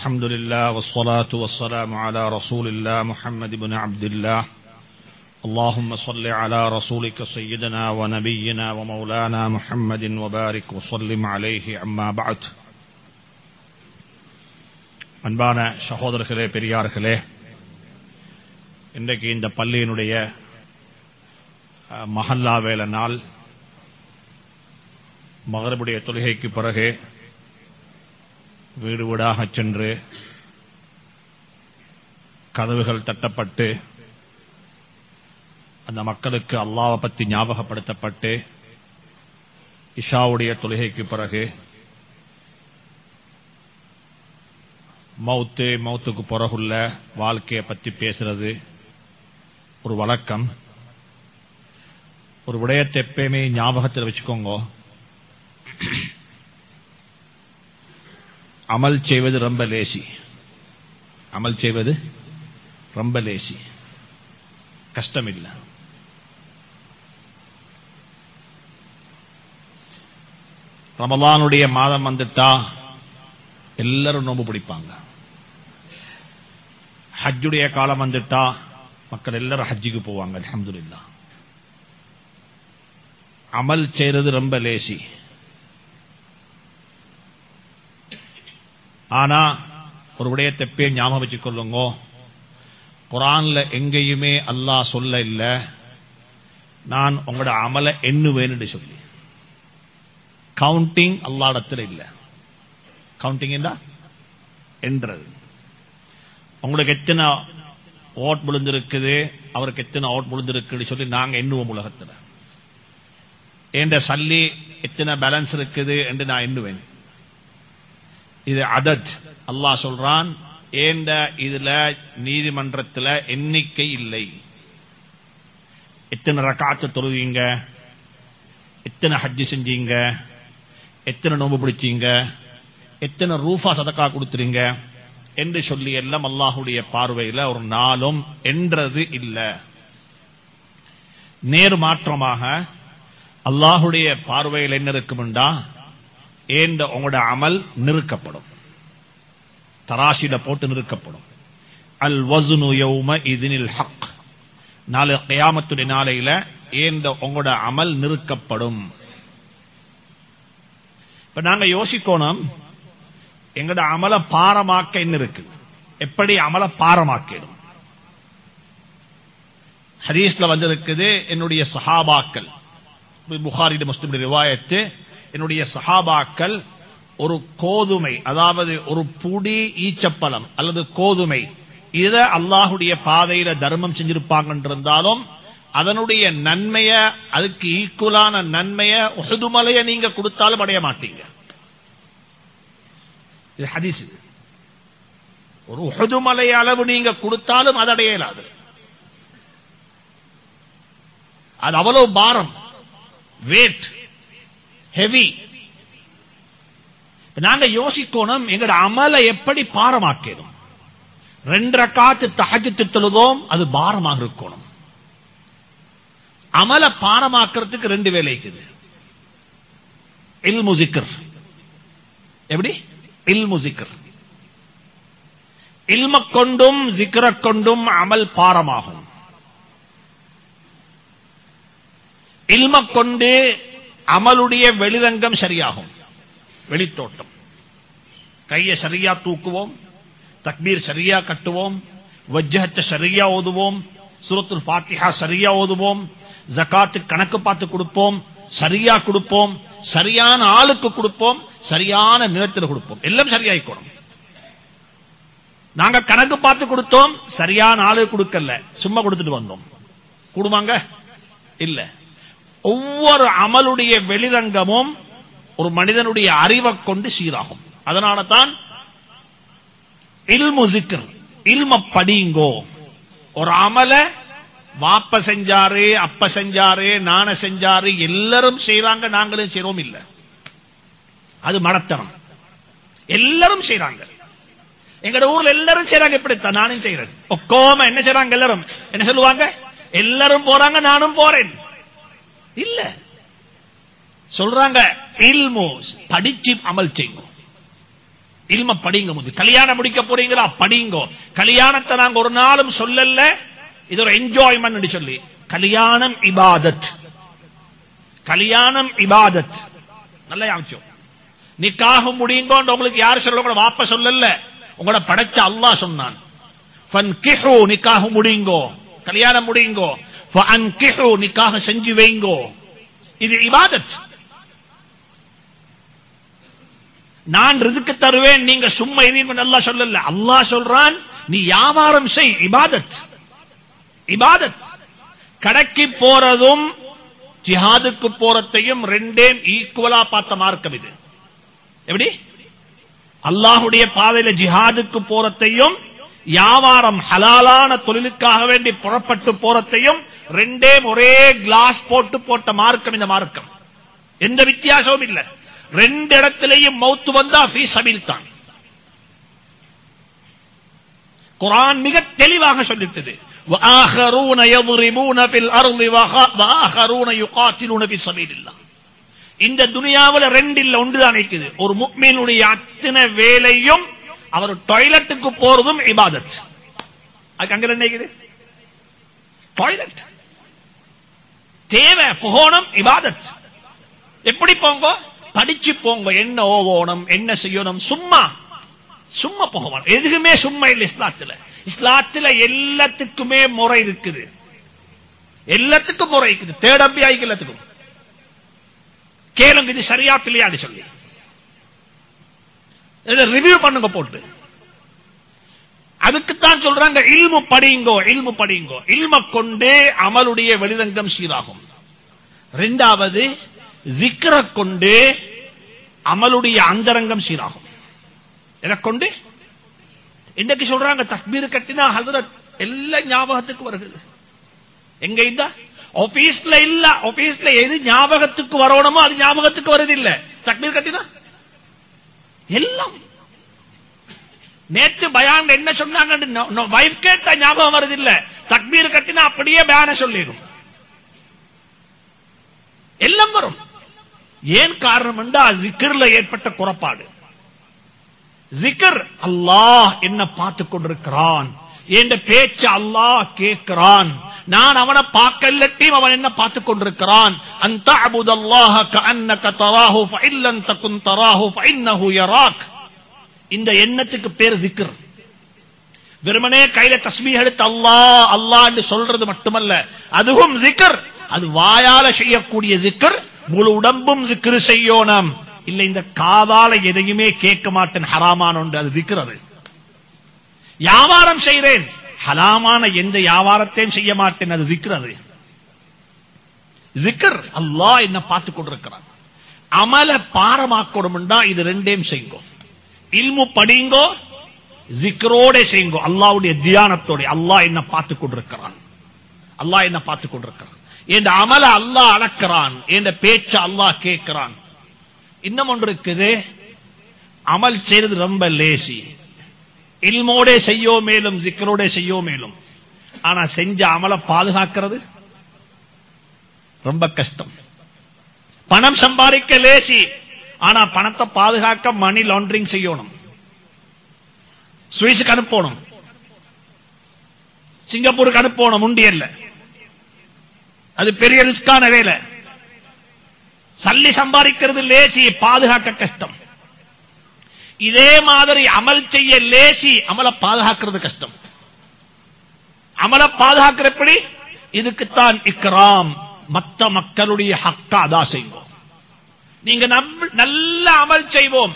الحمد لله والصلاة والسلام على رسول الله محمد بن عبد الله اللهم صل على رسولك سيدنا ونبينا ومولانا محمد وبارك وسلم عليه أما بعد அன்பான சகோதரர்களே பெரியார்களே இன்றைக்கு இந்த பள்ளியினுடைய அஹ், மஹல்லா வேல நாள் மகரபுடைய தொழுகைக்கு பிறகு வீடு வீடாகச் சென்று கதவுகள் தட்டப்பட்டு அந்த மக்களுக்கு அல்லாவை பற்றி ஞாபகப்படுத்தப்பட்டு இஷாவுடைய தொழுகைக்கு பிறகு மௌத்து மௌத்துக்கு பிறகுள்ள வாழ்க்கையை பற்றி பேசுறது ஒரு வழக்கம் ஒரு விடயத்தை எப்பயுமே ஞாபகத்தில் வச்சுக்கோங்க அமல் செய்வது ரொம்ப லேசி அமல் செய்வது ரொம்ப லேசி கஷ்டம் இல்லை ரமலானுடைய மாதம் வந்துட்டா எல்லாரும் நோம்பு பிடிப்பாங்க ஹஜ்ஜுடைய காலம் வந்துட்டா மக்கள் எல்லாரும் ஹஜ்ஜுக்கு போவாங்க அல்ஹம்துலில்லா அமல் செய்யறது ரொம்ப லேசி ஆனா ஒரு விடயத்தை பேர் ஞாபகம் வச்சுக் கொள்ளுங்க குரான்ல எங்கேயுமே அல்லாஹ் சொல்ல இல்ல நான் உங்களோட அமல எண்ணுவேன்னு சொல்லி கவுண்டிங் அல்லாடத்தில் இல்ல கவுண்டிங் என்றது உங்களுக்கு எத்தனை ஓட் விழுந்திருக்குது அவருக்கு எத்தனை ஓட் விழுந்திருக்குன்னு சொல்லி நாங்க எண்ணுவோம் உலகத்துல என்ற சல்லி எத்தனை பேலன்ஸ் இருக்குது என்று நான் எண்ணுவேன் இது அதத் அல்லாஹ் சொல்றான் ஏண்ட இதுல நீதிமன்றத்துல எண்ணிக்கை இல்லை எத்தனை ரக்காத்து தொழுவீங்க எத்தனை ஹஜ்ஜி செஞ்சீங்க எத்தனை நோம்பு பிடிச்சீங்க எத்தனை ரூஃபா சதக்கா கொடுத்துறீங்க என்று சொல்லி எல்லாம் அல்லாஹுடைய பார்வையில ஒரு நாளும் என்றது இல்ல நேர் மாற்றமாக அல்லாஹுடைய பார்வையில் என்ன இருக்கும்டா ஏண்ட உங்களோட அமல் நிறுக்கப்படும் தராசில போட்டு நிறுக்கப்படும் அல் வசுனு யௌம இதினில் ஹக் நாளை கியாமத்துடைய நாளையில ஏந்த உங்களோட அமல் நிறுக்கப்படும் இப்ப நாங்க யோசிக்கணும் எங்கட அமல பாரமாக்க என்ன இருக்கு எப்படி அமல பாரமாக்கிடும் ஹதீஸ்ல வந்திருக்குது என்னுடைய சஹாபாக்கள் புகாரி முஸ்லிம் ரிவாயத்து என்னுடைய சஹாபாக்கள் ஒரு கோதுமை அதாவது ஒரு புடி ஈச்சப்பழம் அல்லது கோதுமை இத அல்லாஹுடைய பாதையில தர்மம் செஞ்சிருப்பாங்க இருந்தாலும் அதனுடைய நன்மைய அதுக்கு ஈக்குவலான நன்மைய உஹதுமலைய நீங்க கொடுத்தாலும் அடைய மாட்டீங்க இது ஹதீஸ் இது. ஒரு உஹதுமலை அளவு நீங்க கொடுத்தாலும் அது அடையலாது அது அவ்வளவு பாரம் வேட் ஹெவி நாங்க யோசிக்கணும் எங்கட அமலை எப்படி பாரமாக்கணும் ரெண்டரை காத்து தகஜத்து தொழுதோம் அது பாரமாக இருக்கணும் அமல பாரமாக்குறதுக்கு ரெண்டு வேலை இருக்குது இல் முசிக்கர் எப்படி இல் முசிக்கர் இல்ம கொண்டும் ஜிக்ர கொண்டும் அமல் பாரமாகும் இல்ம கொண்டு அமலுடைய வெளிரங்கம் சரியாகும் வெளித்தோட்டம் கையை சரியா தூக்குவோம் தக்பீர் சரியா கட்டுவோம் வஜ்ஜகத்தை சரியா ஓதுவோம் சூரத்துல் ஃபாத்திஹா சரியா ஓதுவோம் ஜகாத்து கணக்கு பார்த்து கொடுப்போம் சரியா கொடுப்போம் சரியான ஆளுக்கு கொடுப்போம் சரியான நிலத்தில் கொடுப்போம் எல்லாம் சரியாயிக்கணும் நாங்க கணக்கு பார்த்து கொடுத்தோம் சரியான ஆளுக்கு கொடுக்கல சும்மா கொடுத்துட்டு வந்தோம் கூடுமாங்க இல்ல ஒவ்வொரு அமலுடைய வெளிரங்கமும் ஒரு மனிதனுடைய அறிவை கொண்டு சீராகும் அதனால தான் இல்மு ஜிக்ர் இல்ம படிங்கோ ஒரு அமல வாப்ப செஞ்சாரு அப்ப செஞ்சாரு நான செஞ்சாரு எல்லாரும் செய்யறாங்க நாங்களும் செய்யறோம் இல்ல அது மடத்தனம் எல்லாரும் செய்யறாங்க எங்கட ஊர்ல எல்லாரும் செய்யறாங்க இப்படித்தான் நானும் செய்யறேன் ஒக்கோம என்ன செய்யறாங்க எல்லாரும் என்ன சொல்லுவாங்க எல்லாரும் போறாங்க நானும் போறேன் இல்ல சொல்றாங்க இல்மு படிச்சு அமல் செய்யும் இல்ம படிங்க முது கல்யாணம் முடிக்க போறீங்களா படிங்கோ கல்யாணத்தை நாங்க ஒரு நாளும் சொல்லல இது ஒரு என்ஜாய்மெண்ட் சொல்லி கல்யாணம் இபாதத் கல்யாணம் இபாதத் நல்ல யாமிச்சோம் நிக்காக முடியுங்கோன்னு உங்களுக்கு யாரு சொல்ல உங்களோட வாப்ப சொல்லல உங்களோட படைச்ச அல்லாஹ் சொன்னான் ஃபன்கிஹு நிக்காக முடியுங்கோ கல்யாணம் முடியுங்கோ ஃபன்கிஹு நிக்காக செஞ்சு வைங்கோ இது இபாதத் நான் ரிதுக்கு தருவேன் நீங்க சும்மா இருங்க நல்லா சொல்லல அல்லாஹ் சொல்றான் நீ வியாபாரம் செய் இபாதத் இபாதத் கடைக்கு போறதும் ஜிஹாதுக்கு போறதையும் ரெண்டேம் ஈக்குவலா பார்த்த மார்க்கம் இது எப்படி அல்லாஹுடைய பாதையில ஜிஹாதுக்கு போறதையும் வியாபாரம் ஹலாலான தொழிலுக்காக வேண்டி புறப்பட்டு போறதையும் ரெண்டே ஒரே கிளாஸ் போட்டு போட்ட மார்க்கம் இந்த மார்க்கம் எந்த வித்தியாசமும் இல்ல ரெண்டு இடத்திலேயும் மௌத்து வந்தா ஃபீ சபீல் தான் குரான் மிக தெளிவாக சொல்லிட்டது وآخرون يضربون في الأرض وآخرون يقاتلون في سبيل الله இந்த துனியாவில் ரெண்டு இல்ல ஒன்றுதான் இருக்குது ஒரு முக்மீனுடைய அத்தனை வேலையும் அவர் டாய்லெட்டுக்கு போறதும் இபாதத் அதுக்கு அங்க என்ன டாய்லெட் தேவை புகோணம் இபாதத் எப்படி போங்க படிச்சு போங்க என்ன ஓவோணும் என்ன செய்யணும் சும்மா சும்மா போகணும் எதுக்குமே சும்மா இல்லை இஸ்லாத்துல இஸ்லாத்துல எல்லாத்துக்குமே முறை இருக்குது எல்லாத்துக்கும் முறை இருக்குது தேடம்பியாய்க்கு எல்லாத்துக்கும் கேளுங்க இது சரியா பிள்ளையாடு சொல்லி ரிவ்யூ பண்ணுங்க போட்டு அதுக்குத்தான் சொல்றாங்க இல்மு படிங்கோ இல்மு படிங்கோ இல்ம கொண்டு அமலுடைய வெளிரங்கம் சீராகும் இரண்டாவது விக்கிர கொண்டு அமலுடைய அந்தரங்கம் சீராகும் எதை கொண்டு இன்னைக்கு சொல்றாங்க தக்பீர் கட்டினா ஹசரத் எல்லாம் ஞாபகத்துக்கு வருகிறது எங்க இந்த ஆபீஸ்ல இல்ல ஆபீஸ்ல எது ஞாபகத்துக்கு வரணுமோ அது ஞாபகத்துக்கு வருது இல்ல தக்பீர் கட்டினா எல்லாம் நேற்று பயான் என்ன சொன்னாங்க வைஃப் கேட்ட ஞாபகம் வருது இல்ல தக்பீர் கட்டினா அப்படியே பேன சொல்லிடும் எல்லாம் வரும் ஏன் காரணம் என்றா ஜிக்கர்ல ஏற்பட்ட குறப்பாடு ஜிக்கர் அல்லாஹ் என்ன பார்த்து கொண்டிருக்கிறான் என்ற பேச்சு அல்லாஹ் கேட்கிறான் நான் அவனை பார்க்கலட்டையும் அவன் என்ன பார்த்து கொண்டிருக்கிறான் அந்த அபுதல்லாஹ கஅன்னக தராஹு ஃபஇல்லன் தகுன் தராஹு ஃபஇன்னஹு யராக் இந்த எண்ணத்துக்கு பேர் ஜிக்ர் வெறுமனே கையில தஸ்மீஹ் எடுத்து அல்லாஹ் அல்லாஹ் என்று சொல்றது மட்டுமல்ல அதுவும் ஜிக்ர் அது வாயால செய்யக்கூடிய ஜிக்ர் முழு உடம்பும் ஜிக்ரு செய்யோனம் இல்ல இந்த காதால எதையுமே கேட்க மாட்டேன் ஹராமான ஒன்று அது விற்கிறது வியாபாரம் செய்கிறேன் ஹலாமான எந்த வியாபாரத்தையும் செய்ய மாட்டேன் அது விற்கிறது ஜிக்கர் அல்லாஹ் என்ன பார்த்து கொண்டிருக்கிறான் அமல பாரமாக்கணும்டா இது ரெண்டையும் செய்யுங்கோ இல்மு படிங்கோ ஜிக்கரோட செய்யுங்கோ அல்லாவுடைய தியானத்தோட அல்லாஹ் என்ன பார்த்து கொண்டிருக்கிறான் அல்லாஹ் என்ன பார்த்து கொண்டிருக்கிறான் என் அமல அல்லாஹ் அளக்கிறான் என் பேச்ச அல்லாஹ் கேட்கிறான் இன்னும் ஒன்று இருக்குது அமல் செய்யறது ரொம்ப லேசி இல்மோட செய்யோ மேலும் சிக்கரோட செய்யோ மேலும் ஆனா செஞ்ச அமல பாதுகாக்கிறது ரொம்ப கஷ்டம் பணம் சம்பாதிக்க லேசி ஆனா பணத்தை பாதுகாக்க மணி லாண்டரிங் செய்யணும் சுவிஸுக்கு அனுப்பணும் சிங்கப்பூருக்கு அனுப்பணும் உண்டியல்ல அது பெரிய ரிஸ்கான வேலை சல்லி சம்பாதிக்கிறது லேசி பாதுகாக்க கஷ்டம் இதே மாதிரி அமல் செய்ய லேசி அமல பாதுகாக்கிறது கஷ்டம் அமல பாதுகாக்கிற எப்படி இதுக்குத்தான் இக்ராம் மத்த மக்களுடைய ஹக்கா அதா செய்வோம் நீங்க நல்ல அமல் செய்வோம்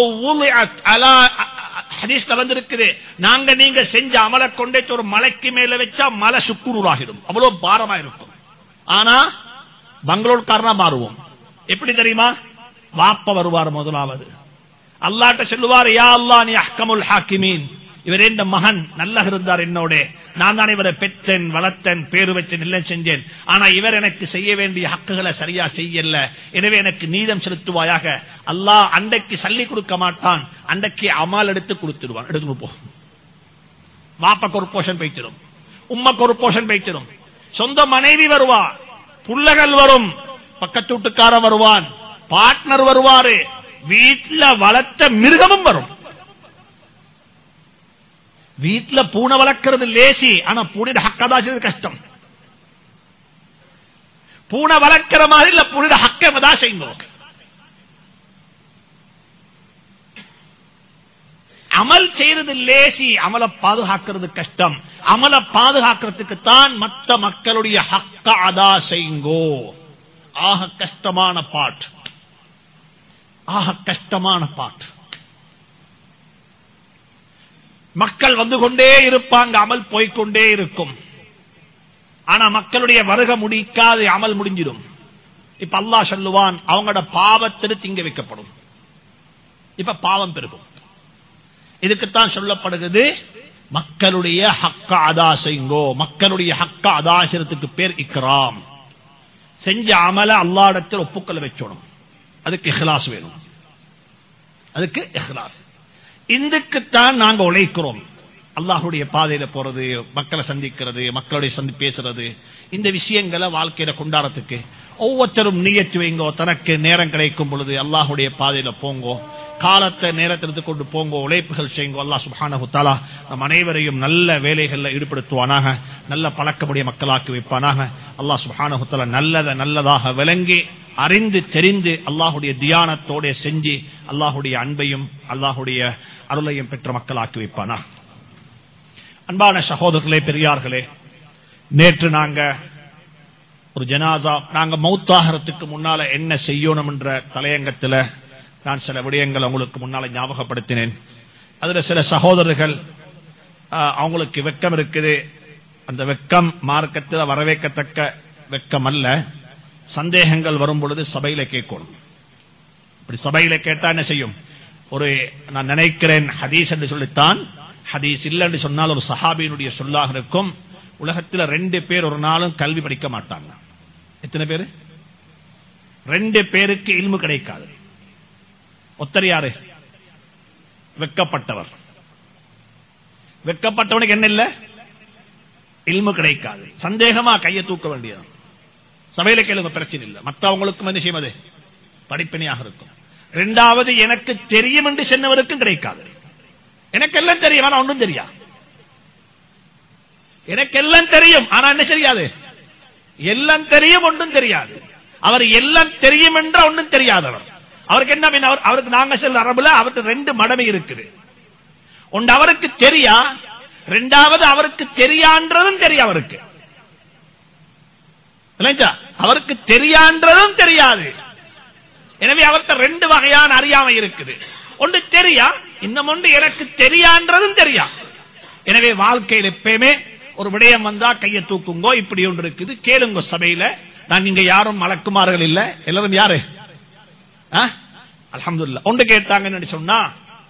ஹதீஸ்ல வந்திருக்குது நாங்க நீங்க செஞ்ச அமலை கொண்டே ஒரு மலைக்கு மேல வச்சா மலை சுக்குரூராகிடும் அவ்வளவு பாரமா இருக்கும் ஆனா பங்களூர்காரனா மாறுவோம் எப்படி தெரியுமா வாப்ப வருவார் முதலாவது அல்லாட்ட சொல்லுவார் யா அல்லா நீ அஹ்கமுல் ஹாக்கிமீன் இவர் எந்த மகன் நல்லா இருந்தார் என்னோட நான் தான் இவரை பெற்றேன் வளர்த்தேன் பேரு வச்சேன் எல்லாம் செஞ்சேன் ஆனா இவர் எனக்கு செய்ய வேண்டிய ஹக்குகளை சரியா செய்யல எனவே எனக்கு நீதம் செலுத்துவாயாக அல்லாஹ் அண்டைக்கு சல்லி கொடுக்க மாட்டான் அண்டைக்கு அமால் எடுத்து கொடுத்துடுவான் எடுத்து கொடுப்போம் வாப்பக்கு ஒரு போஷன் பைத்திடும் உம்மக்கு ஒரு போஷன் பைத்திடும் சொந்த மனைவி வருவா புள்ளகள் வரும் பக்கத்து வீட்டுக்கார வருவான் பார்ட்னர் வருவாரு வீட்டுல வளர்த்த மிருகமும் வரும் வீட்டுல பூனை வளர்க்கறது லேசி ஆனா பூனையோட ஹக்கதாச்சு கஷ்டம் பூனை வளர்க்கிற மாதிரி இல்ல பூனையோட ஹக்கம் தான் செய்யணும் அமல் செய்யறது லேசி அமல பாதுகாக்கிறது கஷ்டம் அமல பாதுகாக்கிறதுக்கு தான் மற்ற மக்களுடைய ஹக்க அதா செய்யுங்கோ ஆக கஷ்டமான பாட் ஆக கஷ்டமான பாட் மக்கள் வந்து கொண்டே இருப்பாங்க அமல் போய்கொண்டே இருக்கும் ஆனா மக்களுடைய வருக முடிக்காது அமல் முடிஞ்சிடும் இப்ப அல்லா சொல்லுவான் அவங்களோட பாவத்திற்கு திங்க வைக்கப்படும் இப்ப பாவம் பெருகும் இதுக்குத்தான் சொல்லப்படுகிறது மக்களுடைய ஹக்க அதாசைங்கோ மக்களுடைய ஹக்க அதாசனத்துக்கு பேர் இக்ராம் செஞ்ச அமல அல்லாடத்தில் ஒப்புக்கொள்ள வச்சோணும் அதுக்கு இஹ்லாஸ் வேணும் அதுக்கு இஹ்லாஸ் இதுக்குத்தான் நாங்க உழைக்கிறோம் அல்லாஹுடைய பாதையில போறது மக்களை சந்திக்கிறது மக்களுடைய சந்தி பேசுறது இந்த விஷயங்களை வாழ்க்கையில கொண்டாடத்துக்கு ஒவ்வொருத்தரும் நீயத்து வைங்கோ தனக்கு நேரம் கிடைக்கும் பொழுது அல்லாஹுடைய பாதையில போங்கோ காலத்தை நேரத்திற்கு கொண்டு போங்கோ உழைப்புகள் செய்யுங்கோ அல்லா சுபானு தாலா நம் அனைவரையும் நல்ல வேலைகளில் ஈடுபடுத்துவானாக நல்ல பழக்கமுடைய மக்களாக்கி வைப்பானாக அல்லா சுபானு தாலா நல்லதை நல்லதாக விளங்கி அறிந்து தெரிந்து அல்லாஹுடைய தியானத்தோட செஞ்சு அல்லாஹுடைய அன்பையும் அல்லாஹுடைய அருளையும் பெற்ற மக்களாக்கி வைப்பானா அன்பான சகோதரர்களே பெரியார்களே நேற்று நாங்க ஒரு ஜனாசா நாங்க மௌத்தாகிறதுக்கு முன்னால என்ன செய்யணும் என்ற தலையங்கத்தில் நான் சில விடயங்கள் உங்களுக்கு முன்னால ஞாபகப்படுத்தினேன் அதுல சில சகோதரர்கள் அவங்களுக்கு வெக்கம் இருக்குது அந்த வெக்கம் மார்க்கத்தில் வரவேற்கத்தக்க வெக்கம் அல்ல சந்தேகங்கள் வரும் பொழுது சபையில கேட்கணும் இப்படி சபையில கேட்டா என்ன செய்யும் ஒரு நான் நினைக்கிறேன் ஹதீஸ் என்று சொல்லித்தான் ஹதீஸ் இல்லை என்று சொன்னால் ஒரு சஹாபியினுடைய சொல்லாக இருக்கும் உலகத்தில் ரெண்டு பேர் ஒரு நாளும் கல்வி படிக்க மாட்டாங்க எத்தனை பேரு ரெண்டு பேருக்கு இல்மு கிடைக்காது ஒத்தர் யாரு வெக்கப்பட்டவர் வெக்கப்பட்டவனுக்கு என்ன இல்ல இல்மு கிடைக்காது சந்தேகமா கையை தூக்க வேண்டியது சபையில கேளுங்க பிரச்சனை இல்லை மற்றவங்களுக்கும் என்ன செய்வது படிப்பினையாக இருக்கும் இரண்டாவது எனக்கு தெரியும் என்று சென்னவருக்கும் கிடைக்காது எனக்கெல்லாம் தெரியும் ஆனா ஒன்றும் தெரியா எனக்கெல்லாம் தெரியும் ஆனா என்ன தெரியாது எல்லாம் தெரியும் ஒன்றும் தெரியாது அவர் எல்லாம் தெரியும் என்ற ஒன்றும் தெரியாதவர் அவருக்கு என்ன அவருக்கு நாங்க செல்ல அரபுல அவருக்கு ரெண்டு மடமை இருக்குது ஒன்று அவருக்கு தெரியா ரெண்டாவது அவருக்கு தெரியான்றதும் தெரியும் அவருக்கு அவருக்கு தெரியான்றதும் தெரியாது எனவே அவர்கிட்ட ரெண்டு வகையான அறியாமை இருக்குது ஒன்று தெரியா இன்னும் ஒன்று எனக்கு தெரியான்றதும் தெரியா எனவே வாழ்க்கையில் எப்பயுமே ஒரு விடயம் வந்தா கையை தூக்குங்கோ இப்படி ஒன்று இருக்குது கேளுங்க சபையில நாங்க இங்க யாரும் மலக்குமார்கள் இல்ல எல்லாரும் யாரு அலமதுல்ல ஒன்று கேட்டாங்கன்னு சொன்னா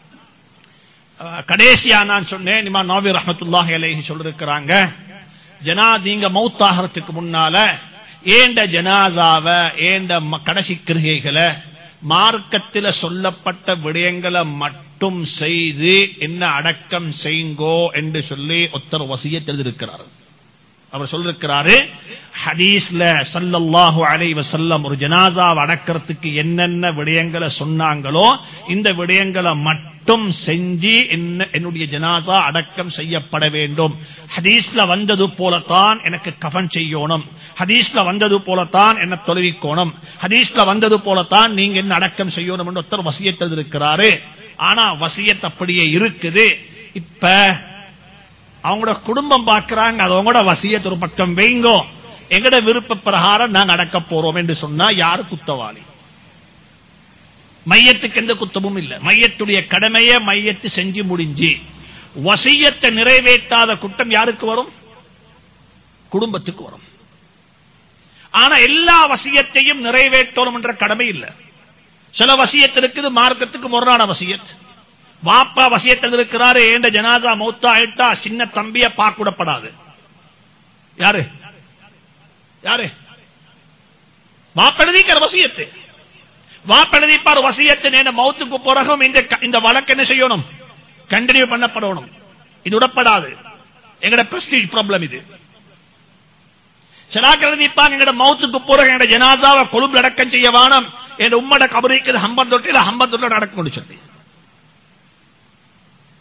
கடைசியா நான் சொன்னேன் நிமா நோபி ரஹமத்துல்லாஹி அலைஹி சொல்லிருக்கிறாங்க ஜனா நீங்க மௌத்தாகிறதுக்கு முன்னால ஏண்ட ஜனாசாவ ஏண்ட கடைசி கிருகைகளை மார்க்கத்தில் சொல்லப்பட்ட விடயங்களை மட்டும் செய்து என்ன அடக்கம் செய்யுங்கோ என்று சொல்லி ஒத்தர் வசிய தெரிந்திருக்கிறார் அவர் சொல்லிருக்கிறாரு ஹதீஸ்ல சல்லல்லாஹு அலை வசல்லம் ஒரு ஜனாசாவை அடக்கிறதுக்கு என்னென்ன விடயங்களை சொன்னாங்களோ இந்த விடயங்களை மட்டும் செஞ்சு என்ன என்னுடைய ஜனாசா அடக்கம் செய்யப்பட வேண்டும் ஹதீஸ்ல வந்தது போலத்தான் எனக்கு கஃன் செய்யணும் ஹதீஸ்ல வந்தது போலத்தான் என்ன தொழுவிக்கோணும் ஹதீஸ்ல வந்தது போலத்தான் நீங்க என்ன அடக்கம் செய்யணும் என்று ஒருத்தர் வசியத்தது இருக்கிறாரு ஆனா வசியத் அப்படியே இருக்குது இப்ப அவங்களோட குடும்பம் பார்க்கிறாங்க அது அவங்களோட வசியத் ஒரு பக்கம் வைங்கோ எங்கட விருப்ப பிரகாரம் நாங்க அடக்க போறோம் என்று சொன்னா யாரு குத்தவாளி மையத்துக்கு எந்த குத்தமும் இல்ல மையத்துடைய கடமையை மையத்து செஞ்சு முடிஞ்சு வசியத்தை நிறைவேற்றாத குற்றம் யாருக்கு வரும் குடும்பத்துக்கு வரும் ஆனா எல்லா வசியத்தையும் நிறைவேற்றணும் என்ற கடமை இல்ல சில வசியத்து இருக்குது மார்க்கத்துக்கு முரணான வசியத் வாப்பா வசியத்தில் இருக்கிறாரு ஏண்ட ஜனாதா மௌத்தா ஆயிட்டா சின்ன தம்பிய பார்க்கூடப்படாது யாரு யாரு வாப்பெழுதிக்கிற வசியத்து வாப்பெழுதிப்பார் வசியத்து நேர மௌத்துக்கு பிறகும் இந்த இந்த வழக்கு என்ன செய்யணும் கண்டினியூ பண்ணப்படணும் இது விடப்படாது எங்கட பிரஸ்டீஜ் ப்ராப்ளம் இது சிலாக்கிரதிப்பாங்க எங்கட மௌத்துக்கு பிறகு எங்கட ஜனாதாவை கொழும்பு அடக்கம் செய்ய வானம் என் உம்மட கபரிக்கு ஹம்பன் தொட்டில ஹம்பன் தொட்டில அடக்கம் சொல்லி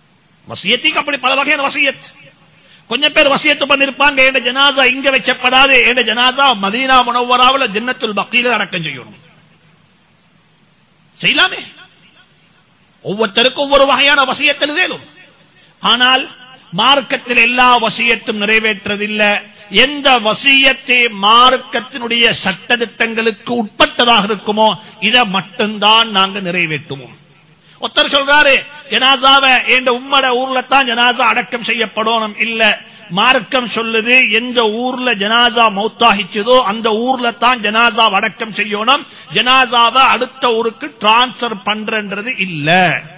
வசியத்துக்கு அப்படி பல வகையான வசியத் கொஞ்சம் பேர் வசியத்து பண்ணிருப்பாங்க என் ஜனாதா இங்க வச்சப்படாது என் ஜனாதா மதீனா முனவராவில் ஜன்னத்துல் பக்கீல அடக்கம் செய்யணும் செய்யலாமே ஒவ்வொருத்தருக்கும் ஒவ்வொரு வகையான வசியத்தில் வேணும் ஆனால் மார்க்கத்தில் எல்லா வசியத்தும் நிறைவேற்றதில்லை எந்த வசியத்தை மார்க்கத்தினுடைய சட்டத்திட்டங்களுக்கு உட்பட்டதாக இருக்குமோ இதை மட்டும்தான் நாங்க நிறைவேற்றுவோம் ஒருத்தர் சொல்றாரு ஜனாசாவ எந்த உம்மட ஊர்ல தான் ஜனாசா அடக்கம் செய்யப்படணும் இல்ல மார்க்கம் சொல்லுது எந்த ஊர்ல ஜனாசா மௌத்தாகிச்சதோ அந்த ஊர்ல தான் ஜனாசா அடக்கம் செய்யணும் ஜனாசாவை அடுத்த ஊருக்கு டிரான்ஸ்பர் பண்றது இல்ல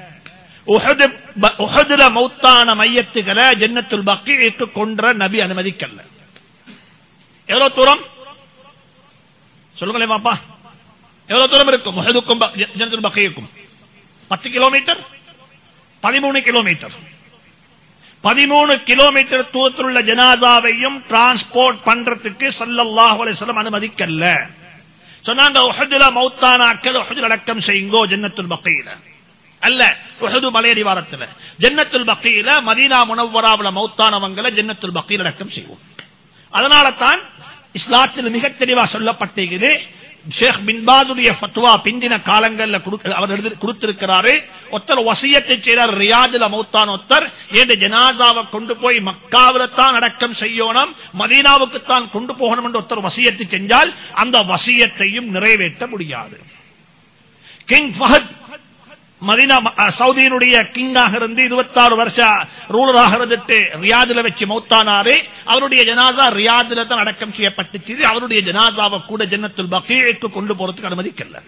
உஹதுல மௌத்தான மையத்துகளை ஜன்னத்துல் பக்கீக்கு கொன்ற நபி அனுமதிக்கல்ல எவ்வளவு தூரம் சொல்லுங்களேன் பாப்பா எவ்வளவு தூரம் இருக்கும் உஹதுக்கும் ஜன்னத்துல் பக்கீக்கும் பத்து கிலோமீட்டர் பதிமூணு கிலோமீட்டர் பதிமூணு கிலோமீட்டர் தூரத்தில் உள்ள ஜனாதாவையும் டிரான்ஸ்போர்ட் பண்றதுக்கு சல்லல்லாஹு அலிஸ்லம் அனுமதிக்கல்ல சொன்னாங்க உஹதுல மௌத்தானாக்கள் உஹதுல் அடக்கம் செய்யுங்கோ ஜன்னத்துல் பக்கையில அல்ல உஹது மலையடி வாரத்தில் ஜன்னத்துல் பக்கையில மதீனா முனவராவில் மௌத்தானவங்களை ஜன்னத்துல் பக்கையில் அடக்கம் செய்வோம் அதனால தான் இஸ்லாத்தில் மிக தெளிவா சொல்லப்பட்டிருக்குது ஷேக் பின்பாதுடைய பத்துவா பிந்தின காலங்களில் அவர் கொடுத்திருக்கிறாரு ஒருத்தர் வசியத்தை செய்தார் ரியாதுல மௌத்தான் ஒருத்தர் ஏன் ஜனாசாவை கொண்டு போய் மக்காவில தான் அடக்கம் செய்யணும் மதீனாவுக்கு தான் கொண்டு போகணும் என்று ஒருத்தர் வசியத்தை செஞ்சால் அந்த வசியத்தையும் நிறைவேற்ற முடியாது கிங் ஃபஹத் மதினா சவுதியினுடைய கிங்காக இருந்து இருபத்தாறு வருஷம் ரூலராக இருந்துட்டு ரியாதுல வச்சு மௌத்தானாரு அவருடைய ஜனாசா ரியாதுல தான் அடக்கம் செய்யப்பட்டுச்சு அவருடைய ஜனாசாவை கூட ஜன்னத்துல் பக்கீழுக்கு கொண்டு போறதுக்கு அனுமதிக்கல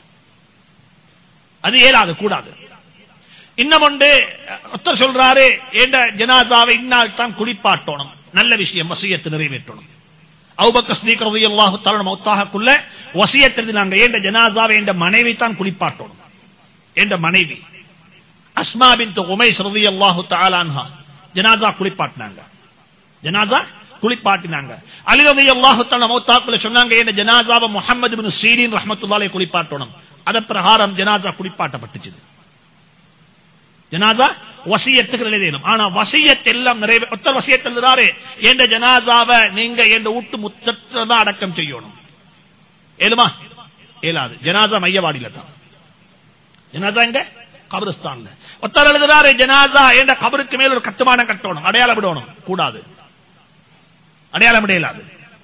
அது ஏலாது கூடாது இன்னும் ஒன்று ஒருத்தர் சொல்றாரு ஏண்ட ஜனாசாவை இன்னால் தான் குளிப்பாட்டணும் நல்ல விஷயம் வசியத்தை நிறைவேற்றணும் மௌத்தாகக்குள்ள வசியத்தில் நாங்க ஏண்ட ஜனாசாவை என்ற மனைவி தான் குளிப்பாட்டணும் என்ற மனைவி அஸ்மாபின் உமைஸ் ரவி அல்லாஹு தாலான்ஹா ஜனாசா குளிப்பாட்டினாங்க ஜனாசா குளிப்பாட்டினாங்க அலிரவி அல்லாஹு தாலா மௌத்தாக்குள்ள சொன்னாங்க என்ன ஜனாசாவை முகமது பின் சீரின் ரஹமத்துல்லாலே குளிப்பாட்டணும் அதன் பிரகாரம் ஜனாசா குளிப்பாட்டப்பட்டுச்சு ஜனாசா வசியத்துக்கு எழுதணும் ஆனா வசியத் எல்லாம் நிறைவே ஒத்தர் வசியத்தில் எழுதாரு என்ற ஜனாசாவை நீங்க என்ற வீட்டு முத்தத்தில் தான் அடக்கம் செய்யணும் ஏழுமா ஏலாது ஜனாசா மையவாடியில தான் ஜனாசா எங்க கபரிஸ்தான்ல ஒருத்தர் எழுதுறாரு ஜனாசா என்ற கபருக்கு மேல ஒரு கட்டுமானம் கட்டணும் அடையாளம் விடணும் கூடாது அடையாளம் இடையலாது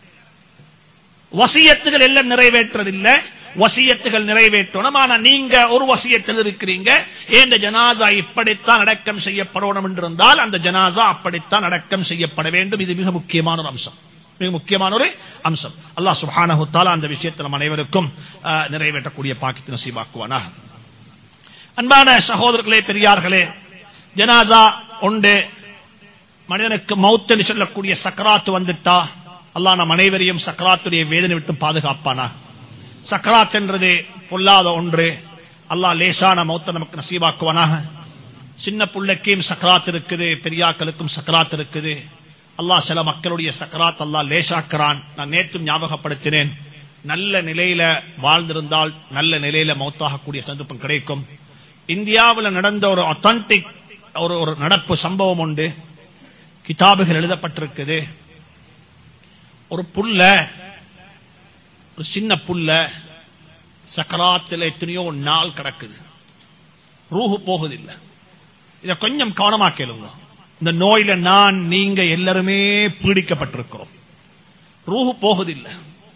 வசியத்துகள் எல்லாம் நிறைவேற்றதில்லை வசியத்துகள் நிறைவேற்றணும் ஆனா நீங்க ஒரு வசியத்தில் இருக்கிறீங்க ஏந்த ஜனாசா இப்படித்தான் அடக்கம் செய்யப்படணும் என்றிருந்தால் அந்த ஜனாசா அப்படித்தான் அடக்கம் செய்யப்பட வேண்டும் இது மிக முக்கியமான ஒரு அம்சம் மிக முக்கியமான ஒரு அம்சம் அல்லாஹ் சுபானஹுத்தாலா அந்த விஷயத்தில் நம் அனைவருக்கும் நிறைவேற்றக்கூடிய பாக்கித்து நசீபாக்குவானா அன்பான சகோதரர்களே பெரியார்களே ஜனாசா உண்டு மனிதனுக்கு மௌத்தல் சொல்லக்கூடிய சக்கராத்து வந்துட்டா அல்லாஹ் நம் அனைவரையும் சக்கராத்துடைய வேதனை விட்டு பாதுகாப்பானா சக்கராத் என்றது பொல்லாத ஒன்று அல்லாஹ் லேசான மௌத்த நமக்கு நசீவாக்குவானாக சின்ன புள்ளைக்கும் சக்கராத் இருக்குது பெரியாக்களுக்கும் சக்கராத் இருக்குது அல்லாஹ் சில மக்களுடைய சக்கராத் அல்லாஹ் லேசாக்குறான் நான் நேற்றும் ஞாபகப்படுத்தினேன் நல்ல நிலையில வாழ்ந்திருந்தால் நல்ல நிலையில மௌத்தாகக்கூடிய சந்தர்ப்பம் கிடைக்கும் இந்தியாவில் நடந்த ஒரு அத்தான்டிக் ஒரு ஒரு நடப்பு சம்பவம் உண்டு கிதாபுகள் எழுதப்பட்டிருக்குது ஒரு புல்ல ஒரு சின்ன புல்ல சக்கராத்தில் எத்தனையோ நாள் கிடக்குது ரூஹு போகுதில்லை இத கொஞ்சம் கவனமா கேளுங்க இந்த நோயில நான் நீங்க எல்லாருமே பீடிக்கப்பட்டிருக்கிறோம் ரூஹு போகுதில்லை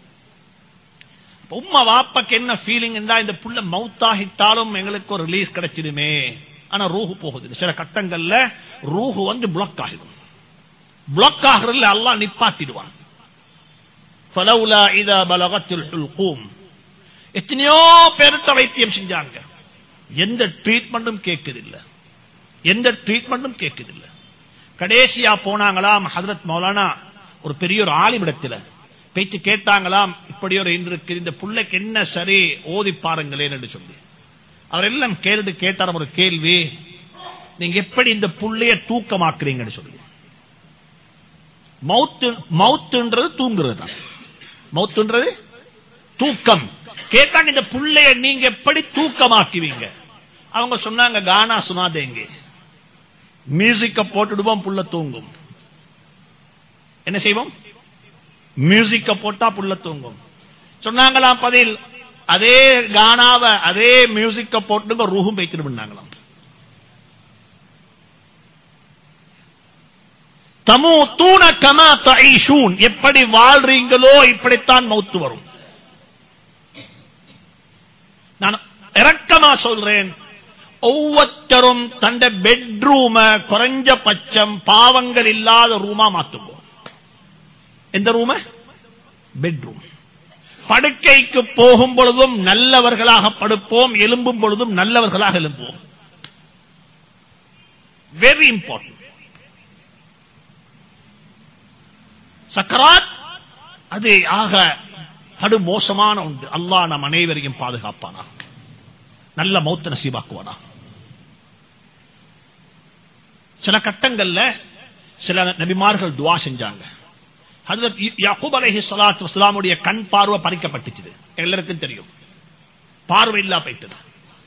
உம்மா வாப்பக்கு என்ன ஃபீலிங் இருந்தா இந்த புள்ள மவுத்தாகிட்டாலும் எங்களுக்கு ஒரு ரிலீஸ் கிடைச்சிடுமே ஆனா ரூஹு போகுது சில கட்டங்கள்ல ரூஹு வந்து பிளாக் ஆகிடும் பிளாக் ஆகிறதுல அல்லாஹ் நிப்பாட்டிடுவான் ஃபலவுலா இதா பலகத்தில் ஹுல்கூம் எத்தனையோ பேருட்ட வைத்தியம் செஞ்சாங்க எந்த ட்ரீட்மெண்ட்டும் கேட்குதில்லை எந்த ட்ரீட்மெண்ட்டும் கேட்குதில்லை கடைசியா போனாங்களாம் ஹதரத் மௌலானா ஒரு பெரிய ஒரு ஆலிமிடத்தில் பேச்சு கேட்டாங்களாம் இப்படி ஒரு இருக்கு இந்த புள்ளைக்கு என்ன சரி ஓதி பாருங்களேன் என்று சொல்லி அவர் எல்லாம் கேட்டு கேட்டார் ஒரு கேள்வி நீங்க எப்படி இந்த புள்ளைய தூக்கமாக்குறீங்கன்னு சொல்லி மவுத்து மவுத்துன்றது தூங்குறது தான் மவுத்துன்றது தூக்கம் கேட்டாங்க இந்த புள்ளைய நீங்க எப்படி தூக்கமாக்குவீங்க அவங்க சொன்னாங்க கானா சுனாதேங்க மியூசிக்க போட்டுடுவோம் புள்ள தூங்கும் என்ன செய்வோம் மியூசிக்க போட்டா புள்ள தூங்கும் சொன்னாங்களாம் பதில் அதே கானாவ அதே மியூசிக்க போட்டுங்க ரூஹும் வைக்கணும்னாங்களாம் தமு தூண கமா தைஷூன் எப்படி வாழ்றீங்களோ இப்படித்தான் மௌத்து வரும் நான் இறக்கமா சொல்றேன் ஒவ்வொருத்தரும் தண்ட பெட்ரூம குறைஞ்ச பட்சம் பாவங்கள் இல்லாத ரூமா மாத்துவோம் எந்த ரூம பெட்ரூம் படுக்கைக்கு போகும் பொழுதும் நல்லவர்களாக படுப்போம் எலும்பும் பொழுதும் நல்லவர்களாக எழும்புவோம் வெரி இம்பார்ட்டன்ட் சக்கராத் அது ஆக படு மோசமான உண்டு அல்லாஹ் நம் அனைவரையும் பாதுகாப்பானா நல்ல மௌத்த நசீபாக்குவானா சில கட்டங்கள்ல சில நபிமார்கள் துவா செஞ்சாங்க ஹஜரத் யாக்கூப் அலைஹி ஸலாத்து வஸலாமுடைய கண் பார்வை பறிக்கப்பட்டுச்சு எல்லாருக்கும் தெரியும் பார்வை இல்லா போயிட்டது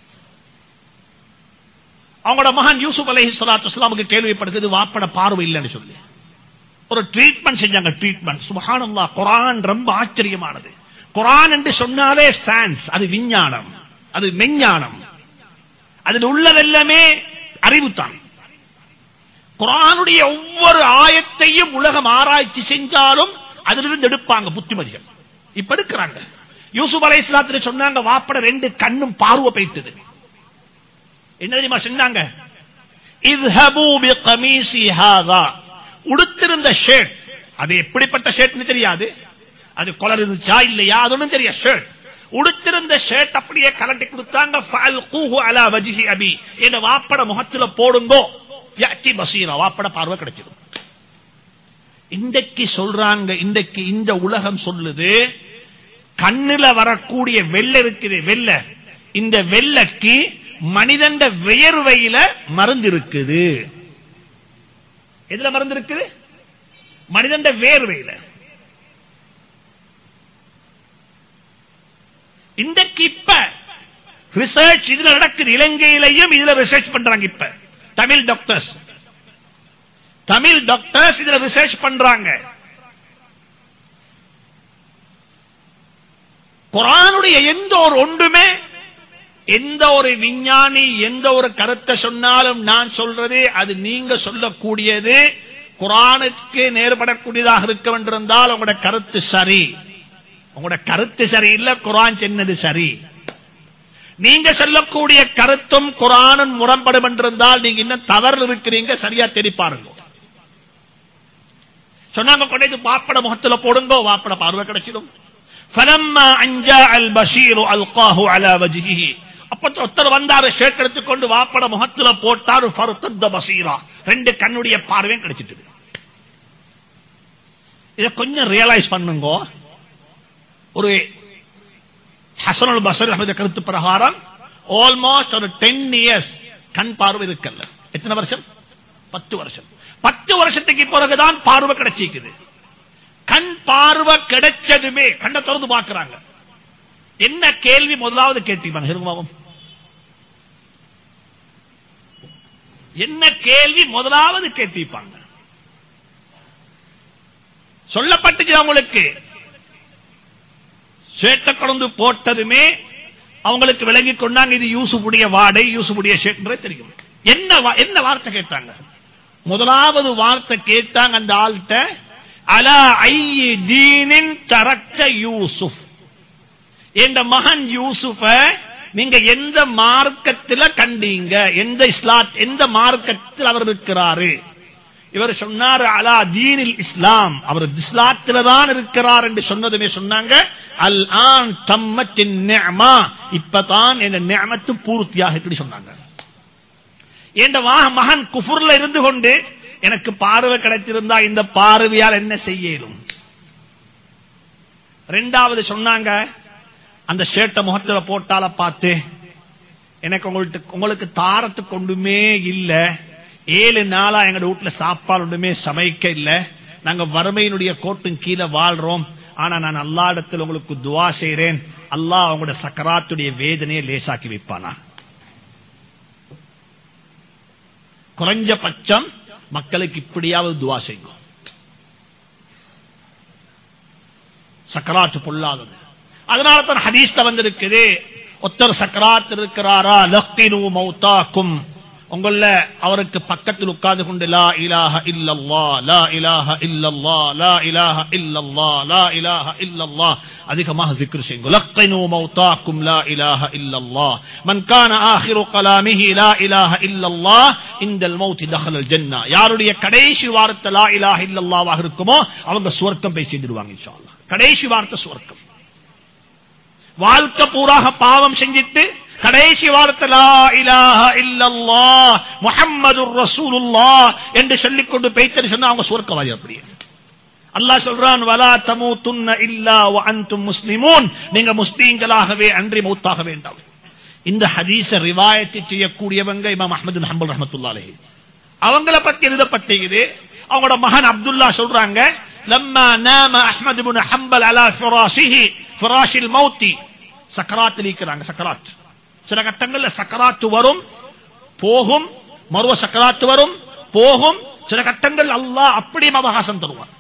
அவங்களோட மகன் யூசுப் அலைஹி ஸலாத்து வஸலாமுக்கு கேள்விப்படுகிறது வாப்பட பார்வை இல்லைன்னு சொல்லி ஒரு ட்ரீட்மெண்ட் செஞ்சாங்க ட்ரீட்மெண்ட் சுபஹானல்லாஹ் குர்ஆன் ரொம்ப ஆச்சரியமானது குர்ஆன் என்று சொன்னாலே சயின்ஸ் அது விஞ்ஞானம் அது மெஞ்ஞானம் அதில் உள்ளதெல்லாமே அறிவுத்தான் குரானுடைய ஒவ்வொரு ஆயத்தையும் உலகம் ஆராய்ச்சி செஞ்சாலும் அதிலிருந்து எடுப்பாங்க புத்திமதிகள் இப்ப எடுக்கிறாங்க யூசுப் அலை இஸ்லாத்துல சொன்னாங்க வாப்பட ரெண்டு கண்ணும் பார்வை போயிட்டது என்ன தெரியுமா சொன்னாங்க இத்ஹபூ பிகமீசி ஹாதா உடுத்திருந்த ஷர்ட் அது எப்படிப்பட்ட ஷர்ட்னு தெரியாது அது கொலர் இருந்துச்சா இல்லையா அது ஒண்ணும் தெரியாது ஷர்ட் உடுத்திருந்த ஷர்ட் அப்படியே கலட்டி கொடுத்தாங்க ஃபஅல்கூஹு அலா வஜ்ஹி அபி என்ன வாப்பட முகத்துல போடுங்கோ யாச்சி பசீரா வாப்பட பார்வை கிடைச்சிடும் இன்றைக்கு சொல்றாங்க இன்றைக்கு இந்த உலகம் சொல்லுது கண்ணுல வரக்கூடிய வெள்ள இருக்குது வெள்ள இந்த வெள்ளக்கு மனிதண்ட வியர்வையில மருந்து இருக்குது எதுல மருந்து இருக்குது மனிதண்ட வேர்வையில இன்றைக்கு இப்ப ரிசர்ச் இதுல நடக்குது இலங்கையிலையும் இதுல ரிசர்ச் பண்றாங்க இப்ப தமிழ் டாக்டர்ஸ் தமிழ் டாக்டர்ஸ் இதுல ரிசர்ச் பண்றாங்க குரானுடைய எந்த ஒரு ஒன்றுமே எந்த ஒரு விஞ்ஞானி எந்த ஒரு கருத்தை சொன்னாலும் நான் சொல்றது அது நீங்க சொல்லக்கூடியது குரானுக்கு நேர்படக்கூடியதாக இருக்க வேண்டியிருந்தால் உங்களோட கருத்து சரி உங்களோட கருத்து சரியில்லை குரான் சொன்னது சரி நீங்க சொல்லக்கூடிய கருத்தும் குரானும் முரண்படும் என்றிருந்தால் நீங்க இன்னும் தவறு இருக்கிறீங்க சரியா தெரி பாருங்க சொன்னாங்க கொண்டு வாப்பட முகத்துல போடுங்க வாப்பட பார்வை கிடைச்சிடும் فلما ان جاء البشير القاه على وجهه அப்ப ஒருத்தர் வந்தாரு ஷேக் எடுத்துக்கொண்டு வாப்பட முகத்துல போட்டாரு ஃபர்தத்த பசீரா ரெண்டு கண்ணுடைய பார்வையும் கிடைச்சிட்டு இத கொஞ்சம் ரியலைஸ் பண்ணுங்க ஒரு ஹசனுல் பசர் அஹமது கருத்து பிரகாரம் ஆல்மோஸ்ட் ஒரு டென் இயர்ஸ் கண் பார்வை இருக்கல்ல எத்தனை வருஷம் பத்து வருஷம் பத்து வருஷத்துக்கு பிறகுதான் பார்வை கிடைச்சிக்குது கண் பார்வை கிடைச்சதுமே கண்ணை திறந்து பார்க்கிறாங்க என்ன கேள்வி முதலாவது கேட்டீங்க ஹிருமாவும் என்ன கேள்வி முதலாவது கேட்டிருப்பாங்க சொல்லப்பட்டுச்சு அவங்களுக்கு சேட்டை கலந்து போட்டதுமே அவங்களுக்கு விலகி கொண்டாங்க இது யூசுஃபுடைய வாடை யூசுஃபுடைய ஷேட்ன்றே தெரியும் என்ன வா- என்ன வார்த்தை கேட்டாங்க முதலாவது வார்த்தை கேட்டாங்க அந்த ஆள்கிட்ட அலா ஐயி தீனின் தரக்க யூசுப் என்ற மகன் யூசுஃப நீங்க எந்த மார்க்கத்தில் கண்டீங்க எந்த இஸ்லாத் எந்த மார்க்கத்தில் அவர் இருக்கிறாரு இவர் சொன்னார் அலா தீனில் இஸ்லாம் அவர் இஸ்லாத்தில தான் இருக்கிறார் என்று சொன்னதுமே சொன்னாங்க அல் ஆன் தம்மத்தின் நிஅமா இப்பதான் என் நியமத்து பூர்த்தியாக இப்படி சொன்னாங்க என்ற வா- மகன் குஃபுர்ல இருந்து கொண்டு எனக்கு பார்வை கிடைத்திருந்தா இந்த பார்வையால் என்ன செய்யலும் ரெண்டாவது சொன்னாங்க அந்த ஷேட்டை முகத்துல போட்டால பார்த்து எனக்கு உங்களுக்கு உங்களுக்கு தாரத்துக்கு ஒன்றுமே இல்ல ஏழு நாளா எங்க வீட்டுல சாப்பாடு ஒன்றுமே சமைக்க இல்ல நாங்க வறுமையினுடைய கோட்டும் கீழே வாழ்றோம் ஆனா நான் அல்லா இடத்துல உங்களுக்கு துவா செய்றேன் அல்லாஹ் அவங்களோட சக்கராத்துடைய வேதனையை லேசாக்கி வைப்பானா குறைஞ்சபட்சம் மக்களுக்கு இப்படியாவது துவா செய்யும் சக்கராத்து பொல்லாதது அதனால தான் ஹதீஸ்ல வந்திருக்குது ஒத்தர் சக்கராத் இருக்கிறாரா லக்தினு மௌத்தாக்கும் உங்கள அவருக்கு பக்கத்தில் உட்கார்ந்து கொண்டு லா இலாஹ இல்லல்லா லா இலாஹ இல்லல்லா லா இலாஹ இல்லல்லா லா இலாஹ இல்லல்லா அதிகமாக zikr செய்யுங்க லக்தினு மௌத்தாக்கும் லா இலாஹ இல்லல்லா மன் கான ஆகிரு கலாமிஹி லா இலாஹ இல்லல்லா இந்தல் மௌத் தخل الجنة யாருடைய கடைசி வார்த்தை லா இலாஹ இல்லல்லாவாக இருக்குமோ அவங்க சுவர்க்கம் போய் சேர்ந்துடுவாங்க இன்ஷா அல்லாஹ் கடைசி வார்த்தை சுவர்க்கம் வாழ்க்கை பூராக பாவம் செஞ்சிட்டு கடைசி வார்த்தை லா இலாஹ இல்லல்லாஹ் முஹம்மதுர் ரசூலுல்லாஹ் என்று சொல்லிக் கொண்டு பேய்த்தன்னு சொன்னா அவங்க சுவர்க்கவாதி அப்படியே அல்லாஹ் சொல்றான் வலா தமூதுன்ன இல்லா வ அன்தும் முஸ்லிமூன் நீங்க முஸ்லீம்களாகவே அன்றி மௌத்தாக வேண்டாம் இந்த ஹதீஸ ரிவாயத்தை செய்யக்கூடியவங்க இமாம் அஹ்மது பின் ஹம்பல் ரஹ்மத்துல்லாஹி அலைஹி அவங்கள பத்தி எழுதப்பட்டது அவங்களோட மகன் அப்துல்லா சொல்றாங்க லம்மா நாம அஹ்மது பின் ஹம்பல் அலா ஃபிராஷிஹி ஃபிராஷில் மௌத்தி சக்கராத் இருக்கிறாங்க சக்கராத் சில கட்டங்கள்ல சக்கராத்து வரும் போகும் மருவ சக்கராத்து வரும் போகும் சில கட்டங்கள் அல்லாஹ் அப்படியும் அவகாசம் தருவான்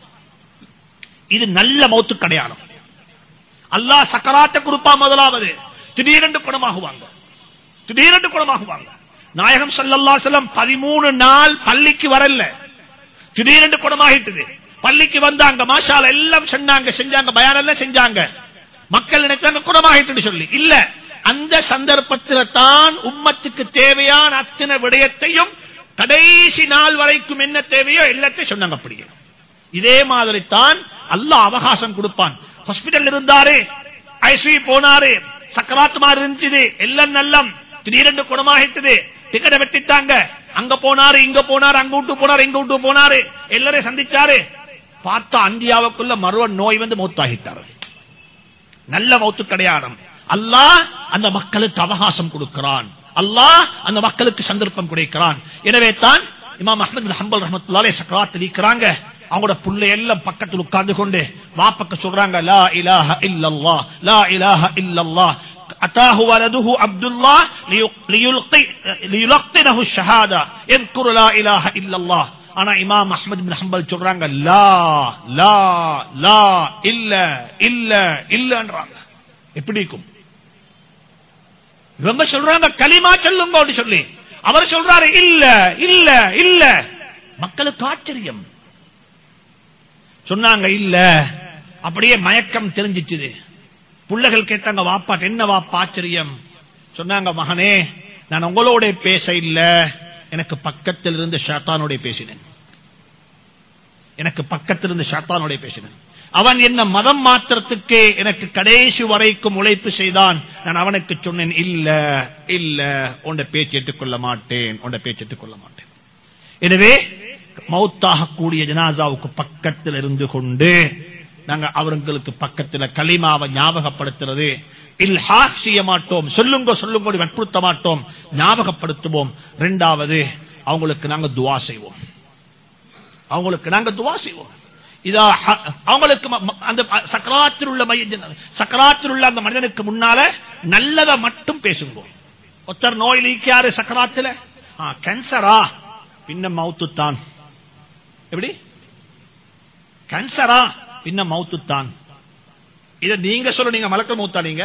இது நல்ல மௌத்து கடையாளம் அல்லாஹ் சக்கராத்தை கொடுப்பா முதலாவது திடீரென்று குணமாகுவாங்க திடீரென்று குணமாகுவாங்க நாயகம் சல்லல்லா செல்லம் பதிமூணு நாள் பள்ளிக்கு வரல திடீரென்று குணமாகிட்டது பள்ளிக்கு வந்தாங்க மாஷால எல்லாம் செஞ்சாங்க செஞ்சாங்க பயான் எல்லாம் செஞ்சாங்க மக்கள் நினைச்சாங்க குணமாகிட்டு சொல்லி இல்ல அந்த சந்தர்ப்பத்தில் தான் உம்மத்துக்கு தேவையான அத்தனை விடயத்தையும் கடைசி நாள் வரைக்கும் என்ன தேவையோ எல்லாத்தையும் சொன்னாங்க அப்படியே இதே மாதிரி தான் அல்லாஹ் அவகாசம் கொடுப்பான் ஹாஸ்பிட்டல் இருந்தாரு ஐசி போனாரு சக்கராத்து மாதிரி இருந்துச்சு எல்லாம் நல்லம் திடீரென்று குணமாகிட்டது டிக்கெட்டை வெட்டிட்டாங்க அங்க போனாரு இங்க போனாரு அங்க விட்டு போனாரு இங்க விட்டு போனாரு எல்லாரையும் சந்திச்சாரு பார்த்தா இந்தியாவுக்குள்ள மருவ நோய் வந்து மௌத்தாகிட்டாரு நல்ல மௌத்து கடையாளம் அல்லாஹ் அந்த மக்களுக்கு அவகாசம் கொடுக்கிறான் அல்லாஹ் அந்த மக்களுக்கு சந்தர்ப்பம் கொடுக்கிறான் எனவே தான் இமாம் அஹமது ஹம்பல் ரஹமத்துல்லாலே சக்கராத் இருக்கிறாங்க அவங்களோட புள்ளை எல்லாம் பக்கத்தில் உட்கார்ந்து கொண்டு வாப்பக்க சொல்றாங்க லா இலாஹ இல்லல்லா லா இலாஹ இல்லல்லா أتاه ولده عبد الله ليلقي ليلقنه الشهادة يذكر لا إله إلا الله ஆனா இமாம் அஹமது பின் ஹம்பல் சொல்றாங்க லா லா லா இல்ல இல்ல இல்லன்றாங்க எப்படி இருக்கும் இவங்க சொல்றாங்க களிமா சொல்லுங்க சொல்லி அவர் சொல்றாரு இல்ல இல்ல இல்ல மக்களுக்கு ஆச்சரியம் சொன்னாங்க இல்ல அப்படியே மயக்கம் தெரிஞ்சிச்சுது பிள்ளைகள் கேட்டாங்க வாப்பாட்டு என்ன வாப்பா ஆச்சரியம் சொன்னாங்க மகனே நான் உங்களோட பேச இல்ல எனக்கு பக்கத்தில் இருந்து ஷாத்தானோட பேசினேன் எனக்கு பக்கத்தில் இருந்து ஷாத்தானோட பேசினேன் அவன் என்ன மதம் மாற்றத்துக்கு எனக்கு கடைசி வரைக்கும் உழைப்பு செய்தான் நான் அவனுக்கு சொன்னேன் இல்ல இல்ல உண்ட பேச்சு ஏற்றுக்கொள்ள மாட்டேன் உண்ட பேச்சு ஏற்றுக்கொள்ள மாட்டேன் எனவே மௌத்தாக கூடிய ஜனாசாவுக்கு பக்கத்தில் இருந்து கொண்டு நாங்க அவர்களுக்கு பக்கத்தில் களிமாவை ஞாபகப்படுத்துறது இல்ஹா செய்ய மாட்டோம் சொல்லுங்க சொல்லுங்க வற்புறுத்த மாட்டோம் ஞாபகப்படுத்துவோம் இரண்டாவது அவங்களுக்கு நாங்க துவா செய்வோம் அவங்களுக்கு நாங்க துவா செய்வோம் இதா அவங்களுக்கு அந்த சக்கராத்தில் உள்ள சக்கராத்தில் உள்ள அந்த மனிதனுக்கு முன்னால நல்லதை மட்டும் பேசுங்க ஒருத்தர் நோய் நீக்கியாரு சக்கராத்துல கேன்சரா பின்ன மவுத்து தான் எப்படி கேன்சரா பின்ன மவுத்து தான் இத நீங்க சொல்ல நீங்க மலக்க மௌத்தா நீங்க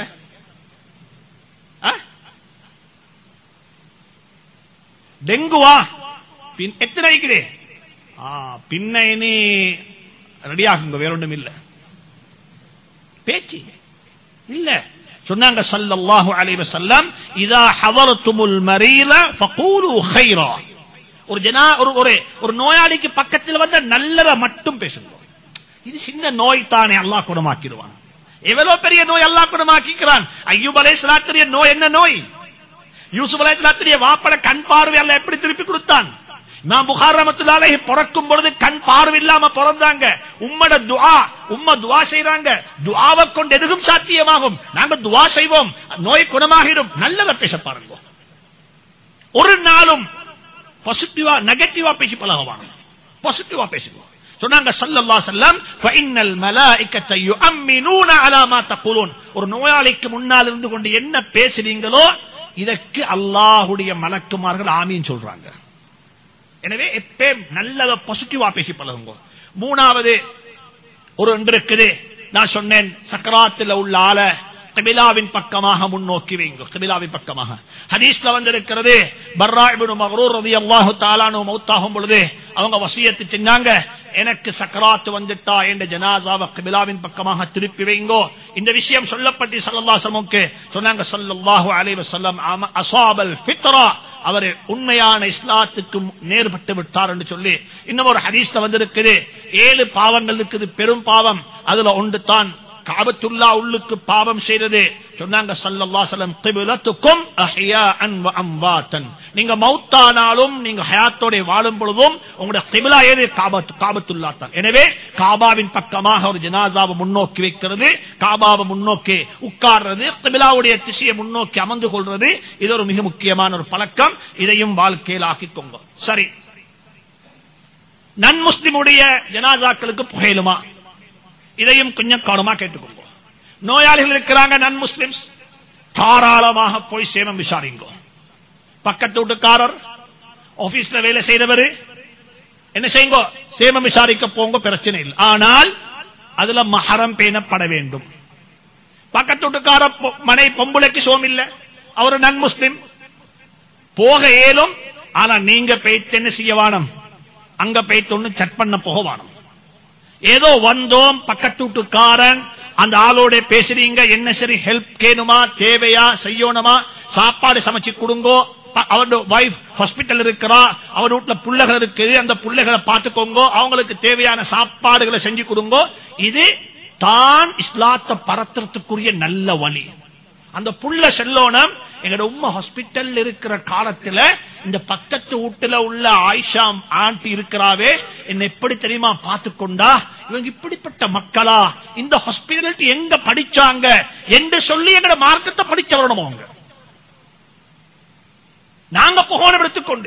டெங்குவா எத்தனை வைக்கிறே பின்ன இனி ரெடி ஆகுங்க வேற ஒன்றும் இல்ல பேச்சு இல்ல சொன்னாங்க சல்லல்லாஹு அலைஹி வஸல்லம் இதா ஹதரத்துமுல் மரீல ஃபகூலு கைரா ஒரு ஜனா ஒரு ஒரு நோயாளிக்கு பக்கத்தில் வந்த நல்லத மட்டும் பேசுங்க இது சின்ன நோய் தானே அல்லாஹ் குணமாக்கிடுவான் எவ்வளவு பெரிய நோய் அல்லாஹ் குணமாக்கிக்கிறான் ஐயூப் அலை சலாத்துடைய நோய் என்ன நோய் யூசுப் அலை சலாத்துடைய வாப்பட கண் பார்வை அல்ல எப்படி திருப்பி கொடுத்தான் நான் புகார் ரமத்துலாலே பிறக்கும் பொழுது கண் பார்வை இல்லாம பிறந்தாங்க உம்மட துவா உம்ம துவா செய்யறாங்க துவாவை கொண்டு எதுவும் சாத்தியமாகும் நாங்க துவா செய்வோம் நோய் குணமாகிடும் நல்லத பேச பாருங்க ஒரு நாளும் பாசிட்டிவா நெகட்டிவா பேசி பழகுவாங்க பாசிட்டிவா பேசுவோம் சொன்னாங்க சல்லல்லா செல்லம் ஃபைனல் மலாயிக்கத்தை யுஅம்மினூன அலா மா தகுலூன் ஒரு நோயாளிக்கு முன்னால் இருந்து கொண்டு என்ன பேசுறீங்களோ இதற்கு அல்லாஹ்வுடைய மலக்குமார்கள் ஆமீன் சொல்றாங்க எனவே எப்பே நல்லத பாசிட்டிவா பேசி பழகுங்க மூணாவது ஒரு ஒன்று இருக்குது நான் சொன்னேன் சக்கராத்தில் உள்ள ஆள கிபிலாவின் பக்கமாக முன்னோக்கி வைங்க கிபிலாவின் பக்கமாக ஹதீஸ்ல வந்திருக்கிறது பர்ரா இப்னு மக்ரூர் ரலியல்லாஹு தஆலானு மௌத்தாகும் பொழுது அவங்க வசியத்து செஞ்சாங்க எனக்கு சக்கராத்து வந்துட்டா என்ற ஜனாசாவை கிபிலாவின் பக்கமாக திருப்பி வைங்கோ இந்த விஷயம் சொல்லப்பட்டு ஸல்லல்லாஹு அலைஹி வஸல்லமுக்கு சொன்னாங்க ஸல்லல்லாஹு அலைஹி வஸல்லம் அம- அஸாபல் ஃபித்ரா அவர் உண்மையான இஸ்லாத்துக்கு நேர்பட்டு விட்டார் என்று சொல்லி இன்னும் ஒரு ஹதீஸ்ல வந்திருக்குது ஏழு பாவங்கள் இருக்குது பெரும் பாவம் அதுல ஒன்று தான் காபத்துல்லா உள்ளுக்கு பாவம் செய்தது சொன்னாங்க ஸல்லல்லாஹு அலைஹி வஸல்லம் கிப்லத்துக்கும் அஹ்யாஅன் வ அம்வாத்தன் நீங்க மௌத்தானாலும் நீங்க ஹயாத்தோட வாழும் பொழுதும் உங்களுடைய கிபிலா ஏது காபத் காபத்துல்லா தான் எனவே காபாவின் பக்கமாக ஒரு ஜனாசாவை முன்னோக்கி வைக்கிறது காபாவை முன்னோக்கி உட்கார்றது கிபிலாவுடைய திசையை முன்னோக்கி அமர்ந்து கொள்றது இது ஒரு மிக முக்கியமான ஒரு பழக்கம் இதையும் வாழ்க்கையில் ஆக்கிக்கோங்க சரி நன் முஸ்லிமுடைய ஜனாசாக்களுக்கு புகையிலுமா இதையும் கொஞ்சம் கவனமா கேட்டுக்கோங்க நோயாளிகள் இருக்கிறாங்க நன் முஸ்லிம்ஸ் தாராளமாக போய் சேமம் விசாரிங்க பக்கத்து வீட்டுக்காரர் ஆபீஸ்ல வேலை செய்தவர் என்ன செய்யுங்க சேமம் விசாரிக்க போங்க பிரச்சனை இல்லை ஆனால் அதுல மகரம் பேணப்பட வேண்டும் பக்கத்து வீட்டுக்கார பொ- மனை பொம்புளைக்கு சோம் இல்ல அவர் நன் முஸ்லிம் போக இயலும் ஆனா நீங்க பெய்த்து என்ன செய்ய வானம் அங்க பெய்த்து ஒண்ணு சட் பண்ண போக வானம் ஏதோ வந்தோம் பக்கத்து வீட்டுக்காரன் அந்த ஆளோட பேசுறீங்க என்ன சரி ஹெல்ப் கேணுமா தேவையா செய்யணுமா சாப்பாடு சமைச்சு கொடுங்கோ ப- அவரோட வைஃப் ஹாஸ்பிட்டல் இருக்கிறா அவர் வீட்டுல புள்ளைகள் இருக்குது அந்த புள்ளைகளை பார்த்துக்கோங்க அவங்களுக்கு தேவையான சாப்பாடுகளை செஞ்சு கொடுங்கோ இது தான் இஸ்லாத்தை பரத்துறதுக்குரிய நல்ல வழி அந்த புள்ள செல்லோனம் எங்கட உம்மா ஹாஸ்பிட்டல் இருக்கிற காலத்துல இந்த பக்கத்து வீட்டுல உள்ள ஆயிஷா ஆண்டி இருக்கிறாவே என்ன எப்படி தெரியுமா பார்த்து கொண்டா இவங்க இப்படிப்பட்ட மக்களா இந்த ஹாஸ்பிட்டாலிட்டி எங்க படிச்சாங்க என்று சொல்லி எங்கட மார்க்கத்தை படிச்ச வரணும் அவங்க நாங்க புகோணம் எடுத்துக்கொண்டு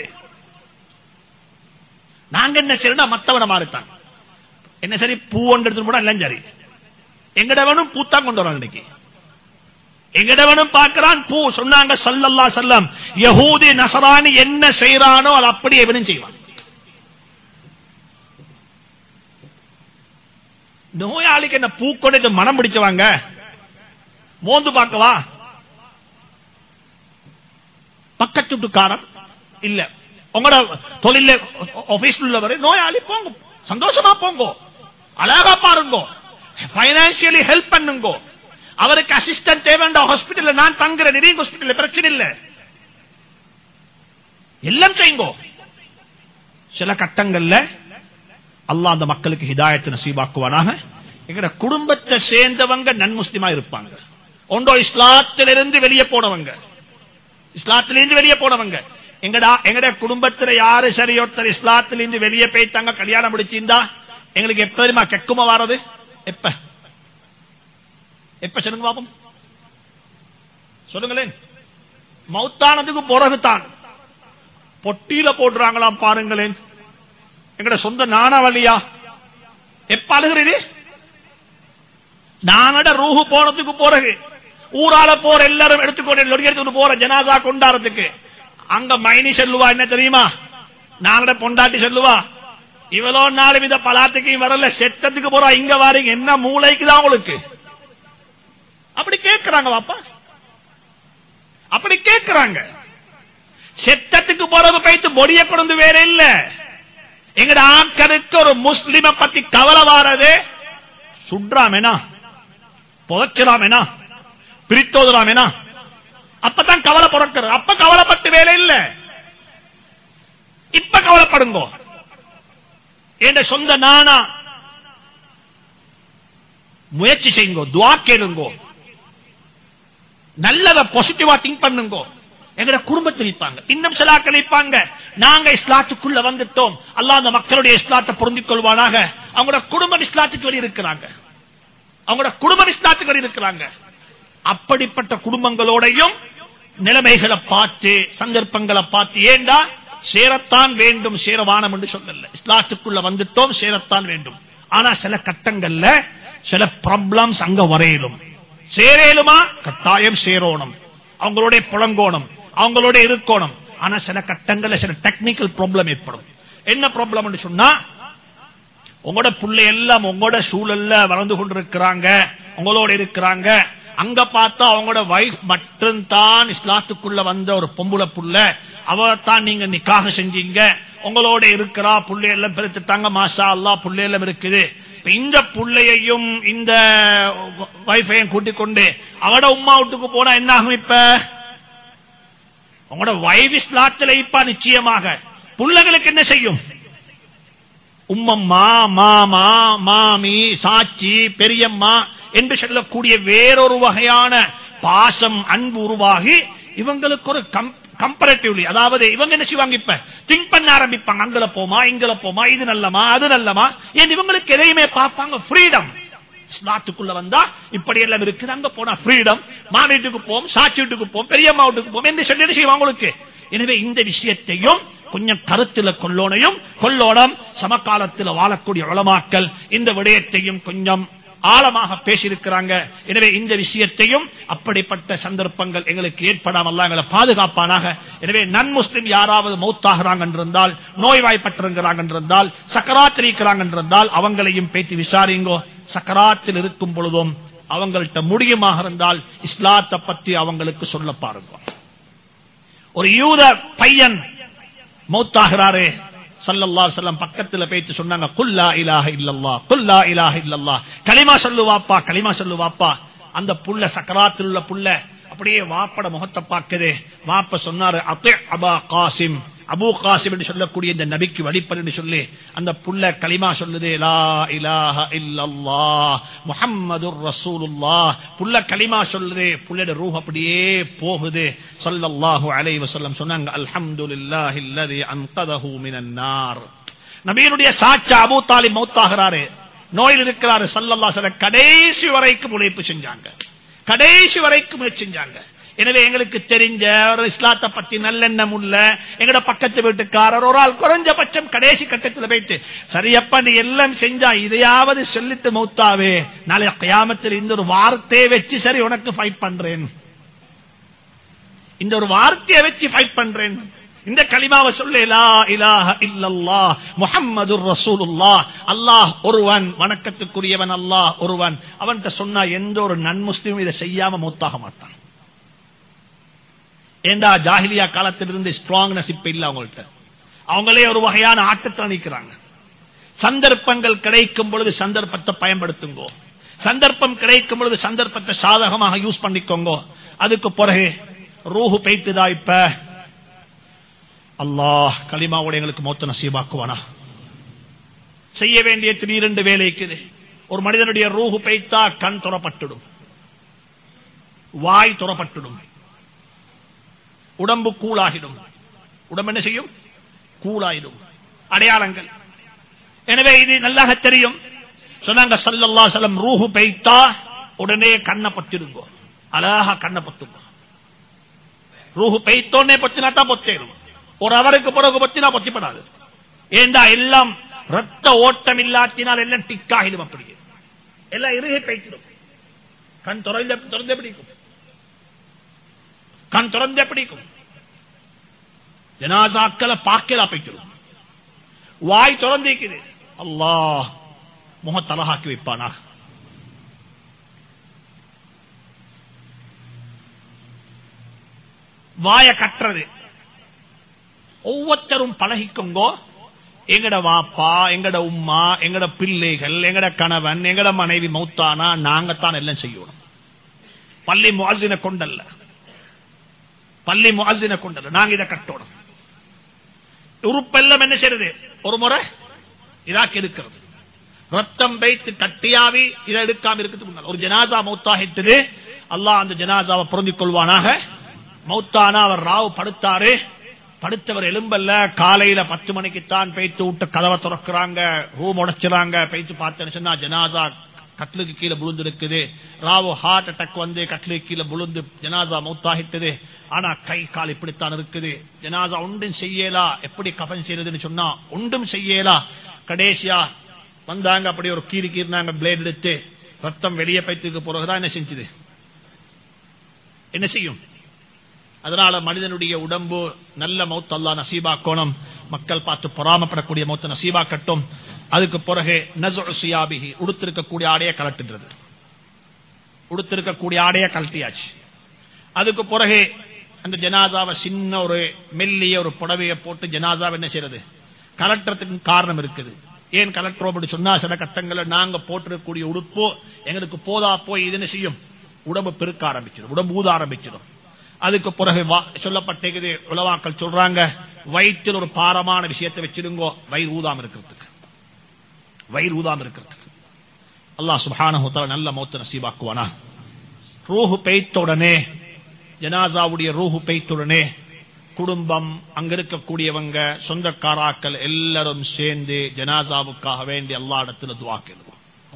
நாங்க என்ன செய்யணும் மத்தவன மாறித்தான் என்ன சரி பூ ஒன்று எடுத்து கூட எல்லாம் சரி எங்கடவனும் பூத்தான் கொண்டு வராங்க இன்னைக்கு எங்கடவனும் பார்க்கிறான் பூ சொன்னாங்க சல்லல்லா செல்லம் யஹூதி நசரானி என்ன செய்யறானோ அது அப்படியே இவனும் செய்வான் நோயாளிக்கு என்ன பூ கொண்டு மனம் பிடிச்சவாங்க மோந்து பார்க்கவா பக்கத்து வீட்டுக்காரன் இல்ல உங்களோட தொழில ஆபீஸ்ல உள்ளவர் நோயாளி போங்க சந்தோஷமா போங்க அழகா பாருங்க பைனான்சியலி ஹெல்ப் பண்ணுங்க அவருக்கு அசிஸ்டன்ட் தேவைண்ட ஹாஸ்பிட்டல்ல நான் தங்குறேன் நிறைய ஹாஸ்பிட்டல்ல பிரச்சனை இல்ல எல்லாம் செய்யுங்க சில கட்டங்கள்ல அல்லாஹ் அந்த மக்களுக்கு ஹிதாயத்தை நசீபாக்குவானாக எங்கட குடும்பத்தை சேர்ந்தவங்க நன்முஸ்லிமா இருப்பாங்க ஒன்றோ இஸ்லாத்திலிருந்து வெளியே போனவங்க இஸ்லாத்திலிருந்து வெளியே போனவங்க எங்கடா எங்கட குடும்பத்துல யாரு சரி ஒருத்தர் இஸ்லாத்திலிருந்து வெளியே போயிட்டாங்க கல்யாணம் முடிச்சிருந்தா எங்களுக்கு எப்ப தெரியுமா கெக்குமா வாரது எப்ப எப்ப சொல்லுங்க பாப்போம் சொல்லுங்களேன் மௌத்தானதுக்கு பிறகுதான் பொட்டியில போடுறாங்களாம் பாருங்களேன் எங்கட சொந்த நாணவழியா எப்ப அழுகிறீரு நானட ரூஹு போனதுக்கு பிறகு ஊரால போற எல்லாரும் எடுத்துக்கொண்டு லொடி எடுத்துட்டு போற ஜனாதா கொண்டாடுறதுக்கு அங்க மைனி சொல்லுவா என்ன தெரியுமா நாங்கட பொண்டாட்டி சொல்லுவா இவ்வளோ நாலு வித பலாத்துக்கும் வரல செத்தத்துக்கு போறா இங்க வாரீங்க என்ன மூளைக்கு தான் உங்களுக்கு அப்படி கேட்கிறாங்க பாப்பா அப்படி கேட்கிறாங்க செத்தத்துக்கு போறவங்க பைத்து பொடிய கொண்டு வேற இல்ல எங்கட ஆக்கருக்கு ஒரு முஸ்லிம பத்தி கவலை வாரது சுட்றாமேனா புதைச்சிடாமேனா பிரித்தோதுறாமேனா அப்பதான் கவலை பிறக்கிறது அப்ப கவலைப்பட்டு வேலை இல்ல இப்ப கவலைப்படுங்கோ என் சொந்த நானா முயற்சி செய்யுங்கோ துவா கேளுங்கோ நல்லத பாசிட்டிவா திங்க் பண்ணுங்கோ எங்கட குடும்பத்தில் இருப்பாங்க இன்னும் சிலாக்கள் இருப்பாங்க நாங்க இஸ்லாத்துக்குள்ள வந்துட்டோம் அல்லாஹ் அந்த மக்களுடைய இஸ்லாத்தை பொருந்திக் கொள்வானாக அவங்களோட குடும்பம் இஸ்லாத்துக்கு வழி இருக்கிறாங்க அவங்களோட குடும்பம் இஸ்லாத்துக்கு வழி இருக்கிறாங்க அப்படிப்பட்ட குடும்பங்களோடையும் நிலைமைகளை பார்த்து சந்தர்ப்பங்களை பார்த்து ஏண்டா சேரத்தான் வேண்டும் சேரவானம் என்று சொல்லல இஸ்லாத்துக்குள்ள வந்துட்டோம் சேரத்தான் வேண்டும் ஆனா சில கட்டங்கள்ல சில ப்ராப்ளம்ஸ் அங்க வரையிலும் சேரேலுமா கட்டாயம் சேரோணும் அவங்களோட புலங்கோணம் அவங்களோட இருக்கணும் ஆனா சில கட்டங்கள்ல சில டெக்னிக்கல் ப்ராப்ளம் ஏற்படும் என்ன ப்ராப்ளம் சொன்னா உங்களோட புள்ளை எல்லாம் உங்களோட சூழல்ல வளர்ந்து கொண்டிருக்கிறாங்க உங்களோட இருக்கிறாங்க அங்க பார்த்தா அவங்களோட வைஃப் மட்டும்தான் இஸ்லாத்துக்குள்ள வந்த ஒரு பொம்புல புள்ள அவத்தான் நீங்க நிக்காக செஞ்சீங்க உங்களோட இருக்கிறா புள்ளை எல்லாம் பிரித்துட்டாங்க மாஷா அல்லா புள்ளை எல்லாம் இருக்குது இப்ப இந்த புள்ளையையும் இந்த வைஃபையும் கூட்டிக் கொண்டு அவட உமா வீட்டுக்கு போனா என்ன ஆகும் இப்ப உங்களோட வைஃப் இஸ்லாத்துல இப்ப நிச்சயமாக புள்ளைகளுக்கு என்ன செய்யும் உம்மம்மா மாமா மாமி சாட்சி பெரியம்மா என்று சொல்லக்கூடிய வேறொரு வகையான பாசம் அன்பு உருவாகி இவங்களுக்கு ஒரு கம்பரேட்டிவ்லி அதாவது இவங்க என்ன செய்வாங்க இப்ப திங்க் பண்ண ஆரம்பிப்பாங்க அங்கல போமா இங்கல போமா இது நல்லமா அது நல்லமா ஏன் இவங்களுக்கு எதையுமே பார்ப்பாங்க ஃப்ரீடம் ஸ்லாத்துக்குள்ள வந்தா இப்படி எல்லாம் இருக்குது அங்க போனா ஃப்ரீடம் மாமீட்டுக்கு போம் சாட்சி வீட்டுக்கு போம் பெரியம்மா வீட்டுக்கு போம் என்று சொல்லி செய்வாங்க உங்களுக்கு எனவே இந்த விஷயத்தையும் கொஞ்சம் கருத்துல கொள்ளோனையும் கொள்ளோடம் சமகாலத்தில் வாழக்கூடிய உளமாக்கல் இந்த விடயத்தையும் கொஞ்சம் ஆழமாக பேசியிருக்கிறாங்க எனவே இந்த விஷயத்தையும் அப்படிப்பட்ட சந்தர்ப்பங்கள் எங்களுக்கு ஏற்படாமல் எங்களை பாதுகாப்பானாக எனவே நன் முஸ்லிம் யாராவது மௌத்தாகிறாங்க என்றிருந்தால் நோய்வாய்ப்பட்டிருக்கிறாங்க என்றிருந்தால் சக்கராத்தில் இருக்கிறாங்க என்றிருந்தால் அவங்களையும் பேசி விசாரிங்கோ சக்கராத்தில் இருக்கும் பொழுதும் அவங்கள்ட்ட முடியுமாக இருந்தால் இஸ்லாத்தை பத்தி அவங்களுக்கு சொல்ல பாருங்க ஒரு யூத பையன் மௌத்தாகிறாரே சல்லல்லா செல்லம் பக்கத்துல பேச்சு சொன்னாங்க குல்லா இலாஹ இல்லல்லா குல்லா இலாஹ இல்லல்லா களிமா சொல்லுவாப்பா களிமா சொல்லுவாப்பா அந்த புள்ள சக்கராத்தில் உள்ள புள்ள அப்படியே வாப்பட முகத்தை பார்க்குது வாப்ப சொன்னாரு அத்தே அபா காசிம் அபு காசிம் என்று சொல்லக்கூடிய இந்த நபிக்கு வழிபடு என்று சொல்லி அந்த புள்ள களிமா சொல்லுது லா இலாஹ இல்லல்லா முஹம்மது ரசூலுல்லா புள்ள களிமா சொல்லுது புள்ளட ரூஹ் அப்படியே போகுது ஸல்லல்லாஹு அலைஹி வஸல்லம் சொன்னாங்க அல்ஹம்துலில்லாஹி அல்லதி அன்கதஹு மினன் நார் நபியினுடைய சாட்சா அபூ தாலிப் மௌத்தாகிறாரு நோயில் இருக்கிறாரு ஸல்லல்லாஹு அலைஹி வஸல்லம் கடைசி வரைக்கும் உழைப்பு செஞ்சாங்க கடைசி வரைக்கும் முயற்சி செஞ்சாங்க எனவே எங்களுக்கு தெரிஞ்ச ஒரு இஸ்லாத்தை பத்தி நல்லெண்ணம் உள்ள எங்கட பக்கத்து வீட்டுக்காரர் ஒரு ஆள் குறைஞ்சபட்சம் கடைசி கட்டத்தில் போயிட்டு சரியப்பா நீ எல்லாம் செஞ்சா இதையாவது சொல்லித்து மௌத்தாவே நாளை கயாமத்தில் இந்த ஒரு வார்த்தையை வச்சு சரி உனக்கு ஃபைட் பண்றேன் இந்த ஒரு வார்த்தையை வச்சு ஃபைட் பண்றேன் இந்த களிமாவை சொல்லலா இலாஹ இல்லல்லா முஹம்மது ரசூலுல்லா அல்லாஹ் ஒருவன் வணக்கத்துக்குரியவன் அல்லாஹ் ஒருவன் அவன்கிட்ட சொன்னா எந்த ஒரு நன்முஸ்லிமும் இதை செய்யாம மூத்தாக மாட்டான் ஏண்டா ஜாகிலியா காலத்திலிருந்து ஸ்ட்ராங்னஸ் இப்ப இல்ல அவங்கள்ட்ட அவங்களே ஒரு வகையான ஆட்டத்தில் நிற்கிறாங்க சந்தர்ப்பங்கள் கிடைக்கும் பொழுது சந்தர்ப்பத்தை பயன்படுத்துங்கோ சந்தர்ப்பம் கிடைக்கும் பொழுது சந்தர்ப்பத்தை சாதகமாக யூஸ் பண்ணிக்கோங்க அதுக்கு பிறகு ரூஹு பெய்த்துதா இப்ப அல்லாஹ் களிமாவோட எங்களுக்கு மொத்த நசீபாக்குவானா செய்ய வேண்டிய திடீரெண்டு வேலை இருக்குது ஒரு மனிதனுடைய ரூஹு பெய்த்தா கண் துறப்பட்டுடும் வாய் துறப்பட்டுடும் உடம்பு கூலாகிடும் உடம்பு என்ன செய்யும் கூலாயிடும் அடையாளங்கள் எனவே இது நல்லாக தெரியும் சொன்னாங்க சல்லல்லா சலம் ரூஹு பெய்த்தா உடனே கண்ணை பத்திருங்கோ அழகா கண்ணை பத்துங்க ரூஹு பெய்த்தோன்னே பத்தினா தான் பொத்தேரும் ஒரு அவருக்கு பிறகு பத்தினா பொத்திப்படாது ஏண்டா எல்லாம் ரத்த ஓட்டம் இல்லாத்தினால் எல்லாம் டிக்காகிடும் அப்படியே எல்லாம் இறுகி பெய்த்திடும் கண் திறந்த திறந்தே பிடிக்கும் கண் திறந்தே பிடிக்கும் ஜனாசாக்களை பாக்கலா போய்க்கிறோம் வாய் திறந்திருக்குது அல்லாஹ் முகத்தலகாக்கி வைப்பானா வாய கட்டுறது ஒவ்வொருத்தரும் பழகிக்கோங்கோ எங்கட வாப்பா எங்கட உம்மா எங்கட பிள்ளைகள் எங்கட கணவன் எங்கட மனைவி மௌத்தானா நாங்கத்தான் எல்லாம் செய்யணும் பள்ளி முவாசின கொண்டல்ல பள்ளி முவாசின கொண்டல்ல நாங்க இதை கட்டணும் உறுப்பெல்லாம் என்ன செய்யறது ஒரு முறை இதாக்கி எடுக்கிறது ரத்தம் வைத்து கட்டியாவி இதை எடுக்காம இருக்கிறதுக்கு முன்னால் ஒரு ஜனாசா மௌத்தாகிட்டது அல்லாஹ் அந்த ஜனாசாவை பொருந்திக் கொள்வானாக மௌத்தானா அவர் ராவ் படுத்தாரு படுத்தவர் எலும்பல்ல காலையில பத்து மணிக்குத்தான் பெய்த்து விட்டு கதவை திறக்கிறாங்க ரூம் உடைச்சுறாங்க பெய்த்து பார்த்தேன்னு சொன்னா ஜனாசா கட்லுக்கு கீழே விழுந்து இருக்குது ராவு ஹார்ட் அட்டாக் வந்து கட்லுக்கு கீழே விழுந்து ஜனாசா மௌத்தாகிட்டது ஆனா கை கால் இப்படித்தான் இருக்குது ஜனாசா ஒன்றும் செய்யலா எப்படி கஃன் செய்யறதுன்னு சொன்னா ஒன்றும் செய்யலா கடைசியா வந்தாங்க அப்படி ஒரு கீறி கீறினாங்க பிளேட் எடுத்து ரத்தம் வெளியே பைத்துக்கு பிறகுதான் என்ன செஞ்சது என்ன செய்யும் அதனால மனிதனுடைய உடம்பு நல்ல மௌத் அல்லா நசீபாக்கோணும் மக்கள் பார்த்து பொறாமப்படக்கூடிய மௌத்த நசீபாக்கட்டும் அதுக்கு பிறகு நசுசியாபிகி உடுத்திருக்கக்கூடிய ஆடைய கலட்டுன்றது உடுத்திருக்கக்கூடிய ஆடைய கலட்டியாச்சு அதுக்கு பிறகு அந்த ஜனாதாவை சின்ன ஒரு மெல்லிய ஒரு புடவையை போட்டு ஜனாதாவை என்ன செய்யறது கலட்டுறதுக்கு காரணம் இருக்குது ஏன் கலெக்டர் அப்படி சொன்னா சில கட்டங்களை நாங்க போட்டிருக்கக்கூடிய உடுப்போ எங்களுக்கு போதா போய் இது என்ன செய்யும் உடம்பு பெருக்க ஆரம்பிச்சிடும் உடம்பு ஊத ஆரம்பிச்சிடும் அதுக்கு பிறகு சொல்லப்பட்டது உலவாக்கள் சொல்றாங்க வயிற்றில் ஒரு பாரமான விஷயத்தை வச்சிருங்கோ வயிறு ஊதாம இருக்கிறதுக்கு வயிறு ஊதாம இருக்கிறதுக்கு அல்லாஹ் சுபான நல்ல மௌத்த நசீபாக்குவானா ரூஹு பெய்த்தவுடனே ஜனாசாவுடைய ரூஹு பெய்த்துடனே குடும்பம் அங்க இருக்கக்கூடியவங்க சொந்தக்காராக்கள் எல்லாரும் சேர்ந்து ஜனாசாவுக்காக வேண்டி எல்லா இடத்துல துவாக்கிடுவோம்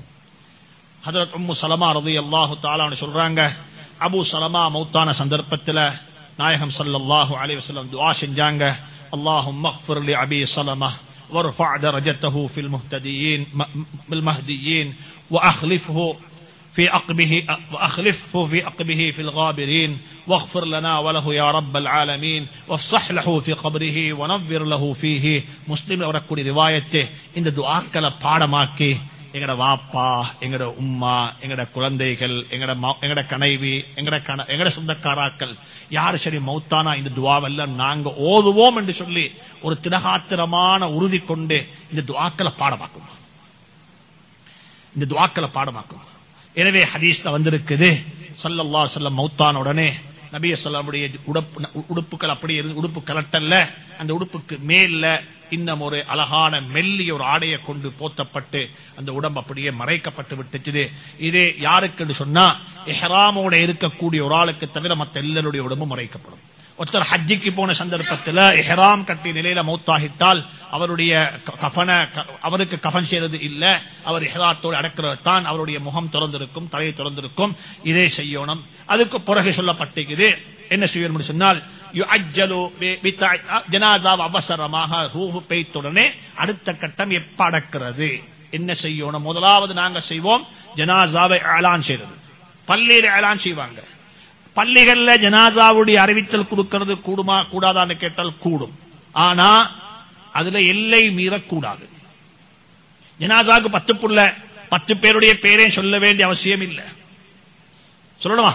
ஹதரத் உம்மு சலமா ரதி அல்லாஹு தாலான்னு சொல்றாங்க அபு சலமா மௌத்தான சந்தர்ப்பத்தில் நாயகம் சல்லாஹூ அலி வசலம் துவா செஞ்சாங்க அல்லாஹும் மக்ஃபர் லி அபி சலமா وارفع درجته في المهتديين بالمهديين واخلفه في عقبه واخلفه في عقبه في الغابرين واغفر لنا وله يا رب العالمين وافصح له في قبره ونور له فيه مسلم வரக்கூடிய ரிவாயத்தை இந்த துஆக்களை பாடமாக்கி எங்கட வாப்பா எங்கட உம்மா எங்கட குழந்தைகள் எங்கட எங்கட கனைவி எங்கட எங்கட சொந்தக்காராக்கள் யாரு சரி மௌத்தானா இந்த துவாவெல்லாம் நாங்க ஓதுவோம் என்று சொல்லி ஒரு திடகாத்திரமான உறுதி கொண்டு இந்த துவாக்களை பாடமாக்கும் இந்த துவாக்களை பாடமாக்கும் எனவே ஹதீஸ்ல வந்திருக்குது சல்லல்லா செல்லம் மௌத்தான உடனே நபிய சொல்லாமுடைய உடுப்புகள் அப்படி உடுப்பு கலட்டல்ல அந்த உடுப்புக்கு மேல இன்னும் ஒரு அழகான மெல்லிய ஒரு ஆடையை கொண்டு போத்தப்பட்டு அந்த உடம்பு அப்படியே மறைக்கப்பட்டு விட்டுச்சு இதே யாருக்கு சொன்னா எஹராமோட இருக்கக்கூடிய ஒரு ஆளுக்கு தவிர மற்ற எல்லாருடைய உடம்பு மறைக்கப்படும் ஒருத்தர் ஹஜ்ஜிக்கு போன சந்தர்ப்பத்தில் எஹராம் கட்டி நிலையில மௌத்தாகிட்டால் அவருடைய கஃன அவருக்கு கஃன் செய்யறது இல்ல அவர் எஹராத்தோடு அடக்கிறது தான் அவருடைய முகம் திறந்திருக்கும் தலையை திறந்திருக்கும் இதே செய்யணும் அதுக்கு பிறகு சொல்லப்பட்டிருக்குது என்ன செய்யணும் சொன்னால் ஜனாசாவ் அவசரமாக ரூஹு பெய்த்துடனே அடுத்த கட்டம் எப்ப அடக்கிறது என்ன செய்யணும் முதலாவது நாங்க செய்வோம் ஜனாசாவை ஏலான் செய்யறது பள்ளியில ஏலான் செய்வாங்க பள்ளிகள்ல ஜனாசாவுடைய அறிவித்தல் கொடுக்கிறது கூடுமா கூடாதான்னு கேட்டால் கூடும் ஆனா அதுல எல்லை மீறக்கூடாது ஜனாசாவுக்கு பத்து புள்ள பத்து பேருடைய பேரே சொல்ல வேண்டிய அவசியம் இல்லை சொல்லணுமா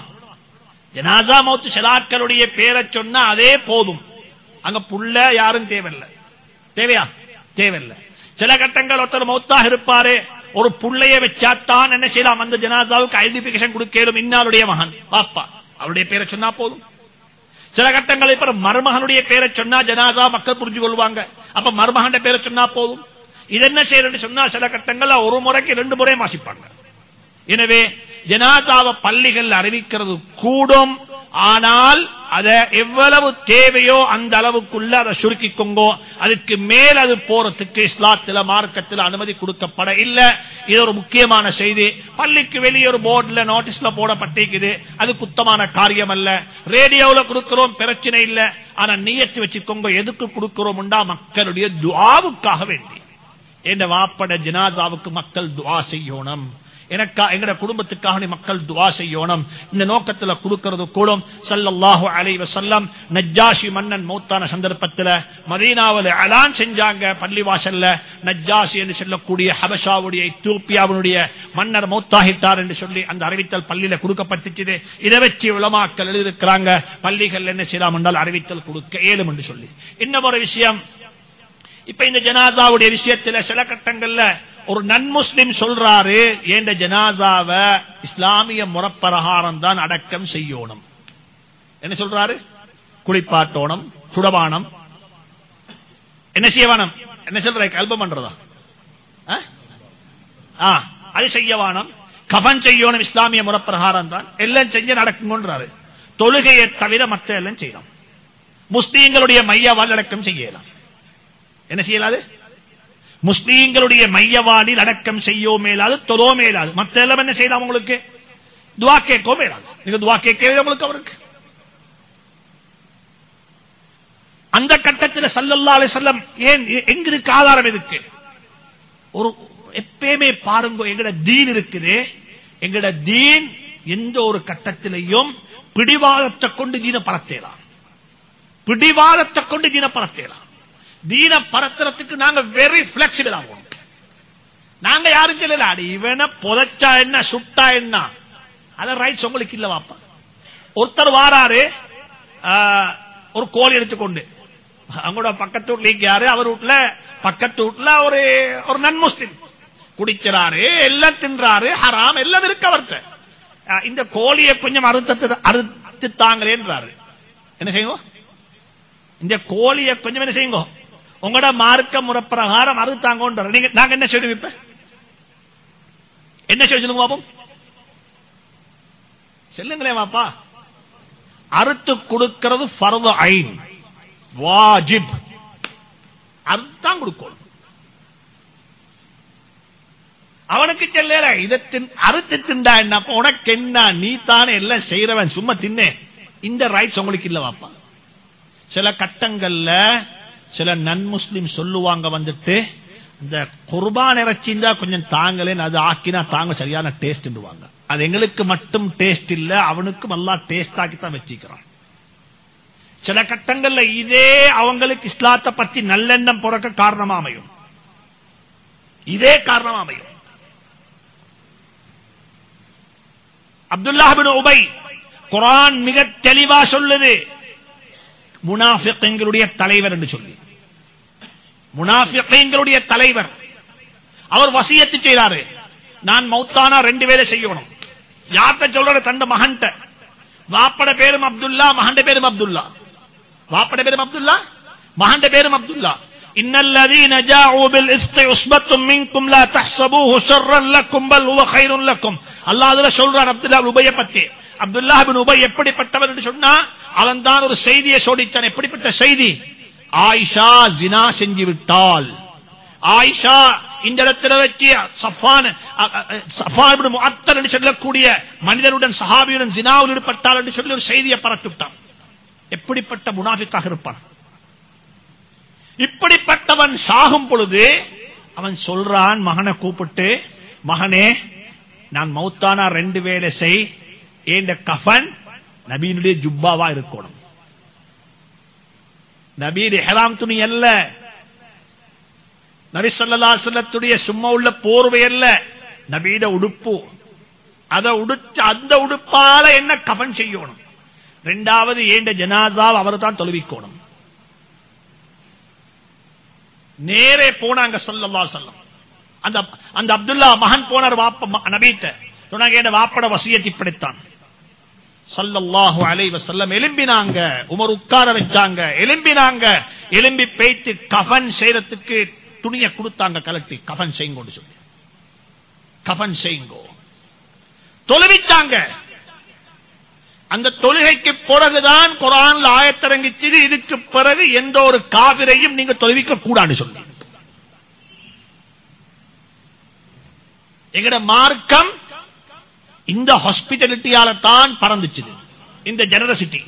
ஜனாசா மௌத்து செலாக்களுடைய பேரை சொன்னா அதே போதும் அங்க புள்ள யாரும் தேவையில்லை தேவையா தேவையில்லை சில கட்டங்கள் ஒருத்தர் மௌத்தாக இருப்பாரு ஒரு புள்ளைய வச்சாத்தான் என்ன செய்யலாம் அந்த ஜனாசாவுக்கு ஐடென்டிபிகேஷன் கொடுக்கலும் இன்னாருடைய மகன் பாப்பா அவருடைய பேரை சொன்னா போதும் சில கட்டங்கள் இப்ப மருமகனுடைய பேரை சொன்னா ஜனாசா மக்கள் புரிஞ்சு கொள்வாங்க அப்ப மருமகன் பேரை சொன்னா போதும் இது என்ன செய்யறது சொன்னா சில கட்டங்கள்ல ஒரு முறைக்கு ரெண்டு முறை வாசிப்பாங்க எனவே ஜனாதாவ பள்ளிகள் அறிவிக்கிறது கூடும் ஆனால் அத எவ்வளவு தேவையோ அந்த அளவுக்குள்ள அதை சுருக்கிக்கோங்கோ அதுக்கு மேல் அது போறதுக்கு இஸ்லாத்தில மார்க்கத்தில் அனுமதி கொடுக்கப்பட இல்ல இது ஒரு முக்கியமான செய்தி பள்ளிக்கு வெளியே ஒரு போர்டுல நோட்டீஸ்ல போடப்பட்டிருக்குது அது குத்தமான காரியம் அல்ல ரேடியோல கொடுக்கிறோம் பிரச்சனை இல்ல ஆனா நீயத்து வச்சுக்கோங்க எதுக்கு கொடுக்கிறோம் மக்களுடைய துவாவுக்காக வேண்டி என்ற வாப்பட ஜனாசாவுக்கு மக்கள் துவா செய்யணும் எனக்கா எங்கட குடும்பத்துக்காக மக்கள் துவா செய்யணும் இந்த நோக்கத்துல கொடுக்கிறது கூடும் சல்லல்லாஹு அலைவ செல்லம் நஜ்ஜாஷி மன்னன் மௌத்தான சந்தர்ப்பத்தில் மதீனாவில் அலான் செஞ்சாங்க பள்ளிவாசல்ல நஜ்ஜாஷி என்று சொல்லக்கூடிய ஹபஷாவுடைய இத்தூப்பியாவுடைய மன்னர் மௌத்தாகிட்டார் என்று சொல்லி அந்த அறிவித்தல் பள்ளியில கொடுக்கப்பட்டுச்சு இதை வச்சு உளமாக்கல் எழுதியிருக்கிறாங்க பள்ளிகள் என்ன செய்யலாம் என்றால் அறிவித்தல் கொடுக்க ஏழும் என்று சொல்லி இன்னும் ஒரு விஷயம் இப்ப இந்த ஜனாசாவுடைய விஷயத்துல சில கட்டங்கள்ல ஒரு நன்முஸ்லிம் சொல்றாரு என்ற ஜனாசாவ இஸ்லாமிய முறப்பிரகாரம் தான் அடக்கம் செய்யணும் என்ன சொல்றாரு குளிப்பாட்டோணம் சுடபானம் என்ன செய்யவானம் என்ன சொல்ற கல்பம் பண்றதா அது செய்யவானம் கபன் செய்யணும் இஸ்லாமிய முறப்பிரகாரம் தான் எல்லாம் செஞ்சு நடக்கும்ன்றாரு தொழுகையை தவிர மற்ற எல்லாம் செய்யலாம் முஸ்லீம்களுடைய மையவால் அடக்கம் செய்யலாம் என்ன செய்யலாது முஸ்லீம்களுடைய மையவாடில் அடக்கம் செய்யோ மேலாது தொலோ மேலாது மத்த எல்லாம் என்ன செய்யலாம் உங்களுக்கு துவா கேட்கோ மேலாது நீங்க துவா கேட்கவே உங்களுக்கு அவருக்கு அந்த கட்டத்தில் சல்லல்லா அலி செல்லம் ஏன் எங்க இருக்கு ஆதாரம் எதுக்கு ஒரு எப்பயுமே பாருங்க எங்கட தீன் இருக்குது எங்கட தீன் எந்த ஒரு கட்டத்திலையும் பிடிவாதத்தை கொண்டு தீன பரத்தேலாம் பிடிவாதத்தை கொண்டு தீன பரத்தலாம் தீன பரத்துறதுக்கு நாங்க வெரி பிளெக்சிபிள் ஆகும் நாங்க யாரும் சொல்லல அடி இவனை புதைச்சா என்ன சுட்டா என்ன அத ரைட்ஸ் உங்களுக்கு இல்ல வாப்பா ஒருத்தர் வாராரு ஆஹ், ஒரு கோழி எடுத்துக்கொண்டு அவங்களோட பக்கத்து வீட்டுல இங்க யாரு அவர் வீட்டுல பக்கத்து வீட்டுல ஒரு ஒரு நன் முஸ்லிம் குடிக்கிறாரு எல்லாம் தின்றாரு ஹராம் எல்லாம் இருக்கு அவர்கிட்ட ஆஹ், இந்த கோழியை கொஞ்சம் அறுத்து அறுத்து தாங்களேன்றாரு என்ன செய்யுங்க இந்த கோழியை கொஞ்சம் என்ன செய்யுங்க உங்களோட மார்க்க முறை பிரகாரம் அறுத்தாங்க நீங்க நாங்க என்ன செய்யணும் இப்ப என்ன செய்ய சொல்லுங்க பாப்போம் சொல்லுங்களேன் பாப்பா அறுத்து கொடுக்கிறது ஃபர்து ஐன் வாஜிப் அறுத்தான் கொடுக்கணும் அவனுக்கு செல்ல இதை தின்- அறுத்து திண்டா என்ன அப்ப உனக்கு என்ன நீ தானே எல்லாம் செய்யறவன் சும்மா தின்னே இந்த ரைட்ஸ் உங்களுக்கு இல்ல வாப்பா சில கட்டங்கள்ல சில நன் முஸ்லிம் சொல்லுவாங்க வந்துட்டு இந்த குர்பான் இறைச்சி இருந்தா கொஞ்சம் தாங்களேன் அது ஆக்கினா தாங்க சரியான டேஸ்ட் அது எங்களுக்கு மட்டும் டேஸ்ட் இல்ல அவனுக்கும் எல்லாம் டேஸ்ட் ஆக்கி தான் வச்சிக்கிறான் சில கட்டங்கள்ல இதே அவங்களுக்கு இஸ்லாத்தை பத்தி நல்லெண்ணம் பிறக்க காரணமா அமையும் இதே காரணமா அமையும் அப்துல்லாஹிபின் உபை குரான் மிக தெளிவா சொல்லுது முனாஃபிகளுடைய தலைவர் என்று சொல்லி முனாஃபிகளுடைய தலைவர் அவர் வசியத்து செய்தாரு நான் மௌத்தானா ரெண்டு பேரை செய்யணும் யார்கிட்ட சொல்ற தந்த மகன்ட்ட வாப்பட பேரும் அப்துல்லா மகண்ட பேரும் அப்துல்லா வாப்பட பேரும் அப்துல்லா மகண்ட பேரும் அப்துல்லா إن الذين جاءوا بالإفك عصبة منكم لا تحسبوه شرا لكم بل هو خير لكم அல்லாஹ் அதுல சொல்றான் அப்துல்லா உபய பத்தி அப்துல்லா பின் உபை எப்படிப்பட்டவர் என்று சொன்னா அவன் தான் ஒரு செய்தியை சோடிச்சான் எப்படிப்பட்ட செய்தி ஆயிஷா ஜினா செஞ்சு விட்டாள் ஆயிஷா இந்த இடத்துல வச்சு சஃபான் அ- அ- அ- சஃபான் இப்னு முஅத்தல் என்று சொல்லக்கூடிய மனிதனுடன் சஹாபியுடன் ஜினாவில் ஈடுபட்டாள் என்று சொல்லி ஒரு செய்தியை பரத்துட்டான் எப்படிப்பட்ட முனாஃபிக்காக இருப்பான் இப்படிப்பட்டவன் சாகும் பொழுது அவன் சொல்றான் மகனை கூப்பிட்டு மகனே நான் மௌத்தானா ரெண்டு வேலை செய் ஏண்ட கஃபன் நபீனுடைய ஜுப்பாவா இருக்கணும் நபீர் ஹெராம் துணி அல்ல நபி சொல்லா சொல்லத்துடைய சும்மா உள்ள போர்வை அல்ல நபீட உடுப்பு அதை உடுத்து அந்த உடுப்பால என்ன கஃபன் செய்யணும் ரெண்டாவது ஏண்ட ஜனாசா அவர் தான் தொழுவிக்கணும் நேரே போனாங்க சொல்லல்லா சொல்லம் அந்த அந்த அப்துல்லா மகன் போனார் வாப்ப ம- நபீட்ட சொன்னாங்க என்ன வாப்பட வசியத்தை இப்படித்தான் சல்லல்லாஹு அலைஹி வஸல்லம் எலும்பினாங்க உமர் உட்கார வச்சாங்க எலும்பினாங்க எலும்பி பேய்த்து கஃன் செய்யறதுக்கு துணியை கொடுத்தாங்க கலட்டி கஃன் செய்யுங்கன்னு சொல்லி கஃன் செய்யுங்கோ தொழுவிச்சாங்க அந்த தொழுகைக்கு பிறகுதான் குரான்ல ஆயத்திறங்கிச்சு இதுக்கு பிறகு எந்த ஒரு காவிரையும் நீங்க தொழுவிக்க கூடாதுன்னு சொல்லி எங்கட மார்க்கம் இந்த ஹாஸ்பிட்டாலிட்டியால தான் பறந்துச்சு இந்த ஜெனரசிட்டி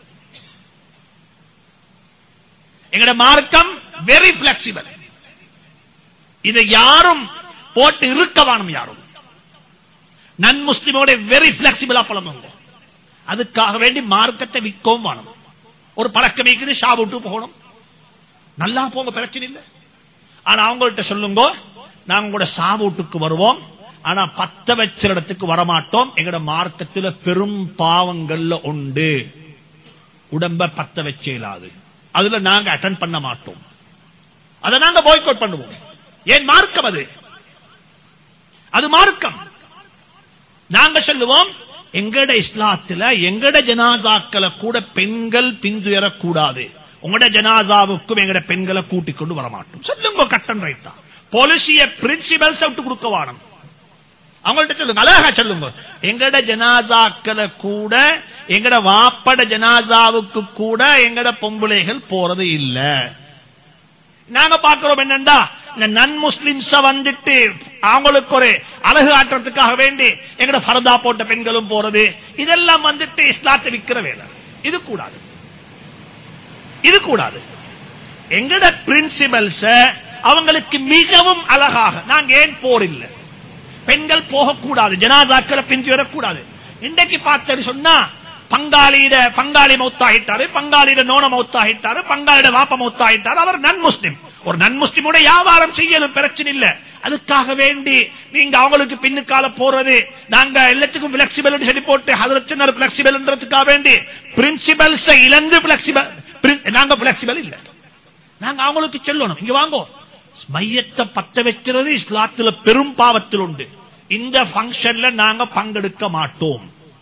எங்கட மார்க்கம் வெரி பிளெக்சிபிள் இதை யாரும் போட்டு இருக்க வேணும் யாரும் நன் முஸ்லிமோட வெரி பிளெக்சிபிளா பழகுங்க அதுக்காக வேண்டி மார்க்கத்தை விற்கவும் வேணும் ஒரு பழக்கம் வைக்குது ஷா விட்டு போகணும் நல்லா போங்க பிரச்சனை இல்லை ஆனா அவங்கள்ட்ட சொல்லுங்க நாங்க உங்களோட சாவூட்டுக்கு வருவோம் ஆனா பத்த வச்ச இடத்துக்கு வரமாட்டோம் எங்கட மார்க்கத்துல பெரும் பாவங்கள்ல உண்டு உடம்ப பத்த வச்ச இயலாது அதுல நாங்க அட்டன் பண்ண மாட்டோம் அதை நாங்க பாய்கோட் பண்ணுவோம் ஏன் மார்க்கம் அது அது மார்க்கம் நாங்க சொல்லுவோம் எங்கட இஸ்லாத்துல எங்கட ஜனாசாக்களை கூட பெண்கள் பின்துயரக்கூடாது உங்களோட ஜனாசாவுக்கும் எங்கட பெண்களை கூட்டிக் கொண்டு வரமாட்டோம் சொல்லுங்க கட்டன் ரைட்டா பாலிசிய பிரின்சிபல்ஸ் விட்டு கொடுக்க வானம் அவங்கள்ட்ட சொல்லுங்க அழகா சொல்லுங்க எங்கட ஜனாசாக்களை கூட எங்கட வாப்பட ஜனாசாவுக்கு கூட எங்கட பொம்பளைகள் போறது இல்ல நாங்க பாக்குறோம் என்னண்டா இந்த நன் முஸ்லிம்ஸ வந்துட்டு அவங்களுக்கு ஒரு அழகு ஆற்றத்துக்காக வேண்டி எங்கட ஃபரதா போட்ட பெண்களும் போறது இதெல்லாம் வந்துட்டு இஸ்லாத்தை விக்கிற வேலை இது கூடாது இது கூடாது எங்கட பிரின்சிபல்ஸ அவங்களுக்கு மிகவும் அழகாக நாங்க ஏன் போர் இல்லை பெண்கள் போகக்கூடாது ஜனாதாக்களை பிந்தி வரக்கூடாது இன்றைக்கு பார்த்தது சொன்னா பங்காளியிட பங்காளி மௌத்தாகிட்டாரு பங்காளியிட நோன மௌத்தாகிட்டாரு பங்காளிட வாப்ப மௌத்தாகிட்டாரு அவர் நன் முஸ்லிம் ஒரு நன் முஸ்லிமோட வியாபாரம் செய்யலும் பிரச்சனை இல்ல அதுக்காக வேண்டி நீங்க அவங்களுக்கு பின்னுக்கால போறது நாங்க எல்லாத்துக்கும் பிளெக்சிபிள் சொல்லி போட்டு ஹதரச்சினர் பிளெக்சிபிள்ன்றதுக்காக வேண்டி பிரின்சிபல்ஸ் இழந்து பிளெக்சிபிள் நாங்க பிளெக்சிபிள் இல்ல நாங்க அவங்களுக்கு சொல்லணும் இங்க வாங்கோ மையத்தை பத்த வைக்கிறது இஸ்லாத்துல பெரும் பாவத்தில் உண்டு இந்த பங்கன்ல நாங்க பங்கெடுக்க மாட்டோம்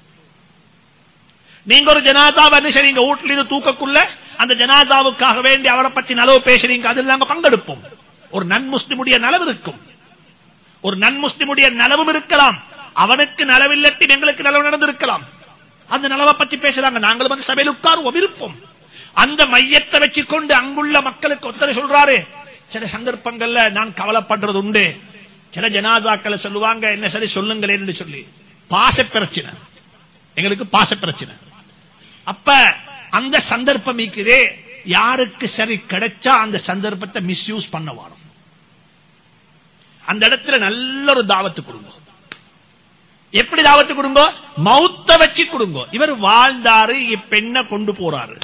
நீங்க ஒரு ஜனாதாவை நீங்க வீட்டுல இருந்து தூக்கக்குள்ள அந்த ஜனாதாவுக்காக வேண்டி அவரை பத்தி நலவு பேசுறீங்க அதில் நாங்க பங்கெடுப்போம் ஒரு நன் முஸ்லிமுடைய நலவு இருக்கும் ஒரு நன் முஸ்லிமுடைய நலவும் இருக்கலாம் அவனுக்கு நலவில்லத்தில் எங்களுக்கு நலவு நடந்திருக்கலாம் அந்த நலவை பத்தி பேசுறாங்க நாங்களும் அந்த சபையில் உட்காருவோம் இருப்போம் அந்த மையத்தை வச்சுக்கொண்டு அங்குள்ள மக்களுக்கு ஒத்தரை சொல்றாரு சில சந்தர்ப்பங்கள்ல நான் கவலைப்படுறது உண்டு சில ஜனாதாக்களை சொல்லுவாங்க என்ன சரி சொல்லுங்களேன்னு சொல்லி பாச பிரச்சனை எங்களுக்கு பாச பிரச்சனை அப்ப அந்த சந்தர்ப்பம் இருக்குதே யாருக்கு சரி கிடைச்சா அந்த சந்தர்ப்பத்தை மிஸ்யூஸ் பண்ண வரும் அந்த இடத்துல நல்ல ஒரு தாவத்து கொடுங்க எப்படி தாவத்து கொடுங்க மௌத்த வச்சு கொடுங்க இவர் வாழ்ந்தாரு பெண்ணை கொண்டு போறாரு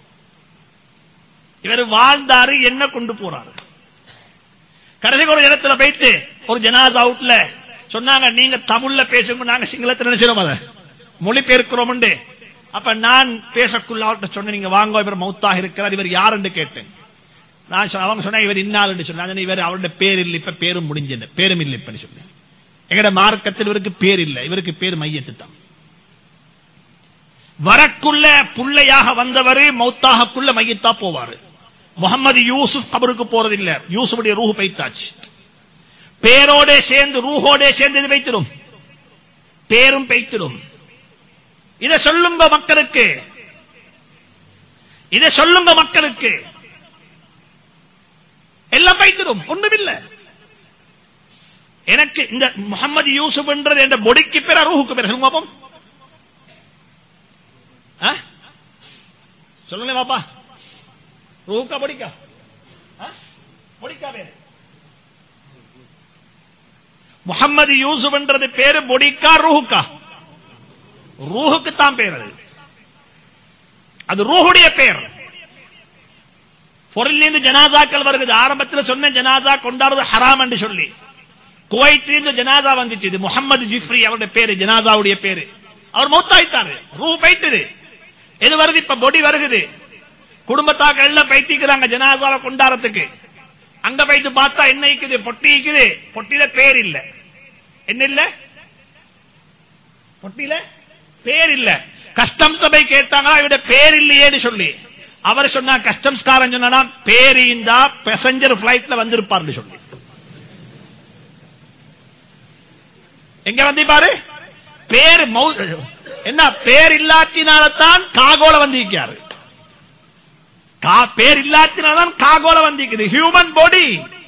இவர் வாழ்ந்தாரு என்ன கொண்டு போறாரு கடைசி ஒரு இடத்துல போயிட்டு ஒரு ஜனாதா அவுட்ல சொன்னாங்க நீங்க தமிழ்ல பேசுங்க நாங்க சிங்களத்தில் நினைச்சிடும் அதை மொழிபெயர்க்கிறோம் அப்ப நான் பேசக்குள்ள அவர்கிட்ட சொன்ன நீங்க வாங்க இவர் மௌத்தாக இருக்கிறார் இவர் யார் என்று கேட்டேன் நான் அவங்க சொன்ன இவர் இன்னாள் என்று சொன்னாங்க இவர் அவருடைய பேர் இல்லை இப்ப பேரும் முடிஞ்சது பேரும் இல்லை இப்ப சொன்னேன் எங்கட மார்க்கத்தில் இவருக்கு பேர் இல்லை இவருக்கு பேர் மையத்து தான் வரக்குள்ள புள்ளையாக வந்தவர் மௌத்தாகக்குள்ள மையத்தா போவாரு முகமது யூசுப் கபருக்கு போறதில்லை யூசுஃபுடைய ரூஹு பைத்தாச்சு பேரோட சேர்ந்து ரூஹோட சேர்ந்து இது வைத்திடும் பேரும் பைத்திடும் இதை சொல்லுங்க மக்களுக்கு இதை சொல்லுங்க மக்களுக்கு எல்லாம் பைத்திடும் ஒண்ணுமில்லை எனக்கு இந்த முகமது யூசுப் என்றது என்ற பொடிக்கு பேர ரூஹுக்கு பேர சொல்லுங்க பாப்போம் சொல்லுங்க பாப்பா ரூஹுக்கா பொடிக்கா பொடிக்கா பேரு முகமது யூசுப் என்றது பேரு பொடிக்கா ரூஹுக்கா ரூஹுக்கு தான் பேர் அது அது ரூஹுடைய பேர் பொருளிலிருந்து ஜனாதாக்கள் வருகிறது ஆரம்பத்தில் சொன்ன ஜனாதா கொண்டாடுறது ஹராம் என்று சொல்லி குவைத்திலிருந்து ஜனாதா வந்துச்சு இது முகமது ஜிப்ரி அவருடைய பேரு ஜனாதாவுடைய பேரு அவர் மௌத்தாயிட்டாரு ரூ பைத்தது எது வருது இப்ப பொடி வருகுது குடும்பத்தாக்கள் எல்லாம் பைத்திக்கிறாங்க ஜனாதாவை கொண்டாடுறதுக்கு அங்க போயிட்டு பார்த்தா என்ன இருக்குது பொட்டி இருக்குது பொட்டியில பேர் இல்ல என்ன இல்ல பொட்டியில பேர் இல்ல கஸ்டம்ஸ் சபை கேட்டாங்களா இவட பேர் இல்லையேன்னு சொல்லி அவர் சொன்னா கஸ்டம்ஸ் காரன் சொன்னா பேர் இருந்தா பேசஞ்சர் பிளைட்ல வந்திருப்பார்னு சொல்லி எங்க வந்து பாரு பேர் என்ன பேர் இல்லாத்தினால்தான் காகோல வந்திருக்காரு பேர் இல்லாத்தினால்தான் காகோல வந்திருக்குது ஹியூமன் பாடி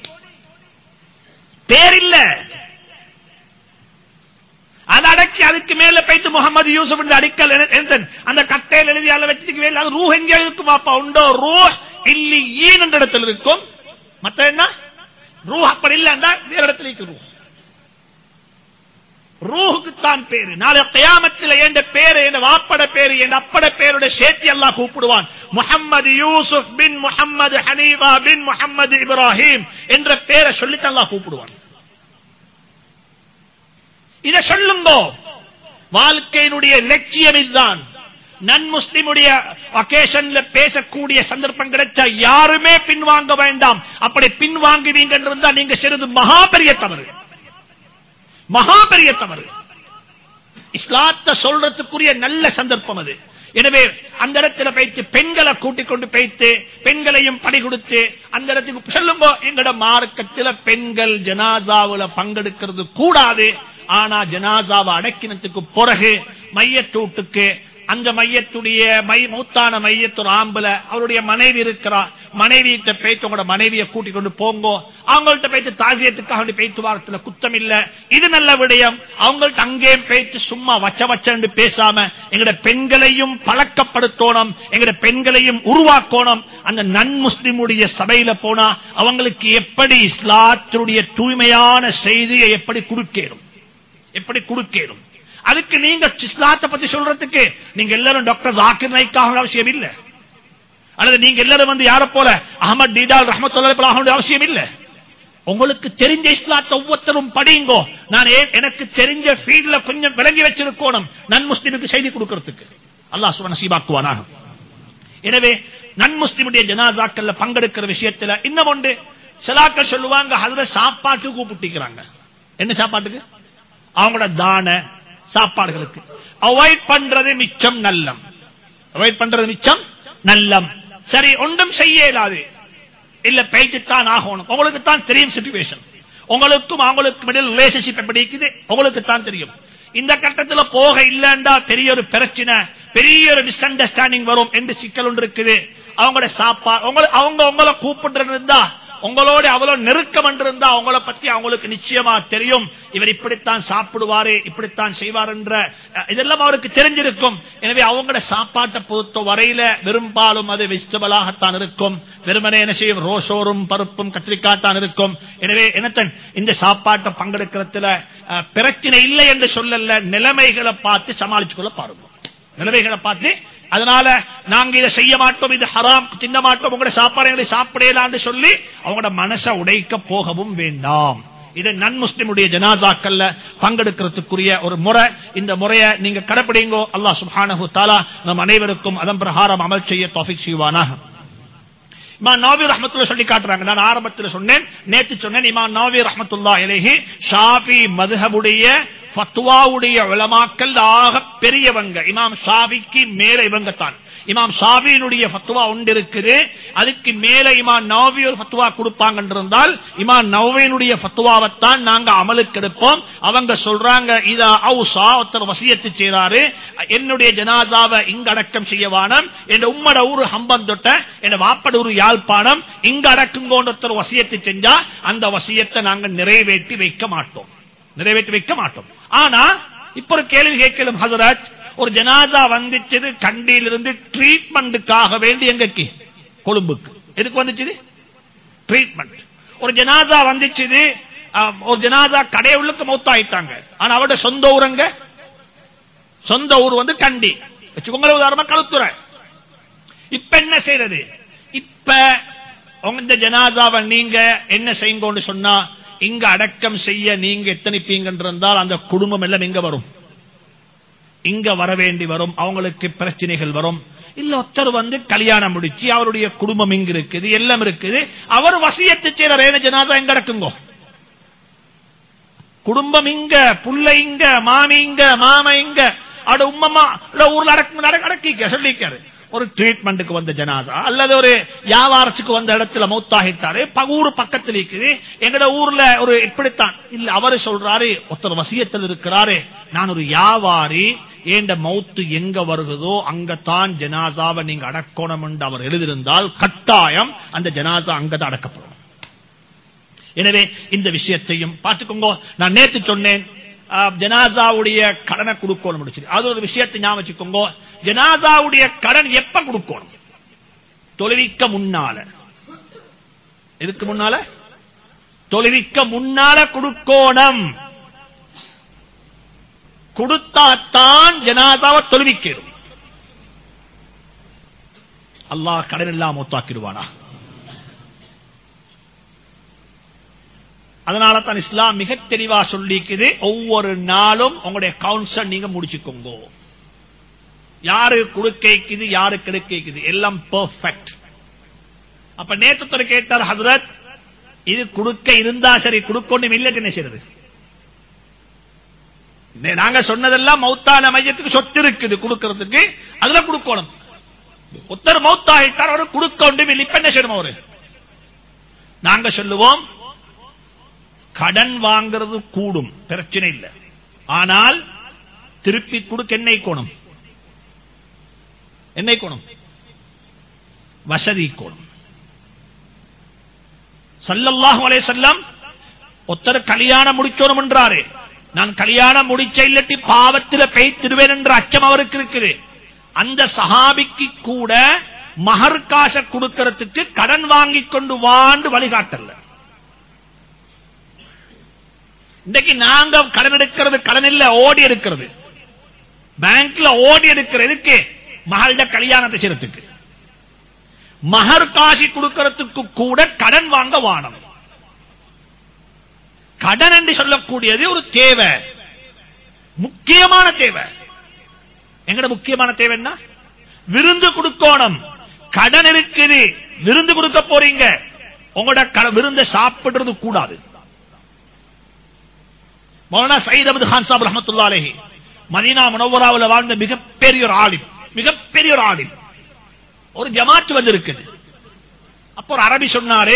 பேர் இல்ல அதை அடக்கி அதுக்கு மேல போயிட்டு முகமது யூசுப் என்று அடிக்கல் அந்த கட்டையில் எழுதி அல்ல வச்சதுக்கு மேல அது ரூ எங்க இருக்கும் அப்பா உண்டோ ரூ இல்லி ஈன் என்ற இடத்துல இருக்கும் மத்த என்ன ரூ அப்படி இல்லைன்னா வேற இடத்துல இருக்கு ரூ ரூஹுக்குத்தான் பேரு நாளை கயாமத்தில் என்ற பேரு என் வாப்பட பேரு என் அப்பட பேருடைய சேர்த்தி எல்லாம் கூப்பிடுவான் முகமது யூசுப் பின் முகமது ஹனீபா பின் முகமது இப்ராஹிம் என்ற பேரை சொல்லித்தான் எல்லாம் கூப்பிடுவான் இதை சொல்லுங்கோ வாழ்க்கையினுடைய லட்சியம் இதுதான் நன் முஸ்லிமுடைய அகேஷன்ல பேசக்கூடிய சந்தர்ப்பம் கிடைச்சா யாருமே பின்வாங்க வேண்டாம் அப்படி பின்வாங்குவீங்க இருந்தா நீங்க செய்வது மகா பெரிய தவறு மகா பெரிய தவறு இஸ்லாத்த சொல்றதுக்குரிய நல்ல சந்தர்ப்பம் அது எனவே அந்த இடத்துல பயிற்சி பெண்களை கூட்டிக் கொண்டு பயிற்று பெண்களையும் படி கொடுத்து அந்த இடத்துக்கு சொல்லுங்க எங்கட மார்க்கத்தில் பெண்கள் ஜனாசாவுல பங்கெடுக்கிறது கூடாது ஆனா ஜனாசாவை அடக்கினத்துக்கு பிறகு மையத்தூட்டுக்கு அந்த மையத்துடைய மை மூத்தான மையத்தொரு ஆம்புல அவருடைய மனைவி இருக்கிறா மனைவியிட்ட பேச்சு உங்களோட மனைவியை கூட்டிக் கொண்டு போங்கோ அவங்கள்ட்ட பேச்சு தாசியத்துக்காக வேண்டி பேச்சு வாரத்துல குத்தம் இல்ல இது நல்ல விடயம் அவங்கள்ட்ட அங்கே பேச்சு சும்மா வச்ச வச்சண்டு பேசாம எங்கட பெண்களையும் பழக்கப்படுத்தணும் எங்கட பெண்களையும் உருவாக்கணும் அந்த நன் முஸ்லிமுடைய சபையில போனா அவங்களுக்கு எப்படி இஸ்லாத்தினுடைய தூய்மையான செய்தியை எப்படி கொடுக்கணும் எப்படி கொடுக்கணும் அதுக்கு நீங்க இஸ்லாத்தை பத்தி சொல்றதுக்கு நீங்க எல்லாரும் டாக்டர் ஜாக்கிர் நாய்க்காக அவசியம் இல்ல அல்லது நீங்க எல்லாரும் வந்து யார போல அகமது டீடால் ரஹமத்துல்லா அவசியம் இல்ல உங்களுக்கு தெரிஞ்ச இஸ்லாத்தை ஒவ்வொருத்தரும் படிங்கோ நான் ஏன் எனக்கு தெரிஞ்ச ஃபீல்ட்ல கொஞ்சம் விளங்கி வச்சிருக்கணும் நன் முஸ்லிமுக்கு செய்தி கொடுக்கறதுக்கு அல்லாஹ் சுவ நசீபாக்குவானாக எனவே நன் முஸ்லிமுடைய ஜனாசாக்கள்ல பங்கெடுக்கிற விஷயத்துல இன்னும் ஒன்று சிலாக்கள் சொல்லுவாங்க அதுல சாப்பாட்டுக்கு கூப்பிட்டிக்கிறாங்க என்ன சாப்பாட்டுக்கு அவங்களோட தான சாப்பாடுகளுக்கு அவாய்ட் பண்றது மிச்சம் நல்லம் அவாய்ட் பண்றது மிச்சம் நல்லம் சரி ஒன்றும் செய்ய இயலாது இல்ல பேய்த்துத்தான் ஆகணும் உங்களுக்கு தான் தெரியும் சிச்சுவேஷன் உங்களுக்கும் அவங்களுக்கும் இடையில் ரிலேஷன்ஷிப் எப்படி இருக்குது உங்களுக்கு தான் தெரியும் இந்த கட்டத்தில் போக இல்லண்டா பெரிய ஒரு பிரச்சனை பெரிய ஒரு மிஸ் அண்டர்ஸ்டாண்டிங் வரும் என்று சிக்கல் ஒன்று இருக்குது அவங்களோட சாப்பாடு அவங்க உங்களை கூப்பிட்டு இருந்தா உங்களோட அவ்வளவு நெருக்கம் என்றிருந்தா அவங்கள பத்தி அவங்களுக்கு நிச்சயமா தெரியும் இவர் இப்படித்தான் சாப்பிடுவாரு இப்படித்தான் செய்வார் என்ற இதெல்லாம் அவருக்கு தெரிஞ்சிருக்கும் எனவே அவங்களோட சாப்பாட்டை பொறுத்த வரையில பெரும்பாலும் அது வெஜிடபிளாகத்தான் இருக்கும் வெறுமனே என்ன செய்யும் ரோசோரும் பருப்பும் கத்திரிக்காய் தான் இருக்கும் எனவே என்னத்தன் இந்த சாப்பாட்டை பங்கெடுக்கிறதுல பிரச்சனை இல்லை என்று சொல்லல நிலைமைகளை பார்த்து சமாளிச்சு கொள்ள பாருங்க நிலைமைகளை பார்த்து அதனால நாங்க இதை செய்ய மாட்டோம் இது ஹராம் தின்ன மாட்டோம் உங்களோட சாப்பாடுகளை சாப்பிடலான்னு சொல்லி அவங்களோட மனசை உடைக்க போகவும் வேண்டாம் இது நன் முஸ்லிமுடைய ஜனாசாக்கள்ல பங்கெடுக்கிறதுக்குரிய ஒரு முறை இந்த முறையை நீங்க கடைப்பிடிங்கோ அல்லாஹ் சுபானு தாலா நம் அனைவருக்கும் அதன் பிரகாரம் அமல் செய்ய தோஃபிக் செய்வானாக இமாம் நவாவி ரஹமத்துல்லா சொல்லி காட்டுறாங்க நான் ஆரம்பத்தில் சொன்னேன் நேத்து சொன்னேன் இமாம் நவாவி ரஹமத்துல்லா இலேஹி ஷாஃபி மதுஹபுடைய ஃபத்வாவுடைய உலமாக்கல் ஆக பெரியவங்க இமாம் ஷாஃபிக்கு மேல இவங்க தான் இமாம் ஷாஃபியினுடைய ஃபத்வா ஒன்று இருக்குது அதுக்கு மேல இமாம் நவாவி ஒரு ஃபத்வா கொடுப்பாங்க இருந்தால் இமாம் நவவினுடைய ஃபத்வாவைத்தான் நாங்க அமலுக்கு எடுப்போம் அவங்க சொல்றாங்க இதா அவுசா ஒருத்தர் வசியத்து செய்யறாரு என்னுடைய ஜனாதாவை இங்க அடக்கம் செய்யவானம் என் உம்மட ஊரு ஹம்பந்தொட்ட என் வாப்பட ஊரு யாழ்ப்பாணம் இங்க அடக்குங்கோன்ற வசியத்தை செஞ்சா அந்த வசியத்தை நாங்க நிறைவேற்றி வைக்க மாட்டோம் நிறைவேற்றி வைக்க மாட்டோம் ஆனா இப்ப ஒரு கேள்வி கேட்கலும் ஹசராஜ் ஒரு ஜனாதா வந்துச்சது கண்டியிலிருந்து ட்ரீட்மெண்ட்டுக்காக வேண்டி எங்கக்கு கொழும்புக்கு எதுக்கு வந்துச்சு ட்ரீட்மெண்ட் ஒரு ஜனாதா வந்துச்சு ஒரு ஜனாதா கடையுள்ளுக்கு மௌத்தாயிட்டாங்க ஆனா அவருடைய சொந்த ஊரங்க சொந்த ஊர் வந்து கண்டி வச்சுக்கோங்களேன் உதாரணமா கழுத்துறை இப்ப என்ன செய்யறது இப்ப இந்த ஜனாதாவை நீங்க என்ன செய்யுங்கன்னு சொன்னா இங்க அடக்கம் செய்ய நீங்க எத்தனைப்பீங்க இருந்தால் அந்த குடும்பம் எல்லாம் எங்க வரும் இங்க வர வேண்டி வரும் அவங்களுக்கு பிரச்சனைகள் வரும் இல்ல ஒருத்தர் வந்து கல்யாணம் முடிச்சு அவருடைய குடும்பம் இங்க இருக்குது எல்லாம் இருக்குது அவர் வசியத்து செய்யற ரேன ஜனாதா எங்க அடக்குங்கோ குடும்பம் இங்க புள்ள இங்க மாமி இங்க மாம இங்க அவட உம்மம்மா ஊர்ல அடக்கு அடக்கிக்க சொல்லிக்காரு ஒரு ட்ரீட்மெண்ட்டுக்கு வந்த ஜனாசா அல்லது ஒரு வியாபாரத்துக்கு வந்த இடத்துல மௌத்தாகிட்டாரு ஊரு பக்கத்தில் இருக்குது எங்கட ஊர்ல ஒரு இப்படித்தான் இல்ல அவரு சொல்றாரு ஒருத்தர் வசியத்தில் இருக்கிறாரு நான் ஒரு வியாபாரி ஏண்ட மௌத்து எங்க வருகுதோ அங்கத்தான் ஜனாசாவை நீங்க அடக்கணும் என்று அவர் எழுதியிருந்தால் கட்டாயம் அந்த ஜனாசா அங்கதான் அடக்கப்படும் எனவே இந்த விஷயத்தையும் பார்த்துக்கோங்க நான் நேற்று சொன்னேன் ஜனாசாவுடைய கடனை கொடுக்கணும் முடிச்சு அது ஒரு விஷயத்தை ஞாபகம் வச்சுக்கோங்க ஜனாசாவுடைய கடன் எப்ப கொடுக்கணும் தொழுவிக்க முன்னால எதுக்கு முன்னால தொழுவிக்க முன்னால கொடுக்கணும் கொடுத்தாத்தான் ஜனாதாவை தொழுவிக்கிறோம் அல்லாஹ் கடன் எல்லாம் ஒத்தாக்கிடுவானா அதனால தான் இஸ்லாம் மிக தெளிவா சொல்லிக்குது ஒவ்வொரு நாளும் உங்களுடைய கவுன்சல் நீங்க முடிச்சுக்கோங்க யாரு கொடுக்கைக்குது யாரு கிடைக்குது எல்லாம் பெர்ஃபெக்ட் அப்ப நேற்று கேட்டார் ஹசரத் இது கொடுக்க இருந்தா சரி கொடுக்கணும் இல்லை என்ன செய்யறது நாங்க சொன்னதெல்லாம் மௌத்தான மையத்துக்கு சொத்து இருக்குது கொடுக்கறதுக்கு அதுல கொடுக்கணும் ஒருத்தர் மௌத்தாயிட்டார் அவரு கொடுக்க ஒன்றும் இல்லை இப்ப என்ன செய்யணும் அவரு நாங்க சொல்லுவோம் கடன் வாங்கிறது கூடும் பிரச்சனை இல்லை ஆனால் திருப்பி கொடுக்க என்னை கோணம் என்னை கோணம் வசதி கோணம் சல்லல்லாஹு அலே செல்லம் ஒத்தர் கல்யாணம் முடிச்சோணும் என்றாரு நான் கல்யாணம் முடிச்ச இல்லட்டி பாவத்தில் பெய்த்திடுவேன் என்ற அச்சம் அவருக்கு இருக்குது அந்த சஹாபிக்கு கூட மகர் காசை கொடுக்கறதுக்கு கடன் வாங்கி கொண்டு வாண்டு வழிகாட்டல இன்றைக்கு நாங்க கடன் எடுக்கிறது கடன் இல்ல ஓடி இருக்கிறது பேங்க்ல ஓடி எடுக்கிறதுக்கு மகள்ட கல்யாணத்தை செய்யறதுக்கு மகர் காசி கொடுக்கறதுக்கு கூட கடன் வாங்க வானம் கடன் என்று சொல்லக்கூடியது ஒரு தேவை முக்கியமான தேவை எங்கட முக்கியமான தேவை என்ன விருந்து கொடுக்கணும் கடன் இருக்குது விருந்து கொடுக்க போறீங்க உங்களோட க- விருந்தை சாப்பிடுறது கூடாது மௌலானா சயீத் அஹமது கான் சாப் ரஹமத்துல்லா அலைஹி மதீனா முனவராவில் வாழ்ந்த மிகப்பெரிய ஒரு ஆலிம் மிகப்பெரிய ஒரு ஆலிம் ஒரு ஜமாத் வந்திருக்குது அப்போ ஒரு அரபி சொன்னாரு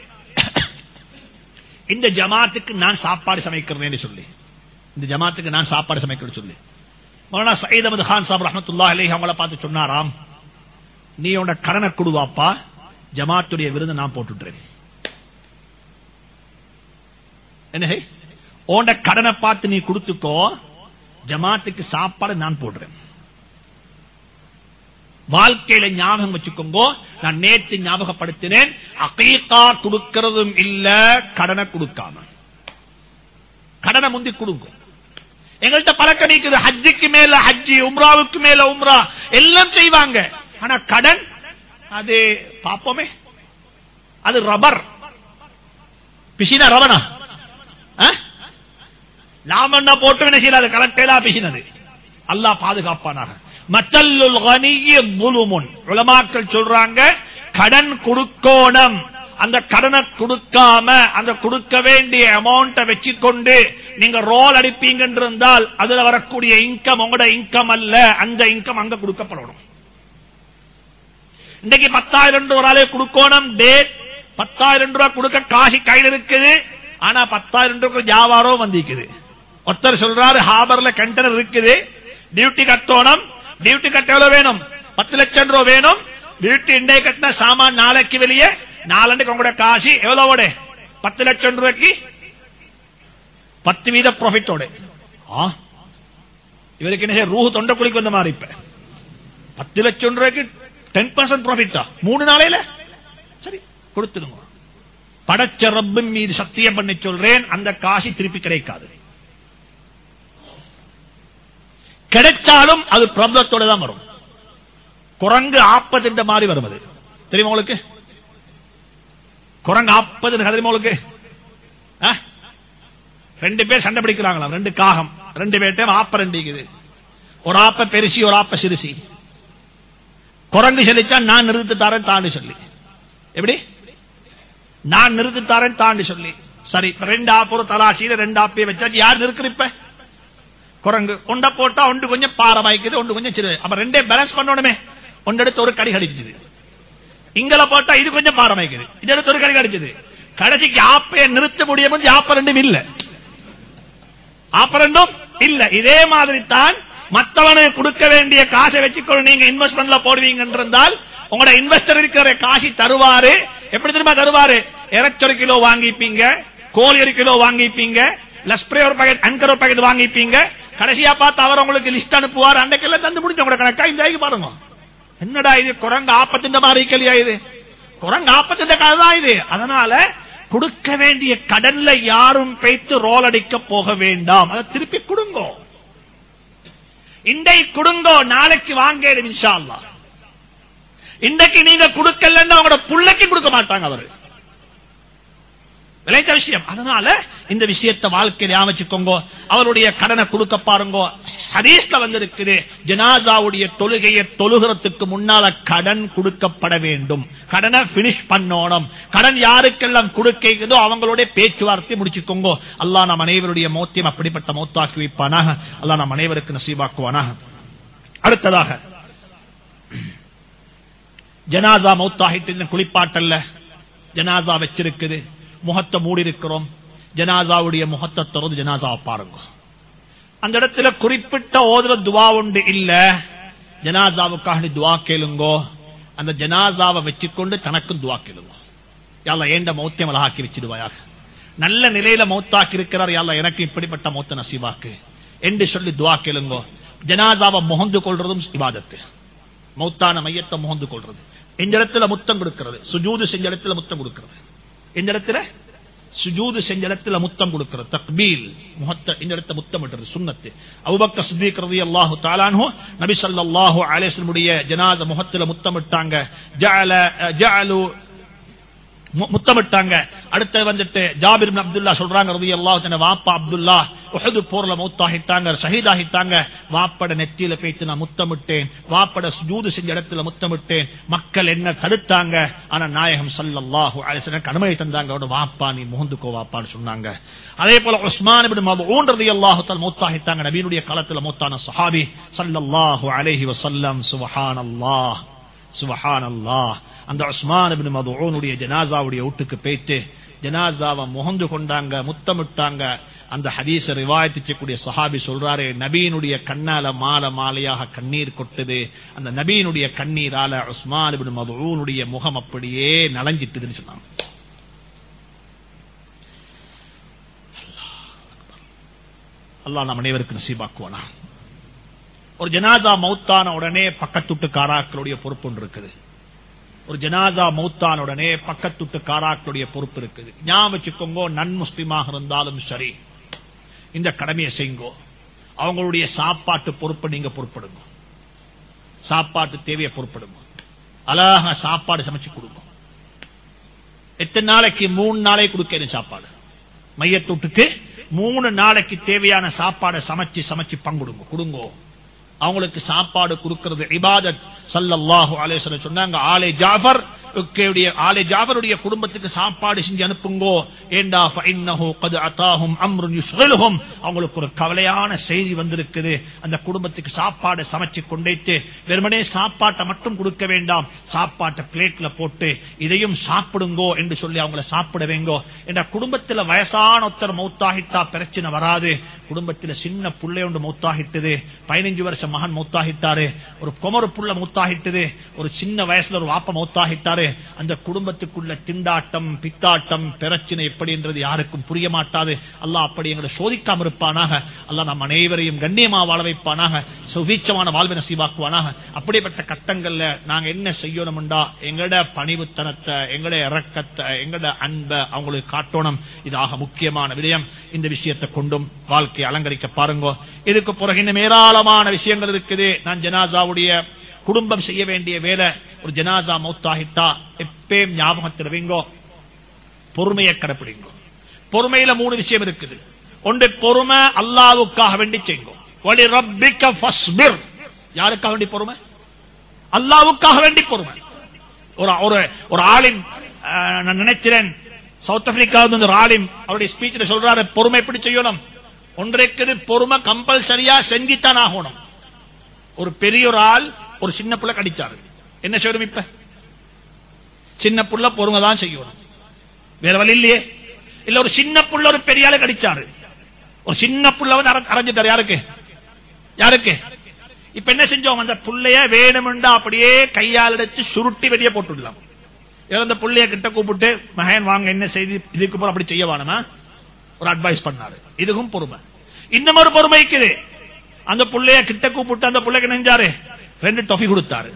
இந்த ஜமாத்துக்கு நான் சாப்பாடு சமைக்கிறேன்னு சொல்லி இந்த ஜமாத்துக்கு நான் சாப்பாடு சமைக்கிறேன்னு சொல்லி மௌலானா சயீத் அஹமது கான் சாப் ரஹமத்துல்லா அலைஹி அவங்கள பார்த்து சொன்னாராம் நீ உன்னோட கடனை கொடுவாப்பா ஜமாத்துடைய விருதை நான் போட்டுடுறேன் என்ன செய்? உன்ட கடனை பார்த்து நீ கொடுத்துக்கோ ஜமாத்துக்கு சாப்பாடு நான் போடுறேன் வாழ்க்கையில ஞாபகம் வச்சுக்கோங்க நான் நேற்று ஞாபகப்படுத்தினேன் அகீகா கொடுக்கிறதும் இல்ல கடனை கொடுக்காம கடனை முந்தி கொடுங்க எங்கள்கிட்ட பழக்கம் நீக்குது ஹஜ்ஜுக்கு மேல ஹஜ்ஜி உம்ராவுக்கு மேல உம்ரா எல்லாம் செய்வாங்க ஆனா கடன் அது பாப்போமே அது ரப்பர் பிசினா ரவனா லாமண்ணா போட்டு என்ன செய்யல அது கலட்டேலா பிசினது அல்லாஹ் பாதுகாப்பானாக மத்தல்லுல் கனிய முலுமுன் உலமாக்கள் சொல்றாங்க கடன் கொடுக்கோணம் அந்த கடனை கொடுக்காம அந்த கொடுக்க வேண்டிய அமௌண்ட்டை வச்சுக்கொண்டு நீங்க ரோல் அடிப்பீங்க இருந்தால் அதுல வரக்கூடிய இன்கம் உங்களோட இன்கம் அல்ல அந்த இன்கம் அங்க கொடுக்கப்படணும் இன்னைக்கு பத்தாயிரம் ரூபாய் ஒரு ஆளே கொடுக்கணும் டேட் பத்தாயிரம் ரூபாய் கொடுக்க காசு கையில் இருக்குது ஆனா பத்தாயிரம் ரூபாய் வியாபாரம் வந்திருக்குது ஒருத்தர் சொல்றாரு ஹாபர்ல கண்டனர் இருக்குது டியூட்டி கட்டணும் டியூட்டி கட்ட எவ்வளவு வேணும் பத்து லட்சம் ரூபாய் வேணும் டியூட்டி இண்டே கட்டின சாமான் நாளைக்கு வெளியே நாலண்டுக்கு உங்களோட காசு எவ்வளவோட பத்து லட்சம் ரூபாய்க்கு பத்து வீத ப்ராஃபிட்டோட ஆ இவருக்கு என்ன ரூஹு தொண்டை குளிக்கு வந்த மாதிரி இப்ப பத்து லட்சம் ரூபாய்க்கு டென் பர்சன்ட் ப்ராஃபிட்டா மூணு நாளையில சரி கொடுத்துடுங்க படைச்ச ரப்பின் மீது சத்தியம் பண்ணி சொல்றேன் அந்த காசு திருப்பி கிடைக்காது கிடைச்சாலும் அது பிரபலத்தோட தான் வரும் குரங்கு ஆப்பதுன்ற மாதிரி வரும் அது தெரியுமா உங்களுக்கு குரங்கு ஆப்பது தெரியுமா உங்களுக்கு ஆ? ரெண்டு பேர் சண்டை பிடிக்கிறாங்களாம் ரெண்டு காகம் ரெண்டு பேர்ட்டையும் ஆப்ப ரெண்டு இருக்குது ஒரு ஆப்ப பெருசி ஒரு ஆப்ப சிறுசி குரங்கு சொல்லிச்சா நான் நிறுத்து தரேன் தாண்டி சொல்லி எப்படி நான் நிறுத்து தரேன் தாண்டி சொல்லி சரி இப்ப ரெண்டு ஆப்பு ஒரு தலாசியில ரெண்டு ஆப்பையை வச்சா யார் நிற்கிற இப்ப குரங்கு ஒண்ட போட்டா ஒன்று கொஞ்சம் பாறை வாய்க்குது ஒன்று கொஞ்சம் சிறு அப்ப ரெண்டே பேலன்ஸ் பண்ணணுமே ஒன்று எடுத்து ஒரு கடி கடிச்சுது இங்கல போட்டா இது கொஞ்சம் பாறை வாய்க்குது இது எடுத்து ஒரு கடி கடிச்சது கடைசிக்கு ஆப்பைய நிறுத்த முடியும் ஆப்ப ரெண்டும் இல்ல ஆப்ப ரெண்டும் இல்ல இதே மாதிரி தான் மத்தவனுக்கு கொடுக்க வேண்டிய காசை வச்சுக்கொண்டு நீங்க இன்வெஸ்ட்மெண்ட்ல போடுவீங்க இருந்தால் உங்களோட இன்வெஸ்டர் இருக்கிற காசு தருவாரு எப்படி தெரியுமா தருவாரு இறைச்சி ஒரு கிலோ வாங்கிப்பீங்க கோழி ஒரு கிலோ வாங்கிப்பீங்க லஸ்ப்ரே ஒரு பாக்கெட் அங்கர் ஒரு பாக்கெட் வாங்கிப்பீங்க கடைசியா பார்த்து அவர் உங்களுக்கு லிஸ்ட் அனுப்புவார் அன்றைக்கெல்லாம் தந்து முடிஞ்ச உங்களோட கணக்கா இந்த ஆகி பாருங்க என்னடா இது குரங்கு ஆப்பத்தின் மாதிரி இருக்கலையா இது குரங்கு ஆப்பத்தின் கதை தான் இது அதனால கொடுக்க வேண்டிய கடன்ல யாரும் பேய்த்து ரோல் அடிக்க போக வேண்டாம் அதை திருப்பி கொடுங்கோ இன்றை கொடுங்கோ நாளைக்கு வாங்கேடும் இன்ஷா அல்லாஹ் இன்றைக்கு நீங்க கொடுக்கலன்னா உங்களோட புள்ளைக்கு கொடுக்க மாட்டாங்க அவரு விளைந்த விஷயம் அதனால இந்த விஷயத்தை வாழ்க்கையில அமைச்சுக்கோங்க அவருடைய கடனை கொடுக்க பாருங்க ஹதீஸ்ல வந்திருக்குது ஜனாசாவுடைய தொழுகையை தொழுகிறதுக்கு முன்னால கடன் கொடுக்கப்பட வேண்டும் கடனை பினிஷ் பண்ணணும் கடன் யாருக்கெல்லாம் கொடுக்கிறதோ அவங்களுடைய பேச்சுவார்த்தை முடிச்சுக்கோங்க அல்லாஹ் நம் அனைவருடைய மௌத்தியம் அப்படிப்பட்ட மௌத்தாக்கி வைப்பானாக அல்லாஹ் நம் அனைவருக்கு நசீபாக்குவானாக அடுத்ததாக ஜனாசா மௌத்தாகிட்டு குளிப்பாட்டல்ல ஜனாசா வச்சிருக்குது முகத்தை மூடி இருக்கிறோம் ஜனாசாவுடைய முகத்தை திறந்து ஜனாசாவை பாருங்க அந்த இடத்துல குறிப்பிட்ட ஓதுற துவா உண்டு இல்ல ஜனாசாவுக்காக துவா கேளுங்கோ அந்த ஜனாசாவை வச்சுக்கொண்டு தனக்கும் துவா கேளுங்க யாழ்லா ஏண்ட மௌத்தியம் அழகாக்கி வச்சிடுவாயாக நல்ல நிலையில மௌத்தாக்கி இருக்கிறார் யாழ்லா எனக்கு இப்படிப்பட்ட மௌத்த நசீவாக்கு என்று சொல்லி துவா கேளுங்கோ ஜனாசாவை முகந்து கொள்றதும் இபாதத்து மௌத்தான மையத்தை முகந்து கொள்றது இந்த இடத்துல முத்தம் கொடுக்கிறது சுஜூது செஞ்ச இடத்துல முத்தம் கொடுக்கிறது இந்த இடத்துல சுஜூது செஞ்ச இடத்துல முத்தம் கொடுக்கிறது தக்பீல் முகத்த இந்த இடத்த முத்தமிடுறது சுன்னத்து அபுபக்க சித்திக் ரலியல்லாஹு தஆலாஹு நபி ஸல்லல்லாஹு அலைஹி வஸல்லம் ஜனாஸா முகத்துல முத்தமிட்டாங்க ஜஅல ஜஅலு மு- முத்தமிட்டாங்க அடுத்து வந்துட்டு ஜாபிர் இப்னு அப்துல்லா சொல்றாங்க ரலியல்லாஹு தஆலா வாப்பா அப்துல்லா உஹது போர்ல மௌத்தாகிட்டாங்க ஷஹீதாகிட்டாங்க வாப்பட நெத்தியில பேத்து நான் முத்தமிட்டேன் வாப்பட சுஜூது செஞ்ச இடத்துல முத்தமிட்டேன் மக்கள் என்ன தடுத்தாங்க ஆனா நாயகம் ஸல்லல்லாஹு அலைஹி வஸல்லம் அனுமதி தந்தாங்க அவரோட வாப்பா நீ முகந்துக்கோ வாப்பான்னு சொன்னாங்க அதே போல உஸ்மான் இப்னு மதுஊன் ரலியல்லாஹு தஆலா மௌத்தாகிட்டாங்க நபியினுடைய காலத்துல மௌத்தான சஹாபி ஸல்லல்லாஹு அலைஹி வஸல்லம் சுப்ஹானல்லாஹ் சுபஹானல்லாஹ் அந்த உஸ்மான் இப்னு மதுஊனுடைய ஜனாசாவுடைய வீட்டுக்கு போயிட்டு ஜனாசாவை முகந்து கொண்டாங்க முத்தமிட்டாங்க அந்த ஹதீஸ ரிவாயத்து செய்யக்கூடிய சஹாபி சொல்றாரு நபியினுடைய கண்ணால மால மாலையாக கண்ணீர் கொட்டுது அந்த நபியினுடைய கண்ணீரால உஸ்மான் இப்னு மதுஊனுடைய முகம் அப்படியே நலஞ்சிட்டுதுன்னு சொன்னாங்க அல்லாஹ் நம் அனைவருக்கு நசீபாக்குவானா ஒரு ஜனாசா மௌத்தான உடனே பக்கத்துட்டு காராக்களுடைய பொறுப்பு ஒன்று இருக்குது ஒரு ஜனாசா மௌத்தான உடனே பக்கத்துட்டு காராக்களுடைய பொறுப்பு இருக்குது ஞாபகம் வச்சுக்கோங்க நன் முஸ்லிமாக இருந்தாலும் சரி இந்த கடமையை செய்யுங்கோ அவங்களுடைய சாப்பாட்டு பொறுப்பை நீங்க பொறுப்படுங்க சாப்பாட்டு தேவையை பொறுப்படுங்க அழகா சாப்பாடு சமைச்சு கொடுங்க எத்தனை நாளைக்கு மூணு நாளைக்கு கொடுக்கணும் சாப்பாடு மையத்தூட்டுக்கு மூணு நாளைக்கு தேவையான சாப்பாடை சமைச்சு சமைச்சு பங்குடுங்க கொடுங்கோ அவங்களுக்கு சாப்பாடு கொடுக்கிறது இபாதத் சல்லல்லாஹு அலைஹி வஸல்லம் சொன்னாங்க ஆலே ஜாஃபர் உக்கையுடைய ஆலே ஜாஃபருடைய குடும்பத்துக்கு சாப்பாடு செஞ்சு அனுப்புங்கோ ஏண்டா ஃபஇன்னஹு கத் அதாஹும் அம்ருன் யுஷ்கிலுஹும் அவங்களுக்கு ஒரு கவலையான செய்தி வந்திருக்குது அந்த குடும்பத்துக்கு சாப்பாடு சமைச்சு கொண்டேத்து வெறுமனே சாப்பாட்டை மட்டும் கொடுக்க வேண்டாம் சாப்பாட்டை பிளேட்ல போட்டு இதையும் சாப்பிடுங்கோ என்று சொல்லி அவங்கள சாப்பிட வேங்கோ என்ற குடும்பத்துல வயசான ஒருத்தர் மௌத்தாகிட்டா பிரச்சனை வராது குடும்பத்துல சின்ன புள்ளை ஒன்று மௌத்தாகிட்டது பதினஞ்சு வருஷம் மகன் மௌத்தாகிட்டாரு ஒரு குமரு புள்ள மௌத்தாகிட்டது ஒரு சின்ன வயசுல ஒரு வாப்ப மௌத்தாகிட்டாரு அந்த குடும்பத்துக்குள்ள திண்டாட்டம் பித்தாட்டம் பிரச்சனை எப்படி என்றது யாருக்கும் புரிய மாட்டாது அல்லாஹ் அப்படி எங்களை சோதிக்காம இருப்பானாக அல்லாஹ் நம் அனைவரையும் கண்ணியமா வாழ வைப்பானாக சுவீச்சமான வாழ்வை நசீவாக்குவானாக அப்படிப்பட்ட கட்டங்கள்ல நாங்க என்ன செய்யணும்டா எங்கட பணிவுத்தனத்தை எங்கட இறக்கத்தை எங்கட அன்பை அவங்களுக்கு காட்டணும் இதாக முக்கியமான விடயம் இந்த விஷயத்தை கொண்டும் வாழ்க்கையை அலங்கரிக்க பாருங்க இதுக்கு பிறகு இன்னும் ஏராளமான விஷயங்கள் இருக்குது நான் ஜனாசாவுடைய குடும்பம் செய்ய வேண்டிய வேலை ஒரு ஜனாசா மௌத்தாகிட்டா எப்பயும் ஞாபகத்தில் வைங்கோ பொறுமையை கடைப்பிடிங்கோ பொறுமையில மூணு விஷயம் இருக்குது ஒன்று பொறுமை அல்லாவுக்காக வேண்டி செய்யுங்கோ வலி ரப்பிக்க ஃபஸ்பிர் யாருக்காக வேண்டி பொறுமை அல்லாவுக்காக வேண்டி பொறுமை ஒரு ஒரு ஒரு ஆளின் அஹ், நான் நினைக்கிறேன் சவுத் ஆப்பிரிக்காவில் ஒரு ஆலிம் அவருடைய ஸ்பீச்ல சொல்றாரு பொறுமை எப்படி செய்யணும் ஒன்றைக்குது பொறுமை கம்பல்சரியா செஞ்சுத்தான் ஆகணும் ஒரு பெரிய ஒரு ஆள் ஒரு சின்ன புள்ள கடிச்சாரு என்ன செய்யணும் இப்ப சின்ன புள்ள பொறுமை தான் செய்யணும் வேற வழி இல்லையே இல்ல ஒரு சின்ன புள்ள ஒரு பெரிய ஆளு கடிச்சாரு ஒரு சின்ன புள்ள வந்து அரை- அரைஞ்சிட்டாரு யாருக்கு யாருக்கு இப்ப என்ன செஞ்சோம் அந்த புள்ளைய வேணுமெண்டா அப்படியே கையால் எடுத்து சுருட்டி வெளியே போட்டுடலாம் இறந்த புள்ளைய கிட்ட கூப்பிட்டு மகன் வாங்க என்ன செய்தி இதுக்கு போற அப்படி செய்ய வேணுமா ஒரு அட்வைஸ் பண்ணாரு இதுக்கும் பொறுமை இன்னும் ஒரு பொறுமை இருக்குது அந்த புள்ளைய கிட்ட கூப்பிட்டு அந்த புள்ளைக்கு நெஞ்சாரு ரெண்டு டொஃபி கொடுத்தாரு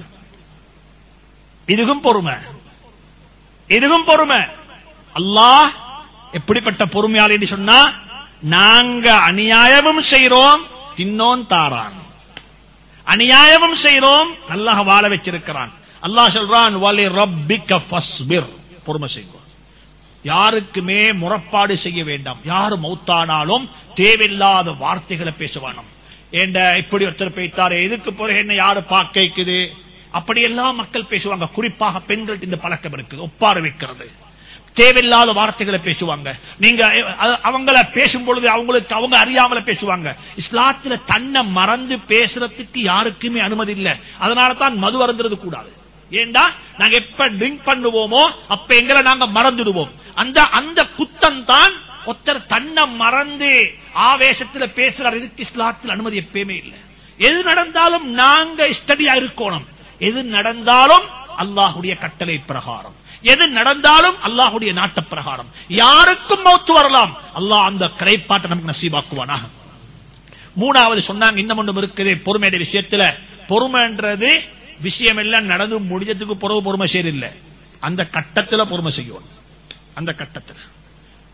இதுக்கும் பொறுமை இதுக்கும் பொறுமை அல்லாஹ் எப்படிப்பட்ட பொறுமையாளி என்று சொன்னா நாங்க அநியாயமும் செய்றோம் தின்னோன் தாரான் அநியாயமும் செய்றோம் அல்லாஹ் வாழ வச்சிருக்கிறான் அல்லாஹ் சொல்றான் வலி ரப்பிக்க ஃபஸ்பிர் பொறுமை செய்வோம் யாருக்குமே முறப்பாடு செய்ய வேண்டாம் யாரு மௌத்தானாலும் தேவையில்லாத வார்த்தைகளை பேசுவானோம் ஏண்ட இப்படி ஒருத்தர் பேய்த்தாரு இதுக்கு பிறகு என்ன யாரு பாக்கைக்குது அப்படியெல்லாம் மக்கள் பேசுவாங்க குறிப்பாக பெண்கள் இந்த பழக்கம் இருக்குது ஒப்பாறு வைக்கிறது தேவையில்லாத வார்த்தைகளை பேசுவாங்க நீங்க அ- அவங்கள பேசும் பொழுது அவங்களுக்கு அவங்க அறியாமல பேசுவாங்க இஸ்லாத்துல தன்னை மறந்து பேசுறதுக்கு யாருக்குமே அனுமதி இல்லை அதனால தான் மது அருந்துறது கூடாது ஏண்டா நாங்க எப்ப ட்ரிங்க் பண்ணுவோமோ அப்ப எங்களை நாங்க மறந்துடுவோம் அந்த அந்த குத்தம் தான் ஒருத்தர் தன்னை மறந்து ஆவேசத்துல பேசுறார் இதுக்கு இஸ்லாத்தில் அனுமதி எப்பயுமே இல்லை எது நடந்தாலும் நாங்க ஸ்டடியா இருக்கணும் எது நடந்தாலும் அல்லாஹுடைய கட்டளை பிரகாரம் எது நடந்தாலும் அல்லாஹுடைய நாட்ட பிரகாரம் யாருக்கும் மௌத்து வரலாம் அல்லாஹ் அந்த கரைப்பாட்டை நமக்கு நசீபாக்குவானாக மூணாவது சொன்னாங்க இன்னும் ஒன்றும் இருக்குது பொறுமையுடைய விஷயத்துல பொறுமைன்றது விஷயம் எல்லாம் நடந்து முடிஞ்சதுக்கு பிறகு பொறுமை செய்யல அந்த கட்டத்துல பொறுமை செய்யணும் அந்த கட்டத்துல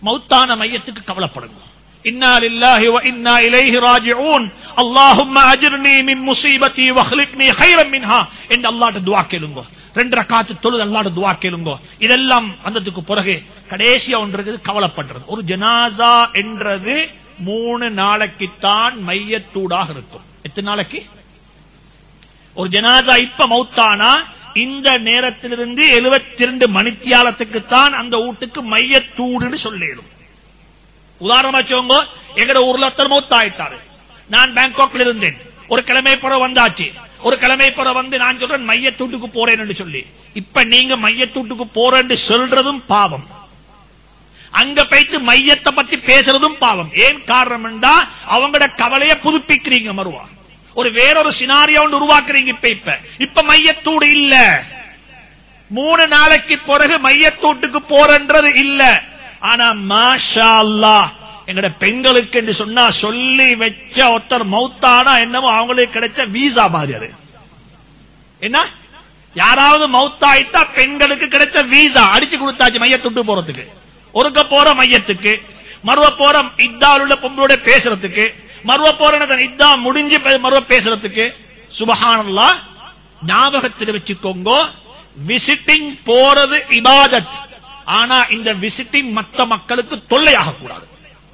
மௌத்தான மையத்துக்கு கவலைப்படுங்க இன்னா லில்லாஹி வ இன்னா இலைஹி ராஜிஊன் அல்லாஹும்ம அஜிர்னி மின் முஸீபத்தி வஹ்லிக்னி கைரம் மின்ஹா என்று அல்லாஹ்ட்ட துஆ கேளுங்க ரெண்டு ரக்காத்து தொழுது அல்லாஹ்ட்ட துஆ கேளுங்க இதெல்லாம் வந்ததுக்கு பிறகு கடைசியா ஒன்று இருக்குது கவலைப்படுறது ஒரு ஜனாசா என்றது மூணு நாளைக்குத்தான் மையத்தூடாக இருக்கும் எத்தனை நாளைக்கு ஒரு ஜனாசா இப்ப மௌத்தானா இந்த நேரத்திலிருந்து எழுபத்தி இரண்டு மணித்தியாலத்துக்கு தான் அந்த வீட்டுக்கு மையத்தூடுன்னு சொல்லிடும் உதாரணமா வச்சுக்கோங்க எங்கட ஊர்ல ஒருத்தர் மௌத்தாயிட்டாரு நான் பேங்காக்ல இருந்தேன் ஒரு கிழமை புற வந்தாச்சு ஒரு கிழமை புற வந்து நான் சொல்றேன் மையத்தூட்டுக்கு போறேன்னு சொல்லி இப்ப நீங்க மையத்தூட்டுக்கு போறேன்னு சொல்றதும் பாவம் அங்க போயிட்டு மையத்தை பத்தி பேசுறதும் பாவம் ஏன் காரணம் அவங்களோட கவலையை புதுப்பிக்கிறீங்க மறுவா ஒரு வேறொரு சினாரியா ஒன்று உருவாக்குறீங்க இப்ப இப்ப இப்ப மையத்தூடு இல்ல மூணு நாளைக்கு பிறகு மையத்தூட்டுக்கு போறன்றது இல்ல ஆனா மாஷா அல்லாஹ் எங்கட பெண்களுக்கு என்று சொன்னா சொல்லி வச்ச ஒருத்தர் மௌத்தானா என்னமோ அவங்களுக்கு கிடைச்ச வீசா மாதிரி அது என்ன யாராவது மௌத்தாயிட்டா பெண்களுக்கு கிடைச்ச வீசா அடிச்சு கொடுத்தாச்சு மையத்துட்டு போறதுக்கு ஒருக்க போற மையத்துக்கு மறுவ போற இத்தாவில் உள்ள பொம்பளோட பேசுறதுக்கு மறுவ போற இதா முடிஞ்சு பே- மறுவ பேசுறதுக்கு சுபஹானல்லா ஞாபகத்தில் வச்சுக்கோங்க விசிட்டிங் போறது இபாதத் ஆனா இந்த விசிட்டிங் மத்த மக்களுக்கு தொல்லையாக கூடாது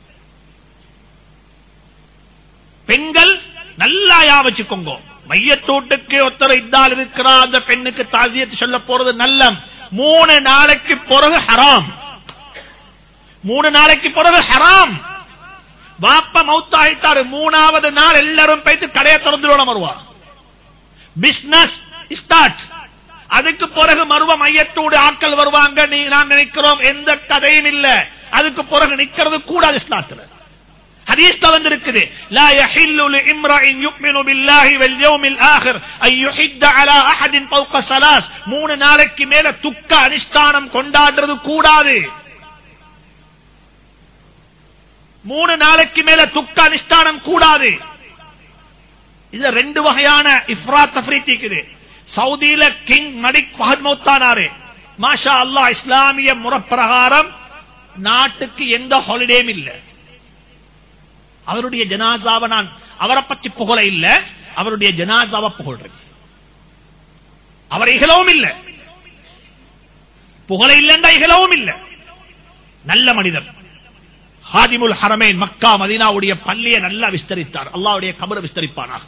பெண்கள் நல்லா யா வச்சுக்கோங்க மையத்தோட்டுக்கு ஒருத்தர் இத்தால் இருக்கிறா அந்த பெண்ணுக்கு தாசியத்தை சொல்ல போறது நல்ல மூணு நாளைக்கு பிறகு ஹராம் மூணு நாளைக்கு பிறகு ஹராம் வாப்ப மௌத்தாயிட்டாரு மூணாவது நாள் எல்லாரும் போயிட்டு கடையை திறந்துடணும் வருவா பிசினஸ் ஸ்டார்ட் அதுக்கு பிறகு மருவ மையத்தோடு ஆட்கள் வருவாங்க நீ நாங்க நிக்கிறோம் எந்த கதையும் இல்ல அதுக்கு பிறகு நிக்கிறது கூடாது ஸ்லாத்துல ஹதீஸ்ல வந்திருக்குது لا يحل لامرئ يؤمن بالله واليوم الاخر ان يحد على احد فوق ثلاث மூணு நாளைக்கு மேல துக்க அனுஷ்டானம் கொண்டாடுறது கூடாது மூணு நாளைக்கு மேல துக்க அனுஷ்டானம் கூடாது இது ரெண்டு வகையான இஃப்ரா தஃப்ரீத் இருக்குது சவுதியில கிங் மடிக் ஃபஹத் மௌத்தானாரு மாஷா அல்லாஹ் இஸ்லாமிய முறப்பிரகாரம் நாட்டுக்கு எந்த ஹாலிடேயும் இல்ல அவருடைய ஜனாசாவை நான் அவரை பற்றி புகழ இல்ல அவருடைய ஜனாசாவை புகழ்றேன் அவர் இகழவும் இல்ல புகழ இல்லைண்டா இகழவும் இல்ல நல்ல மனிதர் ஹாதிமுல் ஹரமேன் மக்கா மதீனாவுடைய பள்ளியை நல்லா விஸ்தரித்தார் அல்லாவுடைய கபரை விஸ்தரிப்பானாக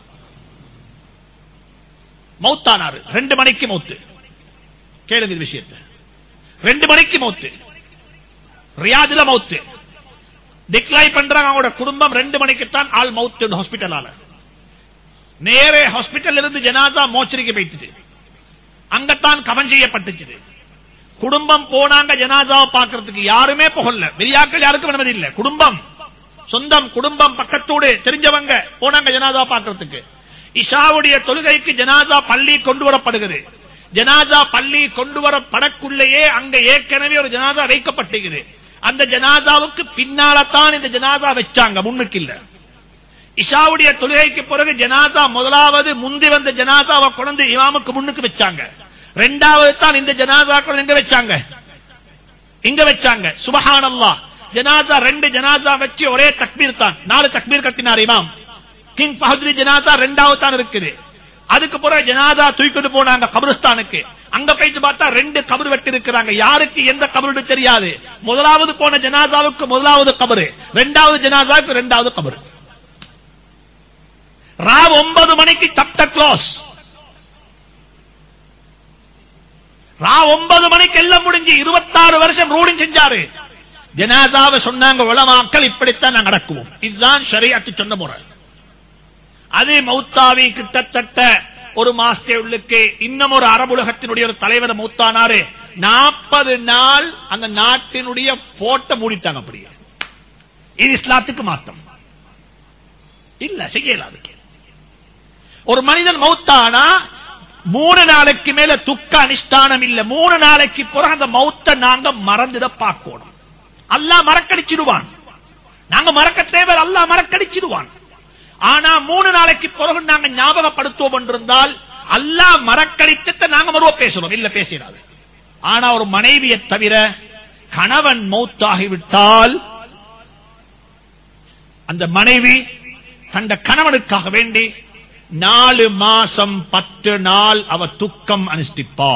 மௌத்தானாரு ரெண்டு மணிக்கு மௌத்து கேளுங்க இந்த விஷயத்தை ரெண்டு மணிக்கு மௌத்து ரியாதுல மௌத்து டிக்ளைன் பண்றாங்க அவங்களோட குடும்பம் ரெண்டு மணிக்குத்தான் ஆள் மவுத் ஹாஸ்பிட்டலால நேரே ஹாஸ்பிட்டல் இருந்து ஜனாதா மோச்சரிக்கு வைத்துட்டு அங்கத்தான் கவன் செய்யப்பட்டுச்சு குடும்பம் போனாங்க ஜனாதாவை பார்க்கறதுக்கு யாருமே புகழல வெளியாக்கள் யாருக்கும் அனுமதி இல்ல குடும்பம் சொந்தம் குடும்பம் பக்கத்தோடு தெரிஞ்சவங்க போனாங்க ஜனாதா பார்க்கறதுக்கு இஷாவுடைய தொழுகைக்கு ஜனாதா பள்ளி கொண்டு வரப்படுகிறது ஜனாதா பள்ளி கொண்டு வரப்படக்குள்ளேயே அங்க ஏற்கனவே ஒரு ஜனாதா வைக்கப்பட்டிருக்குது அந்த ஜனாதாவுக்கு பின்னால்தான் இந்த ஜனாதா வச்சாங்க முன்னுக்கு இல்ல இஷாவுடைய தொழுகைக்கு பிறகு ஜனாதா முதலாவது முந்தி வந்த ஜனாதாவை கொண்டு இமாமுக்கு முன்னுக்கு வச்சாங்க ரெண்டாவது தான் இந்த ஜனாதா கொண்டு எங்க வச்சாங்க இங்க வச்சாங்க சுபஹானல்லா ஜனாதா ரெண்டு ஜனாதா வச்சு ஒரே தக்பீர் தான் நாலு தக்பீர் கட்டினார் இமாம் கிங் பஹதுரி ஜனாதா ரெண்டாவது தான் இருக்குது அதுக்கு பிறகு ஜனாதா தூக்கிட்டு போனாங்க கபருஸ்தானுக்கு அங்க போயிட்டு பார்த்தா ரெண்டு கபர் வெட்டி இருக்கிறாங்க யாருக்கு எந்த கபரு தெரியாது முதலாவது போன ஜனாதாவுக்கு முதலாவது கபரு ரெண்டாவது ஜனாதாவுக்கு ரெண்டாவது கபரு ராவ் ஒன்பது மணிக்கு சப்ட க்ளோஸ் ரா ஒன்பது மணிக்கு எல்லாம் முடிஞ்சு இருபத்தாறு வருஷம் ரூலிங் செஞ்சாரு ஜனாதாவை சொன்னாங்க உளமாக்கள் இப்படித்தான் நாங்க நடக்குவோம் இதுதான் ஷரியத்து சொன்ன முறை அது மௌத்தாவி கிட்டத்தட்ட ஒரு மாசத்தை உள்ளுக்கு இன்னும் ஒரு அரபுலகத்தினுடைய ஒரு தலைவர் மௌத்தானாரு நாற்பது நாள் அந்த நாட்டினுடைய போட்ட மூடிட்டாங்க அப்படியே இது இஸ்லாத்துக்கு மாத்தம் இல்ல செய்யலாது ஒரு மனிதன் மௌத்தானா மூணு நாளைக்கு மேல துக்க அனுஷ்டானம் இல்ல மூணு நாளைக்கு பிறகு அந்த மௌத்த நாங்க மறந்துட பார்க்கணும் அல்லா மறக்கடிச்சிடுவான் நாங்க மறக்க தேவை அல்லா மறக்கடிச்சிடுவான் ஆனா மூணு நாளைக்கு பிறகு நாங்க ஞாபகப்படுத்துவோம் என்றிருந்தால் அல்லா மறக்கடித்தத்தை நாங்க மறுவ பேசணும் இல்ல பேசிடாது ஆனா ஒரு மனைவியை தவிர கணவன் மௌத்தாகிவிட்டால் அந்த மனைவி தந்த கணவனுக்காக வேண்டி நாலு மாசம் பத்து நாள் அவ துக்கம் அனுஷ்டிப்பா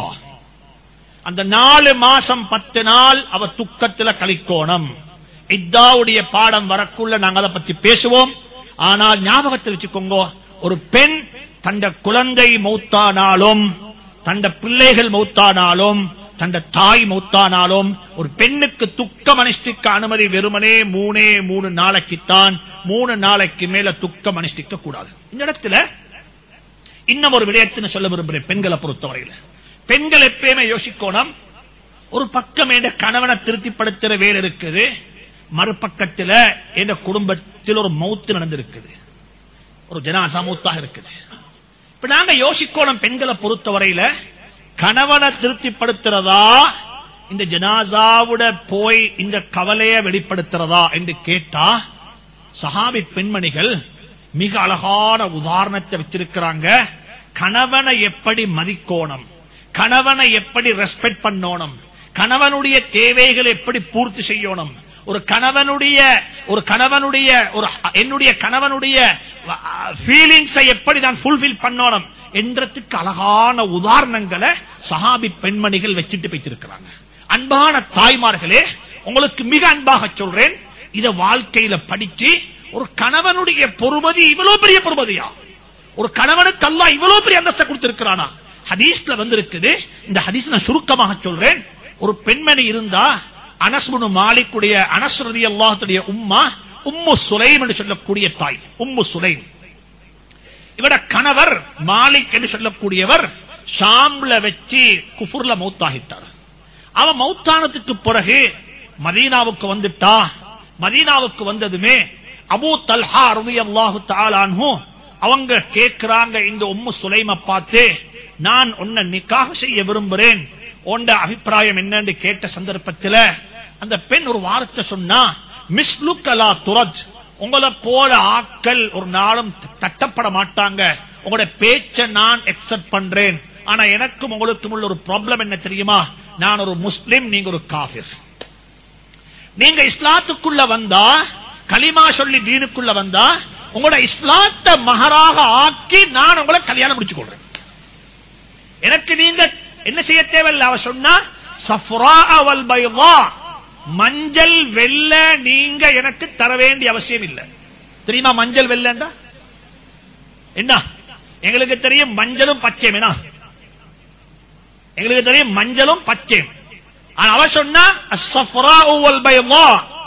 அந்த நாலு மாசம் பத்து நாள் அவ துக்கத்துல கழிக்கோணம் இத்தாவுடைய பாடம் வரக்குள்ள நாங்க அதை பத்தி பேசுவோம் ஆனால் ஞாபகத்தில் வச்சுக்கோங்க ஒரு பெண் தந்த குழந்தை மௌத்தானாலும் தந்த பிள்ளைகள் மௌத்தானாலும் தந்த தாய் மௌத்தானாலும் ஒரு பெண்ணுக்கு துக்கம் அனுஷ்டிக்க அனுமதி வெறுமனே மூணே மூணு நாளைக்குத்தான் மூணு நாளைக்கு மேல துக்கம் அனுஷ்டிக்க கூடாது இந்த இடத்துல இன்னும் ஒரு விடயத்தின்னு சொல்ல விரும்புகிறேன் பெண்களை பொறுத்தவரையில பெண்கள் எப்பயுமே யோசிக்கணும் ஒரு பக்கம் என்ற கணவனை திருப்திப்படுத்துற வேலை இருக்குது மறுபக்கத்தில் என்ற குடும்பத்தில் ஒரு மௌத்து நடந்திருக்குது ஒரு ஜனாசா மௌத்தாக இருக்குது இப்ப நாங்க யோசிக்கணும் பெண்களை பொறுத்தவரையில கணவனை திருப்திப்படுத்துறதா இந்த ஜனாசாவுட போய் இந்த கவலையை வெளிப்படுத்துறதா என்று கேட்டா சஹாபி பெண்மணிகள் மிக அழகான உதாரணத்தை வச்சிருக்கிறாங்க கணவனை எப்படி மதிக்கோணும் கணவனை எப்படி ரெஸ்பெக்ட் பண்ணணும் கணவனுடைய தேவைகளை எப்படி பூர்த்தி செய்யணும் ஒரு கணவனுடைய ஒரு கணவனுடைய ஒரு என்னுடைய கணவனுடைய ஃபீலிங்ஸை எப்படி நான் ஃபுல்பில் பண்ணணும் என்றதுக்கு அழகான உதாரணங்களை சஹாபி பெண்மணிகள் வச்சுட்டு போயிட்டிருக்கிறாங்க அன்பான தாய்மார்களே உங்களுக்கு மிக அன்பாக சொல்றேன் இத வாழ்க்கையில படிச்சு ஒரு கணவனுடைய பொறுமதி இவ்வளவு பெரிய பொறுமதியா ஒரு கணவனுக்கு அல்லா இவ்வளவு பெரிய அந்தஸ்தை கொடுத்திருக்கிறானா ஹதீஸ்ல வந்திருக்குது இந்த ஹதீஸ் நான் சுருக்கமாக சொல்றேன் ஒரு பெண்மணி இருந்தா அனஸ்முனு மாலிக்குடைய அனஸ்ரதி அல்லாஹுடைய உம்மா உம்மு சுலைம் என்று சொல்லக்கூடிய தாய் உம்மு சுலைம் இவட கணவர் மாலிக் என்று சொல்லக்கூடியவர் ஷாம்ல வச்சு குஃபுர்ல மௌத்தாகிட்டார் அவன் மௌத்தானத்துக்கு பிறகு மதீனாவுக்கு வந்துட்டா மதீனாவுக்கு வந்ததுமே அபூ தல்ஹா ரவி அல்லாஹு தாலான்ஹூ அவங்க கேட்கிறாங்க இந்த உம்மு சுலைம பார்த்து நான் உன்னை நிக்காக செய்ய விரும்புறேன் உண்ட அபிப்பிராயம் என்னன்னு கேட்ட சந்தர்ப்பத்தில் அந்த பெண் ஒரு வார்த்தை சொன்னா மிஸ்லுக்கலா துரஜ் உங்களை போல ஆக்கள் ஒரு நாளும் தட்டப்பட மாட்டாங்க உங்களோட பேச்ச நான் எக்ஸப்ட் பண்றேன் ஆனா எனக்கும் உங்களுக்கும் உள்ள ஒரு ப்ராப்ளம் என்ன தெரியுமா நான் ஒரு முஸ்லிம் நீங்க ஒரு காபிர் நீங்க இஸ்லாத்துக்குள்ள வந்தா களிமா சொல்லி தீனுக்குள்ள வந்தா உங்களோட இஸ்லாத்த மகராக ஆக்கி நான் உங்களை கல்யாணம் முடிச்சு கொள்றேன் எனக்கு நீங்க என்ன செய்ய தேவையில்லை அவ சொன்னா சஃப்ரா அவல் பைவா மஞ்சள் வெள்ள நீங்க எனக்கு தர வேண்டிய அவசியம் இல்லை தெரியுமா மஞ்சள் வெள்ளண்டா என்ன எங்களுக்கு தெரியும் மஞ்சளும் பச்சையும் என்ன எங்களுக்கு தெரியும் மஞ்சளும் பச்சையும் ஆனா அவ சொன்னா சஃப்ரா உவல் பைவா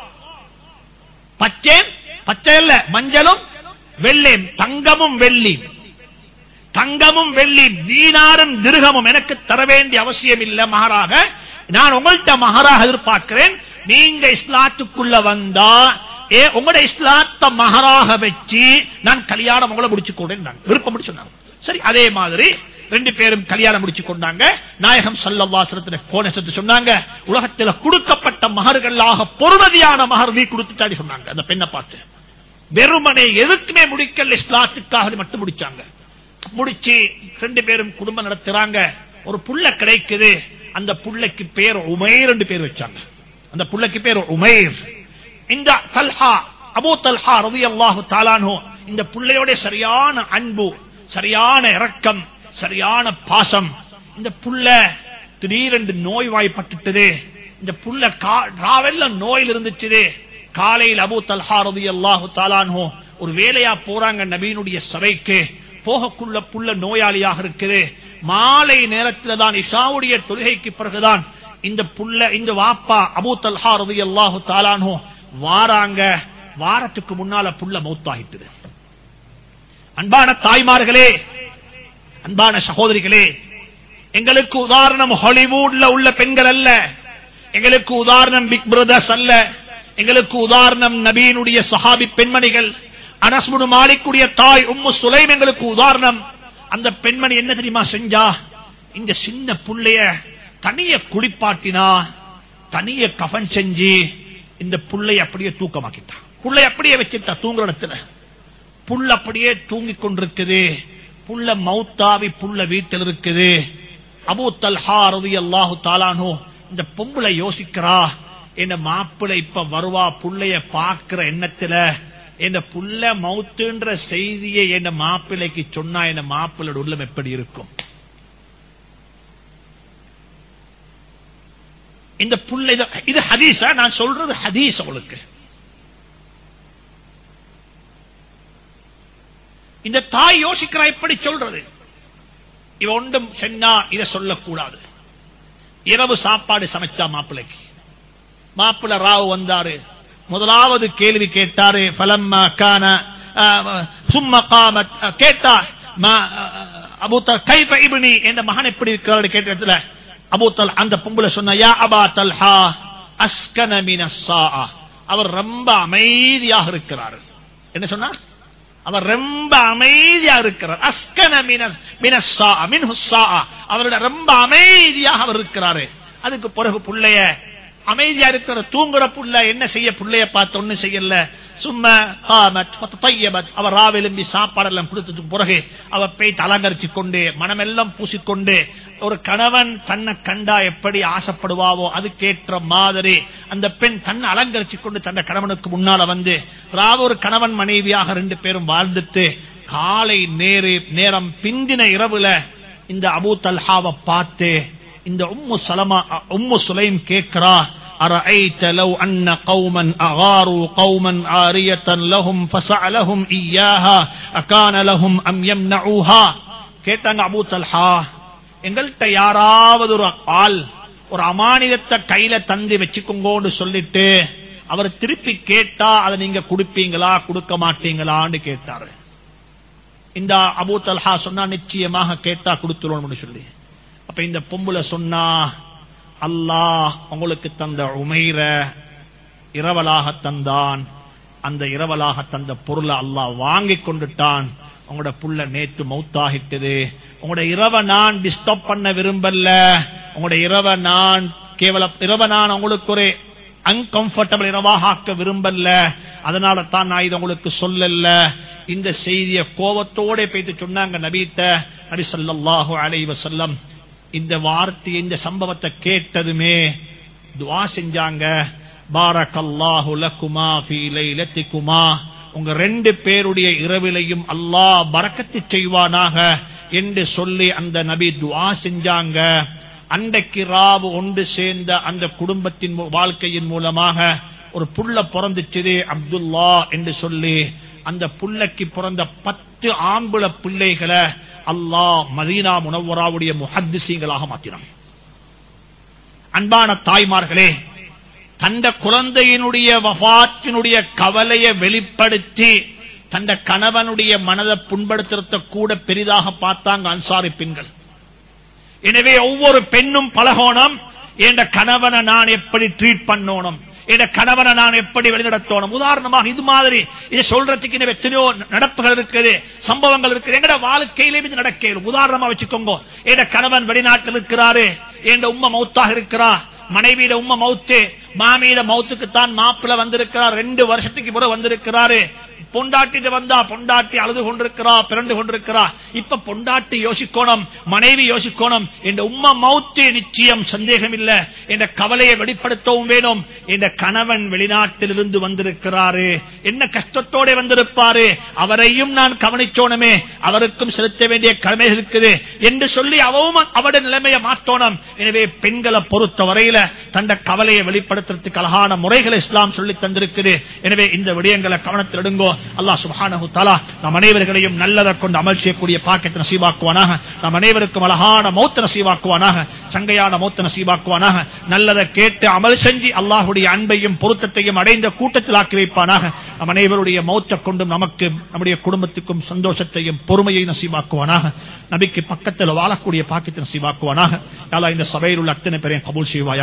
பச்சை பச்சை இல்ல மஞ்சளும் வெள்ளையும் தங்கமும் வெள்ளியும் தங்கமும் வெள்ளி தீனாரும் திருகமும் எனக்கு தர வேண்டிய அவசியம் இல்ல மகாராக நான் உங்கள்கிட்ட மகாராக எதிர்பார்க்கிறேன் நீங்க இஸ்லாத்துக்குள்ள வந்தா ஏ உங்களோட இஸ்லாத்த மகராக வச்சு நான் கல்யாணம் உங்களை முடிச்சு கொண்டேன் விருப்பம் முடிச்சு சொன்னாங்க சரி அதே மாதிரி ரெண்டு பேரும் கல்யாணம் முடிச்சு கொண்டாங்க நாயகம் சல்லவாசனத்துல கோணசத்து சொன்னாங்க உலகத்தில் கொடுக்கப்பட்ட மகர்களாக பொறுமதியான மகர் நீ கொடுத்துட்டாடி சொன்னாங்க அந்த பெண்ணை பார்த்து வெறுமனை எதுக்குமே முடிக்கல இஸ்லாத்துக்காக மட்டும் முடிச்சாங்க முடிச்சு ரெண்டு பேரும் குடும்பம் நடத்துறாங்க ஒரு புள்ள கிடைக்குது அந்த புள்ளைக்கு பேர் உமைர் என்று பேர் வச்சாங்க அந்த புள்ளைக்கு பேர் உமைர் இந்த தல்ஹா அபூ தல்ஹா ரவி அல்லாஹு தாலானோ இந்த புள்ளையோட சரியான அன்பு சரியான இரக்கம் சரியான பாசம் இந்த புள்ள திடீரென்று நோய் வாய்ப்பட்டுட்டது இந்த புள்ள ராவெல்லாம் நோயில் இருந்துச்சு காலையில் அபூ தல்ஹா ரவி அல்லாஹு தாலானோ ஒரு வேலையா போறாங்க நபீனுடைய சபைக்கு போகக்குள்ள புள்ள நோயாளியாக இருக்குது மாலை நேரத்தில் தான் இஷாவுடைய தொழுகைக்கு பிறகுதான் இந்த புள்ள இந்த வாப்பா அபூ தல்ஹா ரவி அல்லாஹு தாலானோ வாராங்க வாரத்துக்கு முன்னால புள்ள மௌத்தாகிட்டது அன்பான தாய்மார்களே அன்பான சகோதரிகளே எங்களுக்கு உதாரணம் ஹாலிவுட்ல உள்ள பெண்கள் அல்ல எங்களுக்கு உதாரணம் பிக் பிரதர்ஸ் அல்ல எங்களுக்கு உதாரணம் நபீனுடைய சஹாபி பெண்மணிகள் அனஸ்முடு மாலிக்குடைய தாய் உம்மு சுலைம் எங்களுக்கு உதாரணம் அந்த பெண்மணி என்ன தெரியுமா செஞ்சா இந்த சின்ன புள்ளைய தனிய குளிப்பாட்டினா தனிய கஃன் செஞ்சு இந்த புள்ளை அப்படியே தூக்கமாக்கிட்டா புள்ளை அப்படியே வச்சுட்டா தூங்குற இடத்துல புள்ள அப்படியே தூங்கிக் கொண்டிருக்குது புள்ள மௌத்தாவி புள்ள வீட்டில் இருக்குது அபூ தல்ஹா ரவி அல்லாஹு தாலானோ இந்த பொம்பளை யோசிக்கிறா என் மாப்பிள்ளை இப்ப வருவா புள்ளைய பாக்குற எண்ணத்துல என் புள்ள மவுத்துன்ற செய்தியை என் மாப்பிள்ளைக்கு சொன்னா என் மாப்பிள்ளோட உள்ளம் எப்படி இருக்கும் இந்த புள்ள இது- இது ஹதீஸா நான் சொல்றது ஹதீஸ் உங்களுக்கு இந்த தாய் யோசிக்கிறா எப்படி சொல்றது இவ ஒன்றும் சென்னா இதை சொல்லக்கூடாது இரவு சாப்பாடு சமைச்சா மாப்பிள்ளைக்கு மாப்பிள்ளை ராவ் வந்தாரு முதலாவது கேள்வி கேட்டாரு ஃபலம்மா கான ஆஹ், சும்ம காமத் ஆஹ், கேட்டா மா- ஆஹ், அபூத்தல் கைஃப இப்னி என்ற மகன் எப்படி இருக்கிறாரு கேட்ட இடத்துல அபூத்தல் அந்த பொம்பளை சொன்ன யா அபா தல்ஹா அஸ்கன மினஸ் ஸாஅ." அவர் ரொம்ப அமைதியாக இருக்கிறார் என்ன சொன்னார் அவர் ரொம்ப அமைதியா இருக்கிறார் அஸ்கன மினஸ் மினஸ் ஸாஅ, மின்ஹு ஸாஅ. அவரோட ரொம்ப அமைதியாக அவர் இருக்கிறாரு அதுக்கு பிறகு புள்ளைய அமைதியா இருக்கிற தூங்குற புள்ள என்ன செய்ய புள்ளைய பார்த்து ஒண்ணும் செய்யல சும்மா காமத் தையபத் அவர் ராவெலும்பி சாப்பாடெல்லாம் கொடுத்ததுக்கு பிறகு அவர் போயிட்டு அலங்கரிச்சு கொண்டு மனமெல்லாம் பூசிக்கொண்டு ஒரு கணவன் தன்னை கண்டா எப்படி ஆசைப்படுவாவோ அதுக்கேற்ற மாதிரி அந்த பெண் தன்னை அலங்கரிச்சு கொண்டு தன்னை கணவனுக்கு முன்னால வந்து ராவ ஒரு கணவன் மனைவியாக ரெண்டு பேரும் வாழ்ந்துட்டு காலை நேரு நேரம் பிந்தின இரவுல இந்த அபூ தல்ஹாவை பார்த்து இந்த உம்மு சலமா உம்மு சுலைம் கேட்கிறா أرأيت لو أن قوما أغاروا قوما عارية لهم فسألهم إياها أكان لهم أم يمنعوها கேட்டாங்க அபூ தல்ஹா எங்கள்கிட்ட யாராவது ஒரு ஆள் ஒரு அமானிதத்தை கையில தந்து வச்சுக்கோங்கன்னு சொல்லிட்டு அவர் திருப்பி கேட்டா அதை நீங்க கொடுப்பீங்களா கொடுக்க மாட்டீங்களான்னு கேட்டாரு இந்த அபூ தல்ஹா சொன்னா நிச்சயமாக கேட்டா கொடுத்துருவோம் சொல்லி அப்ப இந்த பொம்புல சொன்னா அல்லாஹ் உங்களுக்கு தந்த உமைர இரவலாக தந்தான் அந்த இரவலாக தந்த பொருளை அல்லாஹ் வாங்கி கொண்டுட்டான் உங்களோட புள்ள நேத்து மௌத்தாகிட்டது உங்களோட இரவை நான் டிஸ்டர்ப் பண்ண விரும்பல உங்களோட இரவை நான் கேவல இரவை நான் உங்களுக்கு ஒரு அன்கம்ஃபர்டபிள் இரவாக ஆக்க விரும்பல அதனால தான் நான் இதை உங்களுக்கு சொல்லல இந்த செய்திய கோபத்தோட போயிட்டு சொன்னாங்க நபீத்த நபி ஸல்லல்லாஹு அலைஹி வஸல்லம் இந்த வார்த்தை இந்த சம்பவத்தை கேட்டதுமே துவா செஞ்சாங்க பாரக்கல்லாஹு லக்குமா ஃபீ லைலத்திக்குமா உங்க ரெண்டு பேருடைய இரவிலையும் அல்லாஹ் பரக்கத்து செய்வானாக என்று சொல்லி அந்த நபி துவா செஞ்சாங்க அன்றைக்கு ராவு ஒன்று சேர்ந்த அந்த குடும்பத்தின் மூ- வாழ்க்கையின் மூலமாக ஒரு புள்ள பிறந்துச்சுது அப்துல்லா என்று சொல்லி அந்த புள்ளைக்கு பிறந்த பத்து ஆம்புல பிள்ளைகளை அல்லாஹ் மதீனா முனவராவுடைய முஹத்திசீங்களாக மாத்தினான் அன்பான தாய்மார்களே தந்த குழந்தையினுடைய வபாத்தினுடைய கவலையை வெளிப்படுத்தி தந்த கணவனுடைய மனதை புண்படுத்துறத கூட பெரிதாக பார்த்தாங்க அன்சாரி பெண்கள் எனவே ஒவ்வொரு பெண்ணும் பழகோணும் என்ற கணவனை நான் எப்படி ட்ரீட் பண்ணணும் என்ற கணவனை நான் எப்படி வழிநடத்தணும் உதாரணமாக இது மாதிரி இதை சொல்றதுக்கு இன்னும் எத்தனையோ நடப்புகள் இருக்குது சம்பவங்கள் இருக்குது எங்கட வாழ்க்கையிலே இது நடக்கல உதாரணமா வச்சுக்கோங்க என்ற கணவன் வெளிநாட்டில் இருக்கிறாரு என்ற உம்மை மௌத்தாக இருக்கிறா மனைவியிட உம்மை மௌத்து மாமியிட மௌத்துக்கு தான் மாப்பிள்ள வந்திருக்கிறார் ரெண்டு வருஷத்துக்கு பிறகு வந்திருக்கிறாரு பொண்டாட்டிட்டு வந்தா பொண்டாட்டி அழுது கொண்டிருக்கிறா பிறண்டு கொண்டிருக்கிறா இப்ப பொண்டாட்டி யோசிக்கணும் மனைவி யோசிக்கணும் என்ற உம்மா மௌத்து நிச்சயம் சந்தேகம் இல்ல என்ற கவலையை வெளிப்படுத்தவும் வேணும் என்ற கணவன் வெளிநாட்டிலிருந்து வந்திருக்கிறாரு என்ன கஷ்டத்தோட வந்திருப்பாரு அவரையும் நான் கவனிச்சோனமே அவருக்கும் செலுத்த வேண்டிய கடமை இருக்குது என்று சொல்லி அவவும் அவருடைய நிலைமையை மாற்றோணும் எனவே பெண்களை பொறுத்த வரையில தந்த கவலையை வெளிப்படுத்துறதுக்கு அழகான முறைகளை இஸ்லாம் சொல்லி தந்திருக்குது எனவே இந்த விடயங்களை கவனத்தில் எடுங்கோ அல்லாஹ் சுப்ஹானஹு தஆலா நம் அனைவர்களையும் நல்லதை கொண்டு அமல் செய்யக்கூடிய பாக்கியத்தை நசீவாக்குவானாக நம் அனைவருக்கும் அழகான மௌத்த நசீவாக்குவானாக சங்கையான மௌத்த நசீவாக்குவானாக நல்லதை கேட்டு அமல் செஞ்சு அல்லாஹுடைய அன்பையும் பொருத்தத்தையும் அடைந்த கூட்டத்தில் ஆக்கி வைப்பானாக நம் அனைவருடைய மௌத்தை கொண்டும் நமக்கு நம்முடைய குடும்பத்துக்கும் சந்தோஷத்தையும் பொறுமையை நசீவாக்குவானாக நபிக்கு பக்கத்தில் வாழக்கூடிய பாக்கியத்தை நசீவாக்குவானாக யாலா இந்த சபையில் உள்ள அத்தனை பேரையும் கபூல் செய்வாயாக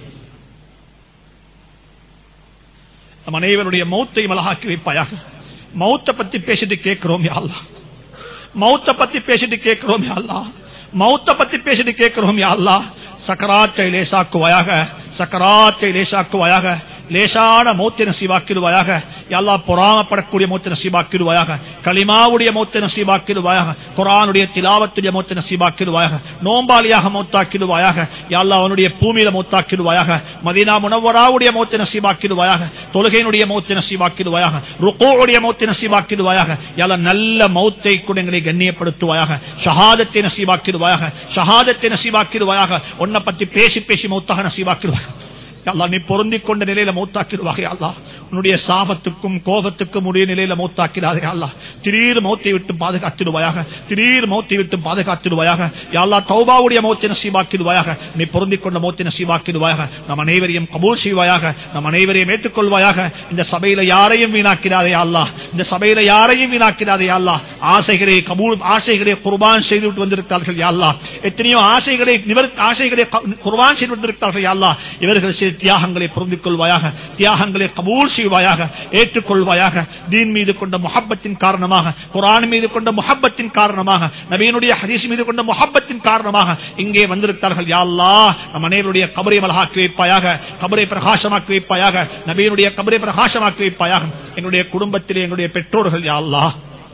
நம் அனைவருடைய மௌத்தை மலகாக்கி வைப்பாயாக மௌத்தை பத்தி பேசிட்டு கேட்கிறோம் யா அல்லாஹ் மௌத்த பத்தி பேசிட்டு கேட்கிறோம் யா அல்லாஹ் மௌத்த பத்தி பேசிட்டு கேட்கிறோம் யா அல்லாஹ் சக்கராத்தை லேசாக்குவாயாக சக்கராத்தை லேசாக்குவாயாக லேசான மௌத்தை நசீவாக்கிடுவாயாக யாழ்லா பொறாமப்படக்கூடிய மௌத்தை நசீவாக்கிடுவாயாக களிமாவுடைய மௌத்தை நசீவாக்கிடுவாயாக குரானுடைய திலாவத்துடைய மௌத்தை நசீவாக்கிடுவாயாக நோம்பாளியாக மௌத்தாக்கிடுவாயாக யாழ்லா அவனுடைய பூமியில மௌத்தாக்கிடுவாயாக மதீனா முனவராவுடைய மௌத்தை நசீவாக்கிடுவாயாக தொழுகையினுடைய மௌத்தை நசீவாக்கிடுவாயாக ருக்கோவுடைய மௌத்தை நசீவாக்கிடுவாயாக யாழ்லா நல்ல மௌத்தை கூட எங்களை கண்ணியப்படுத்துவாயாக ஷஹாதத்தை நசீவாக்கிடுவாயாக ஷஹாதத்தை நசீவாக்கிடுவாயாக உன்னை பத்தி பேசி பேசி மௌத்தாக நசீவாக்கிடுவாயாக அல்லா நீ பொருந்திக் கொண்ட நிலையில மௌத்தாக்கிடுவாக அல்லா உன்னுடைய சாபத்துக்கும் கோபத்துக்கும் உடைய நிலையில மௌத்தாக்கிறாதே அல்லா திடீர் மௌத்தை விட்டு பாதுகாத்திடுவாயாக திடீர் மௌத்தை விட்டு பாதுகாத்திடுவாயாக யாழ்லா தௌபாவுடைய மௌத்தை நசீபாக்கிடுவாயாக நீ பொருந்திக் கொண்ட மௌத்தை நசீபாக்கிடுவாயாக நம் அனைவரையும் கபூல் செய்வாயாக நம் அனைவரையும் ஏற்றுக்கொள்வாயாக இந்த சபையில யாரையும் வீணாக்கிறாதே அல்லா இந்த சபையில யாரையும் வீணாக்கிறாதே அல்லா ஆசைகளை கபூல் ஆசைகளை குர்பான் செய்துவிட்டு வந்திருக்கிறார்கள் யாழ்லா எத்தனையோ ஆசைகளை நிவர் ஆசைகளை குர்பான் செய்து வந்திருக்கிறார்கள் யாழ்லா இவர்கள் செய்த தியாகங்களை பொருந்திக் கொள்வாயாக தியாகங்களை கபூல் செய்வாயாக ஏற்றுக்கொள்வாயாக தீன் மீது கொண்ட முஹப்பத்தின் காரணமாக குரான் மீது கொண்ட முஹப்பத்தின் காரணமாக நபீனுடைய ஹதீஸ் மீது கொண்ட முஹப்பத்தின் காரணமாக இங்கே வந்திருக்கிறார்கள் யாழ்லா நம் அனைவருடைய கபரை மலகாக்கி வைப்பாயாக கபரை பிரகாசமாக்கி வைப்பாயாக நபீனுடைய கபரை பிரகாசமாக்கி வைப்பாயாக எங்களுடைய குடும்பத்திலே எங்களுடைய பெற்றோர்கள் யாழ்லா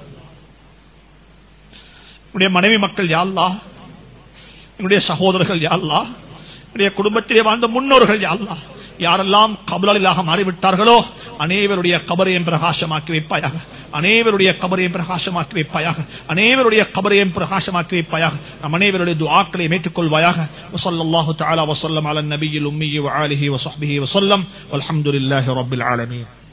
என்னுடைய மனைவி மக்கள் யாழ்லா என்னுடைய சகோதரர்கள் யாழ்லா என்னுடைய குடும்பத்திலே வாழ்ந்த முன்னோர்கள் யாழ்லா யாரெல்லாம் கபலாக மாறிவிட்டார்களோ அனைவருடைய கபரையும் பிரகாசமாக்கி வைப்பாயாக அனைவருடைய கபரையும் பிரகாசமாக்கி வைப்பாயாக அனைவருடைய கபரையும் பிரகாசமாக்கி வைப்பாயாக நம் அனைவருடைய துஆக்களை ஏற்றுக்கொள்வாயாக வசல்லாஹு தஆலா வசல்லம் அலன் நபியில் உம்மியி வஆலிஹி வஸஹ்பிஹி வஸல்லம் வல்ஹம்துலில்லாஹி ரப்பில் ஆலமீன்